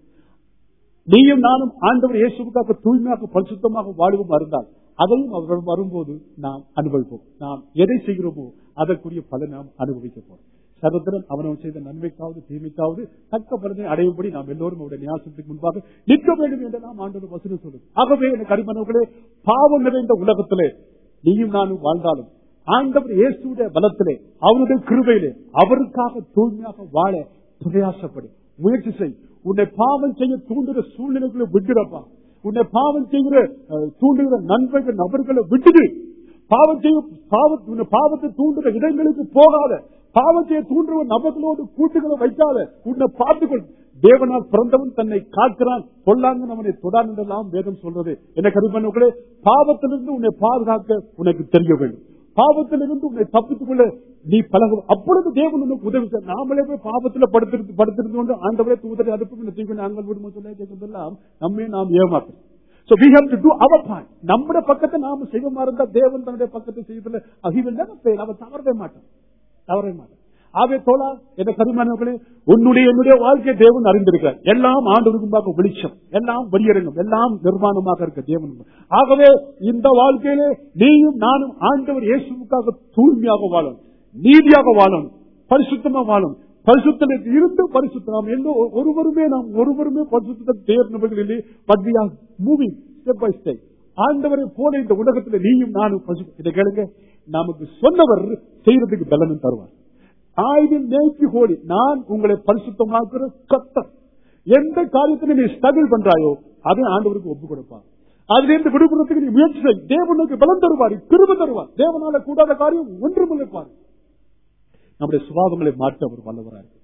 நீயும் நானும் ஆண்டவர் இயேசுக்காக தூய்மையாக பரிசுத்தமாக வாழுவோம் இருந்தால் அதையும் அவர் வரும்போது நாம் அனுபவிப்போம் நாம் எதை செய்கிறோமோ அதற்குரிய பலன் நாம் அனுபவிக்க போறோம் சர்வத்திரன் அவனவன் செய்த நன்மைக்காவது தீமைக்காவது தக்க பலனை அடையும்படி நாம் எல்லோரும் அவருடைய நியாசத்துக்கு முன்பாக நிற்க வேண்டும் என்று நாம் ஆண்டவர் வசனம் சொல்லும் ஆகவே எனக்கு அடிமனவர்களே பாவம் நிறைந்த உலகத்திலே நீயும் நானும் வாழ்ந்தாலும் ஆண்டவர் இயேசுடைய பலத்திலே அவருடைய கிருபையிலே அவருக்காக தூய்மையாக வாழ பிரயாசப்படு முயற்சி செய் உன்னை பாவம் செய்ய தூண்டுகிற சூழ்நிலைகளை விட்டுறப்பா உன்னை பாவம் செய்கிற அஹ், தூண்டுகிற நண்பர்கள் நபர்களை விட்டுடு பாவம் செய்ய பாவ- உன்னை பாவத்தை தூண்டுகிற இடங்களுக்கு போகாத பாவம் செய்ய தூண்டுகிற நபர்களோடு கூட்டுகளை வைக்காத உன்னை பார்த்துக்கொள் தேவனால் பிறந்தவன் தன்னை காக்கிறான் பொல்லாங்கன் அவனை தொடான் என்றெல்லாம் வேதம் சொல்றது என்ன கருமனுக்களே பாவத்திலிருந்து உன்னை பாதுகாக்க உனக்கு தெரிய வேண்டும் பாவத்திலிருந்து உன்னை தப்பித்துக் கொள்ள நீ பழக அப்பொழுது தேவன் உனக்கு உதவி செய்ய நாமளே போய் பாவத்துல படுத்திருந்து படுத்திருந்து கொண்டு ஆண்டவரே தூதரை அனுப்பி தீங்கு நாங்கள் விடுமோ சொல்ல கேட்கறதெல்லாம் நம்மே நாம் ஏமாற்றோம் So we have to do our part. நம்முடைய பக்கத்தை நாம செய்வமா இருந்தா தேவன் தன்னுடைய பக்கத்தை செய்வதில்லை அகிவன் அவன் தவறவே மாட்டான் தவறவே மாட்டான் ஆவே தோழா என்ன கருமானவர்களே உன்னுடைய என்னுடைய வாழ்க்கை தேவன் அறிந்திருக்கிறார் எல்லாம் ஆண்டு வெளிச்சம் எல்லாம் வெளியரங்கம் எல்லாம் நிர்மாணமாக இருக்க தேவன் ஆகவே இந்த வாழ்க்கையிலே நீயும் நானும் ஆண்டவர் இயேசுவுக்காக தூய்மையாக வாழணும் நீதியாக வாழணும் பரிசுத்தமா வாழணும் பரிசுத்தனுக்கு இருந்து பரிசுத்தம் நாம் எந்த ஒ- ஒருவருமே நாம் ஒருவருமே பரிசுத்த தேர்ந்தவர்கள் இல்லை but we are moving step by step ஆண்டவரை போல இந்த உலகத்தில் நீயும் நானும் பரிசு- இதை கேளுங்க நமக்கு சொன்னவர் செய்யறதுக்கு பலனும் தருவார் I will make you holy. நான் உங்களை பரிசுத்தமாக்குற கத்தர் எந்த காரியத்திலும் நீ ஸ்ட்ரகிள் பண்றாயோ அதை ஆண்டவருக்கு ஒப்பு கொடுப்பார் அதுல இருந்து விடுபடுறதுக்கு நீ முயற்சி செய் தேவனுக்கு பலம் தருவார் கிருப தருவார் தேவனால கூடாத காரியம் ஒன்றும் இல்லைப்பார் நம்முடைய சுபாவங்களை மாற்ற அவர் வல்லவராக இருக்கு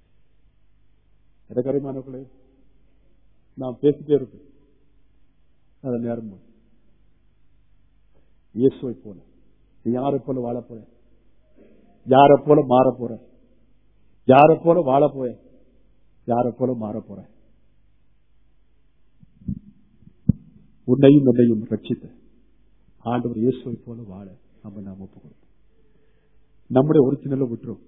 இடக்கரைமானவர்களே நாம் பேசிட்டே இருப்போம் அதை நேரம் போது. இயேசுவை போல நீ யாரை போல வாழ போற யாரை போல மாற போற யாரை போல வாழ போற யாரை போல மாற போற உன்னையும் என்னையும் ரட்சித்த ஆண்டவர் இயேசுவை போல வாழ நம்ம நாம் ஒப்பு கொடுப்போம் நம்முடைய ஒரிஜினலை விட்டுரும்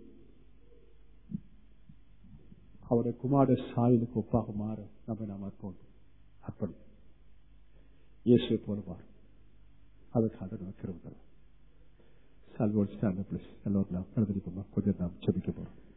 அவருடைய குமார சாயலுக்கு ஒப்பாக மாற நம்ம நாம் அர்ப்போம் அப்படி இயேசுவை போல மாறும் அதுக்காக நமக்கு இருக்கிறது சால்வோல் ஸ்டாண்ட் பிளஸ் எல்லோரும் நாம் பிரதிநிதிப்போமா கொஞ்சம் நாம் செபிக்க போறோம்